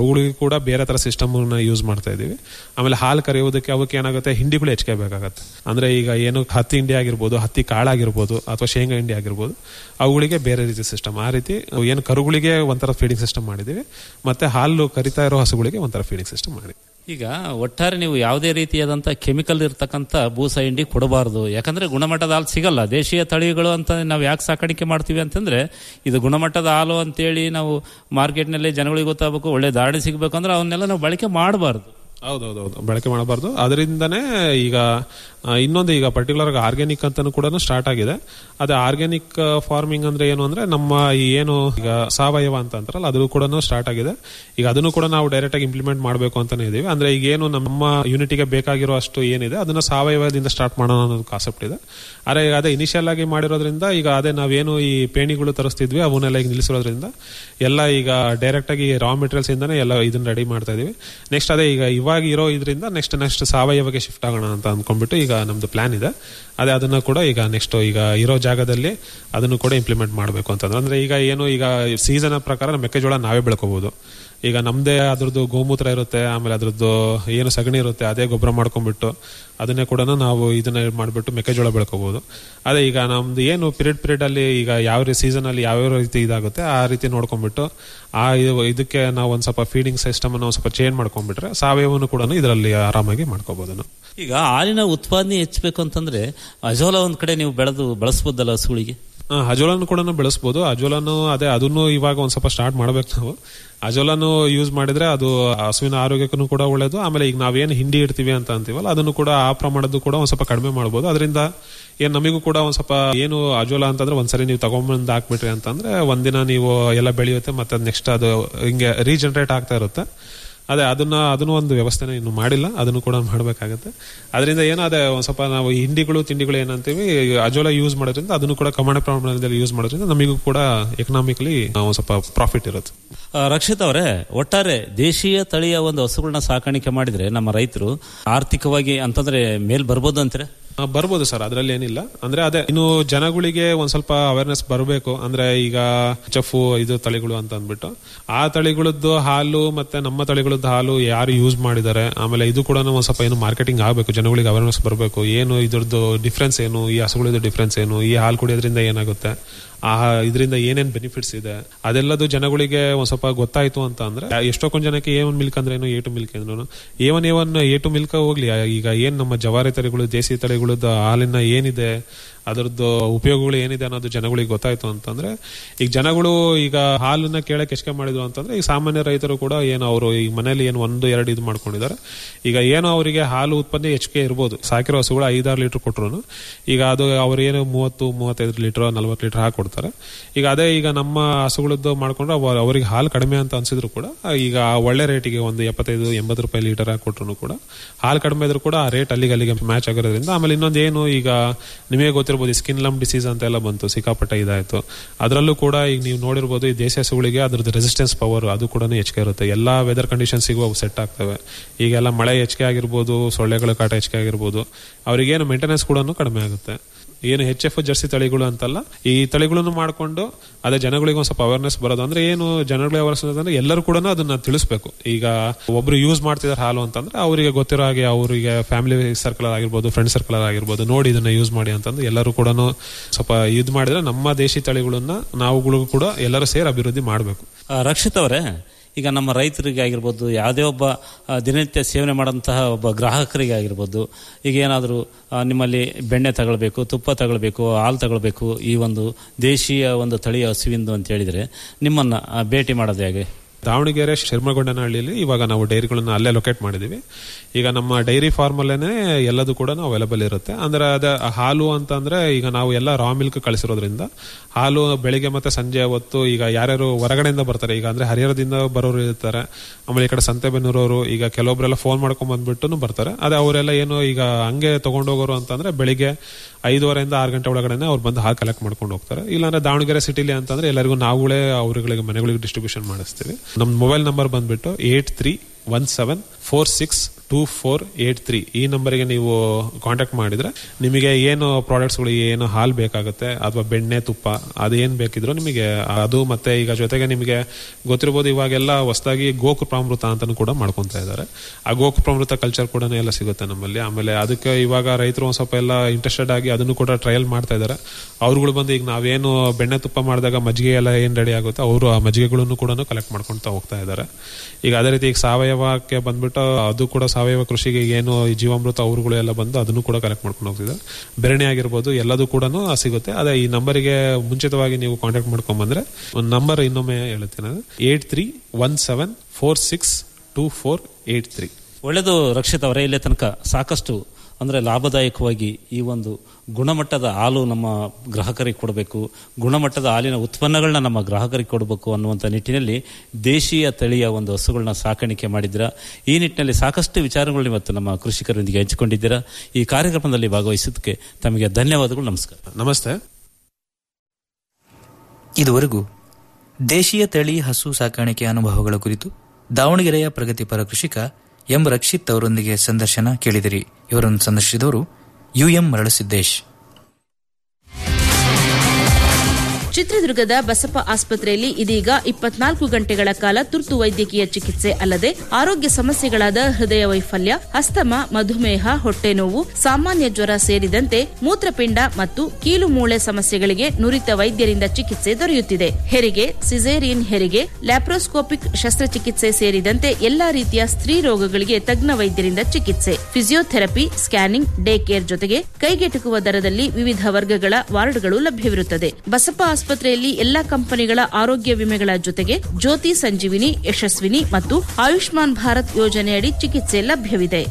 ಅವುಗಳಿಗೆ ಕೂಡ ಬೇರೆ ತರ ಸಿಸ್ಟಮ್ ಯೂಸ್ ಮಾಡ್ತಾ ಇದೀವಿ ಆಮೇಲೆ ಹಾಲು ಕರೆಯೋದಕ್ಕೆ ಅವಕ್ಕೆ ಏನಾಗುತ್ತೆ ಹಿಂಡಿಗಳು ಹೆಚ್ಚಿಗೆ ಬೇಕಾಗತ್ತೆ ಅಂದ್ರೆ ಈಗ ಏನು ಹತ್ತಿ ಹಿಂಡಿ ಆಗಿರ್ಬೋದು ಹತ್ತಿ ಕಾಳಾಗಿರ್ಬೋದು ಅಥವಾ ಶೇಂಗಾ ಹಿಂಡಿ ಆಗಿರ್ಬೋದು ಅವುಗಳಿಗೆ ಬೇರೆ ರೀತಿ ಸಿಸ್ಟಮ್ ಆ ರೀತಿ ಏನು ಕರುಗಳಿಗೆ ಒಂಥರ ಫೀಡಿಂಗ್ ಸಿಸ್ಟಮ್ ಮಾಡಿದೀವಿ ಮತ್ತೆ ಹಾಲು ಕರಿತಾ ಇರೋ ಹಸುಗಳಿಗೆ ಒಂಥರ ಫೀಡಿಂಗ್ ಸಿಸ್ಟಮ್ ಮಾಡಿ ಈಗ ಒಟ್ಟಾರೆ ನೀವು ಯಾವುದೇ ರೀತಿಯಾದಂಥ ಕೆಮಿಕಲ್ ಇರ್ತಕ್ಕಂಥ ಬೂಸ ಹಿಂಡಿ ಕೊಡಬಾರ್ದು ಯಾಕಂದ್ರೆ ಗುಣಮಟ್ಟದ ಹಾಲು ಸಿಗಲ್ಲ ದೇಶೀಯ ತಳಿಗಳು ಅಂತ ನಾವು ಯಾಕೆ ಸಾಕಾಣಿಕೆ ಮಾಡ್ತೀವಿ ಅಂತಂದ್ರೆ ಇದು ಗುಣಮಟ್ಟದ ಹಾಲು ಅಂತೇಳಿ ನಾವು ಮಾರ್ಕೆಟ್ನಲ್ಲಿ ಜನಗಳಿಗೆ ಗೊತ್ತಾಗಬೇಕು ಒಳ್ಳೆ ದಾಡಿ ಸಿಗಬೇಕು ಅಂದ್ರೆ ಅವನ್ನೆಲ್ಲ ನಾವು ಬಳಕೆ ಮಾಡಬಾರ್ದು ಹೌದೌದೌದು ಬಳಕೆ ಮಾಡಬಾರ್ದು ಅದರಿಂದನೇ ಈಗ ಆ, ಇನ್ನೊಂದು ಈಗ ಪರ್ಟಿಕ್ಯುಲರ್ ಆರ್ಗ್ಯಾನಿಕ್ ಅಂತಾನು ಕೂಡ ಸ್ಟಾರ್ಟ್ ಆಗಿದೆ ಅದೇ ಆರ್ಗ್ಯಾನಿಕ್ ಫಾರ್ಮಿಂಗ್ ಅಂದ್ರೆ ಏನು ಅಂದ್ರೆ ನಮ್ಮ ಈ ಏನು ಈಗ ಸಾವಯವ ಅಂತ ಅಂತಾರಲ್ಲ ಅದು ಕೂಡ ಸ್ಟಾರ್ಟ್ ಆಗಿದೆ ಈಗ ಅದನ್ನು ಕೂಡ ನಾವು ಡೈರೆಕ್ಟ್ ಆಗಿ ಇಂಪ್ಲಿಮೆಂಟ್ ಮಾಡಬೇಕು ಅಂತಾನೆ ಇದೀವಿ ಅಂದ್ರೆ ಈಗ ಏನು ನಮ್ಮ ಯೂನಿಟಿಗೆ ಬೇಕಾಗಿರೋ ಅಷ್ಟು ಏನಿದೆ ಅದನ್ನ ಸಾವಯವದಿಂದ ಸ್ಟಾರ್ಟ್ ಮಾಡೋಣ ಅನ್ನೋದು ಕಾನ್ಸೆಪ್ಟ್ ಇದೆ ಆದ್ರೆ ಈಗ ಅದೇ ಇನಿಷಿಯಲ್ ಆಗಿ ಮಾಡಿರೋದ್ರಿಂದ ಈಗ ಅದೇ ನಾವೇನು ಈ ಪೇಣಿಗಳು ತರಿಸ್ತಿದ್ವಿ ಅವನ್ನೆಲ್ಲ ಈಗ ನಿಲ್ಲಿಸಿರೋದ್ರಿಂದ ಎಲ್ಲ ಈಗ ಡೈರೆಕ್ಟ್ ಆಗಿ ರಾ ಮೆಟೀರಿಯಲ್ಸ್ ಇಂದಾನೆ ಎಲ್ಲ ಇದನ್ನ ರೆಡಿ ಮಾಡ್ತಾ ಇದೀವಿ ನೆಕ್ಸ್ಟ್ ಅದೇ ಈಗ ಇವಾಗ ಇರೋ ಇದರಿಂದ ನೆಕ್ಸ್ಟ್ ನೆಕ್ಸ್ಟ್ ಸಾವಯವಕ್ಕೆ ಶಿಫ್ಟ್ ಆಗೋಣ ಅಂತ ಅಂದ್ಕೊಂಡ್ಬಿಟ್ಟು ಈಗ ನಮ್ದು ಪ್ಲಾನ್ ಇದೆ ಅದೇ ಅದನ್ನ ಕೂಡ ಈಗ ನೆಕ್ಸ್ಟ್ ಈಗ ಇರೋ ಜಾಗದಲ್ಲಿ ಅದನ್ನು ಕೂಡ ಇಂಪ್ಲಿಮೆಂಟ್ ಮಾಡಬೇಕು ಅಂತಂದ್ರೆ ಅಂದ್ರೆ ಈಗ ಏನು ಈಗ ಸೀಸನ್ ಪ್ರಕಾರ ಮೆಕ್ಕೆಜೋಳ ನಾವೇ ಬೆಳ್ಕೋಬಹುದು ಈಗ ನಮ್ದೇ ಅದ್ರದ್ದು ಗೋಮೂತ್ರ ಇರುತ್ತೆ ಆಮೇಲೆ ಅದ್ರದ್ದು ಏನು ಸಗಣಿ ಇರುತ್ತೆ ಅದೇ ಗೊಬ್ಬರ ಮಾಡ್ಕೊಂಡ್ಬಿಟ್ಟು ಅದನ್ನೇ ಕೂಡ ನಾವು ಇದನ್ನ ಮಾಡ್ಬಿಟ್ಟು ಮೆಕ್ಕೆಜೋಳ ಬೆಳ್ಕೋಬಹುದು ಅದೇ ಈಗ ನಮ್ದು ಏನು ಪೀರಿಯಡ್ ಪೀರಿಯಡ್ ಅಲ್ಲಿ ಈಗ ಯಾವ ಸೀಸನ್ ಅಲ್ಲಿ ಯಾವ ರೀತಿ ಇದಾಗುತ್ತೆ ಆ ರೀತಿ ನೋಡ್ಕೊಂಡ್ಬಿಟ್ಟು ಆ ಇದು- ಇದಕ್ಕೆ ನಾವು ಒಂದ್ ಸ್ವಲ್ಪ ಫೀಡಿಂಗ್ ಸಿಸ್ಟಮ್ ಅನ್ನು ಒಂದ್ ಸ್ವಲ್ಪ ಚೇಂಜ್ ಮಾಡ್ಕೊಂಡ್ಬಿಟ್ರೆ ಸಾವಯವನು ಕೂಡ ಇದರಲ್ಲಿ ಆರಾಮಾಗಿ ಮಾಡ್ಕೋಬಹುದು ನಾವು ಈಗ ಹಾಲಿನ ಉತ್ಪಾದನೆ ಹೆಚ್ಚಬೇಕು ಅಂತಂದ್ರೆ ಅಜೋಲ ಒಂದ್ ಕಡೆ ನೀವು ಬೆಳೆದು ಬಳಸಬಹುದಲ್ಲ ಹಸುಗಳಿಗೆ ಆ, ಅಜೋಲನ್ನು ಕೂಡ ಬೆಳೆಸ್ಬೋದು ಅಜೋಲನ್ನು ಅದೇ ಅದನ್ನು ಇವಾಗ ಒಂದ್ ಸ್ವಲ್ಪ ಸ್ಟಾರ್ಟ್ ಮಾಡ್ಬೇಕು ನಾವು ಅಜೋಲನ್ನು ಯೂಸ್ ಮಾಡಿದ್ರೆ ಅದು ಹಸುವಿನ ಆರೋಗ್ಯಕ್ಕೂ ಕೂಡ ಒಳ್ಳೇದು ಆಮೇಲೆ ಈಗ ನಾವೇನು ಹಿಂಡಿ ಇಡ್ತೀವಿ ಅಂತ ಅಂತೀವಲ್ಲ ಅದನ್ನು ಕೂಡ ಆ ಪ್ರಮಾಣದ್ದು ಕೂಡ ಒಂದ್ ಸ್ವಲ್ಪ ಕಡಿಮೆ ಮಾಡ್ಬೋದು ಅದರಿಂದ ಏನ್ ನಮಗೂ ಕೂಡ ಒಂದ್ ಸ್ವಲ್ಪ ಏನು ಅಜೋಲ ಅಂತಂದ್ರೆ ಒಂದ್ಸರಿ ನೀವು ತಗೊಂಬಂದ್ ಹಾಕ್ಬಿಟ್ರಿ ಅಂತಂದ್ರೆ ಒಂದಿನ ನೀವು ಎಲ್ಲ ಬೆಳೆಯುತ್ತೆ ಮತ್ತೆ ನೆಕ್ಸ್ಟ್ ಅದು ಹಿಂಗೆ ರೀಜನರೇಟ್ ಆಗ್ತಾ ಇರುತ್ತೆ ಅದೇ ಅದನ್ನ ಅದನ್ನು ಒಂದು ವ್ಯವಸ್ಥೆನ ಇನ್ನು ಮಾಡಿಲ್ಲ ಅದನ್ನು ಕೂಡ ಮಾಡಬೇಕಾಗತ್ತೆ ಅದರಿಂದ ಏನೋ ಅದೇ ಒಂದ್ ಸ್ವಲ್ಪ ನಾವು ಈ ಹಿಂಡಿಗಳು ತಿಂಡಿಗಳು ಏನಂತೀವಿ ಅಜೋಲ ಯೂಸ್ ಮಾಡೋದ್ರಿಂದ ಅದನ್ನು ಕೂಡ ಕಮಾಂಡ ಪ್ರಮಾಣದಲ್ಲಿ ಯೂಸ್ ಮಾಡೋದ್ರಿಂದ ನಮಗೂ ಕೂಡ ಎಕನಾಮಿಕಲಿ ಒಂದ್ ಸ್ವಲ್ಪ ಪ್ರಾಫಿಟ್ ಇರುತ್ತೆ ಆ, ರಕ್ಷಿತ್ ಅವರೇ ಒಟ್ಟಾರೆ ದೇಶೀಯ ತಳಿಯ ಒಂದು ಹಸುಗಳನ್ನ ಸಾಕಾಣಿಕೆ ಮಾಡಿದ್ರೆ ನಮ್ಮ ರೈತರು ಆರ್ಥಿಕವಾಗಿ ಅಂತಂದ್ರೆ ಮೇಲ್ ಬರ್ಬೋದು ಅಂತಾರೆ ಆ, ಬರ್ಬೋದು ಸರ್ ಅದರಲ್ಲಿ ಏನಿಲ್ಲ ಅಂದ್ರೆ ಅದೇ ಇನ್ನು ಜನಗಳಿಗೆ ಒಂದ್ ಸ್ವಲ್ಪ ಅವೇರ್ನೆಸ್ ಬರಬೇಕು ಅಂದ್ರೆ ಈಗ ಚಫು ಇದು ತಳಿಗಳು ಅಂತ ಅಂದ್ಬಿಟ್ಟು ಆ ತಳಿಗಳದ್ದು ಹಾಲು ಮತ್ತೆ ನಮ್ಮ ತಳಿಗಳದ್ದು ಹಾಲು ಯಾರು ಯೂಸ್ ಮಾಡಿದ್ದಾರೆ ಆಮೇಲೆ ಇದು ಕೂಡ ಒಂದ್ ಸ್ವಲ್ಪ ಏನು ಮಾರ್ಕೆಟಿಂಗ್ ಆಗಬೇಕು ಜನಗಳಿಗೆ ಅವೇರ್ನೆಸ್ ಬರಬೇಕು ಏನು ಇದ್ರದ್ದು ಡಿಫ್ರೆನ್ಸ್ ಏನು ಈ ಹಸುಗಳದ್ದು ಡಿಫ್ರೆನ್ಸ್ ಏನು ಈ ಹಾಲು ಕುಡಿಯೋದ್ರಿಂದ ಏನಾಗುತ್ತೆ ಆ ಇದರಿಂದ ಏನೇನ್ ಬೆನಿಫಿಟ್ಸ್ ಇದೆ ಅದೆಲ್ಲದು ಜನಗಳಿಗೆ ಒಂದ್ ಸ್ವಲ್ಪ ಗೊತ್ತಾಯ್ತು ಅಂತ ಅಂದ್ರೆ ಎಷ್ಟೋ ಕೊಂದ್ ಜನಕ್ಕೆ ಎ ಒನ್ ಮಿಲ್ಕ್ ಅಂದ್ರೆ ಏನು ಎ ಟು ಮಿಲ್ಕ್ ಅಂದ್ರೂ A one A one A two milk ಹೋಗ್ಲಿ ಈಗ ಏನ್ ನಮ್ಮ ಜವಾರಿ ತಳಿಗಳು ದೇಸಿ ತಳಿಗಳದ್ದು ಹಾಲಿನ ಏನಿದೆ ಅದರದ್ದು ಉಪಯೋಗಗಳು ಏನಿದೆ ಅನ್ನೋದು ಜನಗಳಿಗೆ ಗೊತ್ತಾಯ್ತು ಅಂತಂದ್ರೆ ಈಗ ಜನಗಳು ಈಗ ಹಾಲನ್ನ ಕೇಳಕ್ ಎಷ್ಟೇ ಮಾಡಿದ್ರು ಅಂತಂದ್ರೆ ಈಗ ಸಾಮಾನ್ಯ ರೈತರು ಕೂಡ ಏನು ಅವರು ಈಗ ಮನೇಲಿ ಏನು ಒಂದು ಎರಡು ಇದು ಮಾಡ್ಕೊಂಡಿದ್ದಾರೆ ಈಗ ಏನು ಅವರಿಗೆ ಹಾಲು ಉತ್ಪನ್ನ ಹೆಚ್ಚಿಗೆ ಇರ್ಬೋದು ಸಾಕಿರೋ ಹಸುಗಳು ಐದಾರು ಲೀಟರ್ ಕೊಟ್ರು ಈಗ ಅದು ಅವ್ರು ಏನು ಮೂವತ್ತು ಮೂವತ್ತೈದು ಲೀಟರ್ ನಲ್ವತ್ತು ಲೀಟರ್ ಹಾಕಿ ಕೊಡ್ತಾರೆ ಈಗ ಅದೇ ಈಗ ನಮ್ಮ ಹಸುಗಳದ್ದು ಮಾಡ್ಕೊಂಡ್ರೆ ಅವ- ಅವ್ರಿಗೆ ಹಾಲು ಕಡಿಮೆ ಅಂತ ಅನ್ಸಿದ್ರು ಕೂಡ ಈಗ ಆ ಒಳ್ಳೆ ರೇಟಿಗೆ ಒಂದು ಎಪ್ಪತ್ತೈದು ಎಂಬತ್ತು ರೂಪಾಯಿ ಲೀಟರ್ ಹಾಕಿ ಕೊಟ್ರು ಕೂಡ ಹಾಲು ಕಡಿಮೆ ಇದ್ರು ಕೂಡ ಆ ರೇಟ್ ಅಲ್ಲಿಗೆ ಅಲ್ಲಿಗೆ ಮ್ಯಾಚ್ ಆಗಿರೋದ್ರಿಂದ ಆಮೇಲೆ ಇನ್ನೊಂದು ಏನು ಈಗ ನಿಮಗೆ ಗೊತ್ತಿರ್ಬೋದು ಸ್ಕಿನ್ ಲಮ್ ಡಿಸೀಸ್ ಅಂತ ಎಲ್ಲ ಬಂತು ಸಿಕ್ಕಾಪಟ್ಟೆ ಇದಾಯ್ತು ಅದರಲ್ಲೂ ಕೂಡ ಈಗ ನೀವು ನೋಡಿರ್ಬೋದು ಈ ದೇಶ ಹಸುಗಳಿಗೆ ಅದ್ರದ್ದು ರೆಸಿಸ್ಟೆನ್ಸ್ ಪವರ್ ಅದು ಕೂಡ ಹೆಚ್ಚಿಗೆ ಇರುತ್ತೆ ಎಲ್ಲಾ ವೆದರ್ ಕಂಡೀಷನ್ಸಿಗೂ ಅವು ಸೆಟ್ ಆಗ್ತವೆ ಈಗೆಲ್ಲ ಮಳೆ ಹೆಚ್ಚಿಗೆ ಆಗಿರ್ಬೋದು ಸೊಳ್ಳೆಗಳ ಕಾಟ ಹೆಚ್ಚಿಗೆ ಆಗಿರ್ಬೋದು ಅವರಿಗೇನು ಮೇಂಟೆನೆನ್ಸ್ ಕೂಡ ಕಡಿಮೆ ಆಗುತ್ತೆ ಏನು ಹೆಚ್ ಎಫ್ ಜರ್ಸಿ ತಳಿಗಳು ಅಂತಲ್ಲ ಈ ತಳಿಗಳನ್ನು ಮಾಡ್ಕೊಂಡು ಅದೇ ಜನಗಳಿಗೆ ಒಂದ್ ಸ್ವಲ್ಪ ಅವೇರ್ನೆಸ್ ಬರೋದು ಅಂದ್ರೆ ಏನು ಜನಗಳಿಗೆ ಅವೇರ್ನೆಸ್ ಅಂದ್ರೆ ಎಲ್ಲರೂ ಕೂಡ ಅದನ್ನ ತಿಳಿಸ್ಬೇಕು ಈಗ ಒಬ್ರು ಯೂಸ್ ಮಾಡ್ತಿದಾರೆ ಹಾಲು ಅಂತಂದ್ರೆ ಅವರಿಗೆ ಗೊತ್ತಿರೋ ಹಾಗೆ ಅವರಿಗೆ ಫ್ಯಾಮಿಲಿ ಸರ್ಕಲ್ ಆಗಿರ್ಬೋದು ಫ್ರೆಂಡ್ ಸರ್ಕಲ್ ಆಗಿರ್ಬೋದು ನೋಡಿ ಇದನ್ನ ಯೂಸ್ ಮಾಡಿ ಅಂತಂದು ಎಲ್ಲರೂ ಕೂಡ ಸ್ವಲ್ಪ ಇದು ಮಾಡಿದ್ರೆ ನಮ್ಮ ದೇಶಿ ತಳಿಗಳನ್ನ ನಾವುಗಳಿಗೂ ಕೂಡ ಎಲ್ಲರೂ ಸೇರಿ ಅಭಿವೃದ್ಧಿ ಮಾಡಬೇಕು ಆ, ರಕ್ಷಿತ್ ಅವರೇ ಈಗ ನಮ್ಮ ರೈತರಿಗೆ ಆಗಿರ್ಬೋದು ಯಾವುದೇ ಒಬ್ಬ ಆ, ದಿನನಿತ್ಯ ಸೇವನೆ ಮಾಡೋಂತಹ ಒಬ್ಬ ಗ್ರಾಹಕರಿಗೆ ಆಗಿರ್ಬೋದು ಈಗ ಏನಾದರೂ ನಿಮ್ಮಲ್ಲಿ ಬೆಣ್ಣೆ ತಗೊಳ್ಬೇಕು ತುಪ್ಪ ತಗೊಳ್ಬೇಕು ಹಾಲು ತಗೊಳ್ಬೇಕು ಈ ಒಂದು ದೇಶೀಯ ಒಂದು ತಳಿಯ ಹಸುವಿಂದು ಅಂತ ಹೇಳಿದರೆ ನಿಮ್ಮನ್ನು ಆ, ಭೇಟಿ ಮಾಡೋದು ಹೇಗೆ ದಾವಣಗೆರೆ ಶಿರ್ಮಗೊಂಡನಹಳ್ಳಿಯಲ್ಲಿ ಇವಾಗ ನಾವು ಡೈರಿಗಳನ್ನ ಅಲ್ಲೇ ಲೊಕೇಟ್ ಮಾಡಿದೀವಿ ಈಗ ನಮ್ಮ ಡೈರಿ ಫಾರ್ಮ್ ಅಲ್ಲೇನೆ ಎಲ್ಲದೂ ಕೂಡ ಅವೈಲೇಬಲ್ ಇರುತ್ತೆ ಅಂದ್ರೆ ಅದ ಹಾಲು ಅಂತಂದ್ರೆ ಈಗ ನಾವು ಎಲ್ಲ ರಾ ಮಿಲ್ಕ್ ಕಳಿಸಿರೋದ್ರಿಂದ ಹಾಲು ಬೆಳಿಗ್ಗೆ ಮತ್ತೆ ಸಂಜೆ ಹೊತ್ತು ಈಗ ಯಾರ್ಯಾರು ಹೊರಗಡೆಯಿಂದ ಬರ್ತಾರೆ ಈಗ ಅಂದ್ರೆ ಹರಿಹರದಿಂದ ಬರೋರು ಇರ್ತಾರೆ ಆಮೇಲೆ ಈ ಕಡೆ ಸಂತೆಬೆನ್ನೂರವರು ಈಗ ಕೆಲವೊಬ್ರೆಲ್ಲ ಫೋನ್ ಮಾಡ್ಕೊಂಡ್ ಬಂದ್ಬಿಟ್ಟು ಬರ್ತಾರೆ ಅದೇ ಅವರೆಲ್ಲ ಏನು ಈಗ ಹಂಗೆ ತಗೊಂಡೋಗೋರು ಅಂತಂದ್ರೆ ಬೆಳಿಗ್ಗೆ ಐದುವರೆಯಿಂದ ಆರು ಗಂಟೆ ಒಳಗಡೆ ಅವ್ರು ಬಂದು ಹಾಲು ಕಲೆಕ್ಟ್ ಮಾಡ್ಕೊಂಡು ಹೋಗ್ತಾರೆ ಇಲ್ಲಾಂದ್ರೆ ದಾವಣಗೆರೆ ಸಿಟಿಲಿ ಅಂತಂದ್ರೆ ಎಲ್ಲರಿಗೂ ನಾವುಗಳೇ ಅವ್ರಿಗೆ ಮನೆಗಳಿಗೆ ಡಿಸ್ಟ್ರಿಬ್ಯೂಷನ್ ಮಾಡಿಸ್ತೀವಿ ನಮ್ಮ ಮೊಬೈಲ್ ನಂಬರ್ ಬಂದ್ಬಿಟ್ಟು eight three one seven four six two four eight three ಈ ನಂಬರಿಗೆ ನೀವು ಕಾಂಟ್ಯಾಕ್ಟ್ ಮಾಡಿದ್ರೆ ನಿಮಗೆ ಏನು ಪ್ರಾಡಕ್ಟ್ಸ್ಗಳು ಏನು ಹಾಲು ಬೇಕಾಗುತ್ತೆ ಅಥವಾ ಬೆಣ್ಣೆ ತುಪ್ಪ ಅದೇನು ಬೇಕಿದ್ರು ನಿಮಗೆ ಅದು ಮತ್ತೆ ಈಗ ಜೊತೆಗೆ ನಿಮಗೆ ಗೊತ್ತಿರ್ಬೋದು ಇವಾಗೆಲ್ಲ ಹೊಸದಾಗಿ ಗೋಕೃಪಾಮೃತ ಅಂತಾನು ಕೂಡ ಮಾಡ್ಕೊತಾ ಇದ್ದಾರೆ ಆ ಗೋಕೃಪಾಮೃತ ಕಲ್ಚರ್ ಕೂಡ ಎಲ್ಲ ಸಿಗುತ್ತೆ ನಮ್ಮಲ್ಲಿ ಆಮೇಲೆ ಅದಕ್ಕೆ ಇವಾಗ ರೈತರು ಒಂದ್ ಸ್ವಲ್ಪ ಎಲ್ಲ ಇಂಟ್ರೆಸ್ಟೆಡ್ ಆಗಿ ಅದನ್ನು ಕೂಡ ಟ್ರಯಲ್ ಮಾಡ್ತಾ ಇದ್ದಾರೆ ಅವ್ರುಗಳು ಬಂದು ಈಗ ನಾವೇನು ಬೆಣ್ಣೆ ತುಪ್ಪ ಮಾಡಿದಾಗ ಮಜ್ಜಿಗೆ ಎಲ್ಲ ಏನ್ ರೆಡಿ ಆಗುತ್ತೆ ಅವರು ಆ ಮಜ್ಜಿಗೆಗಳನ್ನು ಕೂಡ ಕಲೆಕ್ಟ್ ಮಾಡ್ಕೊಳ್ತಾ ಹೋಗ್ತಾ ಇದ್ದಾರೆ ಈಗ ಅದೇ ರೀತಿ ಈಗ ಸಾವಯವಕ್ಕೆ ಬಂದ್ಬಿಟ್ಟು ಅದು ಕೂಡ ಸಾವಯವ ಕೃಷಿಗೆ ಏನು ಈ ಜೀವಾಮೃತ ಅವರುಗಳು ಎಲ್ಲ ಬಂದು ಅದನ್ನು ಕೂಡ ಕಲೆಕ್ಟ್ ಮಾಡ್ಕೊಂಡು ಹೋಗ್ತಿದ್ದಾರೆ ಬೆರಣೆ ಆಗಿರ್ಬೋದು ಎಲ್ಲದೂ ಕೂಡ ಸಿಗುತ್ತೆ ಅದೇ ಈ ನಂಬರಿಗೆ ಮುಂಚಿತವಾಗಿ ನೀವು ಕಾಂಟ್ಯಾಕ್ಟ್ ಮಾಡ್ಕೊಂಡ್ ಬಂದ್ರೆ ಒಂದು ನಂಬರ್ ಇನ್ನೊಮ್ಮೆ ಹೇಳ್ತೀನಿ eight three one seven four six two four eight three ಒಳ್ಳೆಯದು ರಕ್ಷಿತ್ ಅವರೇ ಇಲ್ಲಿ ತನಕ ಸಾಕಷ್ಟು ಅಂದರೆ ಲಾಭದಾಯಕವಾಗಿ ಈ ಒಂದು ಗುಣಮಟ್ಟದ ಹಾಲು ನಮ್ಮ ಗ್ರಾಹಕರಿಗೆ ಕೊಡಬೇಕು ಗುಣಮಟ್ಟದ ಹಾಲಿನ ಉತ್ಪನ್ನಗಳನ್ನ ನಮ್ಮ ಗ್ರಾಹಕರಿಗೆ ಕೊಡಬೇಕು ಅನ್ನುವಂಥ ನಿಟ್ಟಿನಲ್ಲಿ ದೇಶೀಯ ತಳಿಯ ಒಂದು ಹಸುಗಳನ್ನ ಸಾಕಾಣಿಕೆ ಮಾಡಿದ್ದೀರಾ ಈ ನಿಟ್ಟಿನಲ್ಲಿ ಸಾಕಷ್ಟು ವಿಚಾರಗಳನ್ನ ಇವತ್ತು ನಮ್ಮ ಕೃಷಿಕರೊಂದಿಗೆ ಹಂಚಿಕೊಂಡಿದ್ದೀರಾ ಈ ಕಾರ್ಯಕ್ರಮದಲ್ಲಿ ಭಾಗವಹಿಸಿದ್ದಕ್ಕೆ ತಮಗೆ ಧನ್ಯವಾದಗಳು ನಮಸ್ಕಾರ ನಮಸ್ತೆ ಇದುವರೆಗೂ ದೇಶೀಯ ತಳಿ ಹಸು ಸಾಕಾಣಿಕೆ ಅನುಭವಗಳ ಕುರಿತು ದಾವಣಗೆರೆಯ ಪ್ರಗತಿಪರ ಕೃಷಿಕ ಎಂ ರಕ್ಷಿತ್ ಅವರೊಂದಿಗೆ ಸಂದರ್ಶನ ಕೇಳಿದಿರಿ ಇವರನ್ನು ಸಂದರ್ಶಿಸಿದವರು ಯುಎಂ ಮರಳಸಿದ್ದೇಶ್ ಚಿತ್ರದುರ್ಗದ ಬಸಪ್ಪ ಆಸ್ಪತ್ರೆಯಲ್ಲಿ ಇದೀಗ ಇಪ್ಪತ್ನಾಲ್ಕು ಗಂಟೆಗಳ ಕಾಲ ತುರ್ತು ವೈದ್ಯಕೀಯ ಚಿಕಿತ್ಸೆ ಅಲ್ಲದೆ ಆರೋಗ್ಯ ಸಮಸ್ಯೆಗಳಾದ ಹೃದಯ ವೈಫಲ್ಯ ಅಸ್ತಮ ಮಧುಮೇಹ ಹೊಟ್ಟೆ ನೋವು ಸಾಮಾನ್ಯ ಜ್ವರ ಸೇರಿದಂತೆ ಮೂತ್ರಪಿಂಡ ಮತ್ತು ಕೀಲು ಮೂಳೆ ಸಮಸ್ಯೆಗಳಿಗೆ ನುರಿತ ವೈದ್ಯರಿಂದ ಚಿಕಿತ್ಸೆ ದೊರೆಯುತ್ತಿದೆ ಹೆರಿಗೆ ಸಿಸೇರಿಯನ್ ಹೆರಿಗೆ ಲ್ಯಾಪ್ರೋಸ್ಕೋಪಿಕ್ ಶಸ್ತ್ರಚಿಕಿತ್ಸೆ ಸೇರಿದಂತೆ ಎಲ್ಲಾ ರೀತಿಯ ಸ್ತ್ರೀ ರೋಗಗಳಿಗೆ ತಜ್ಞ ವೈದ್ಯರಿಂದ ಚಿಕಿತ್ಸೆ ಫಿಸಿಯೋಥೆರಪಿ ಸ್ಕ್ಯಾನಿಂಗ್ ಡೇ ಕೇರ್ ಜೊತೆಗೆ ಕೈಗೆಟುಕುವ ದರದಲ್ಲಿ ವಿವಿಧ ವರ್ಗಗಳ ವಾರ್ಡ್ಗಳು ಲಭ್ಯವಿರುತ್ತದೆ ಬಸಪ್ಪ ಆಸ್ಪತ್ರೆಯಲ್ಲಿ ಎಲ್ಲಾ ಕಂಪನಿಗಳ ಆರೋಗ್ಯ ವಿಮೆಗಳ ಜೊತೆಗೆ ಜ್ಯೋತಿ ಸಂಜೀವಿನಿ ಯಶಸ್ವಿನಿ ಮತ್ತು ಆಯುಷ್ಮಾನ್ ಭಾರತ್ ಯೋಜನೆಯಡಿ ಚಿಕಿತ್ಸೆ ಲಭ್ಯವಿದೆ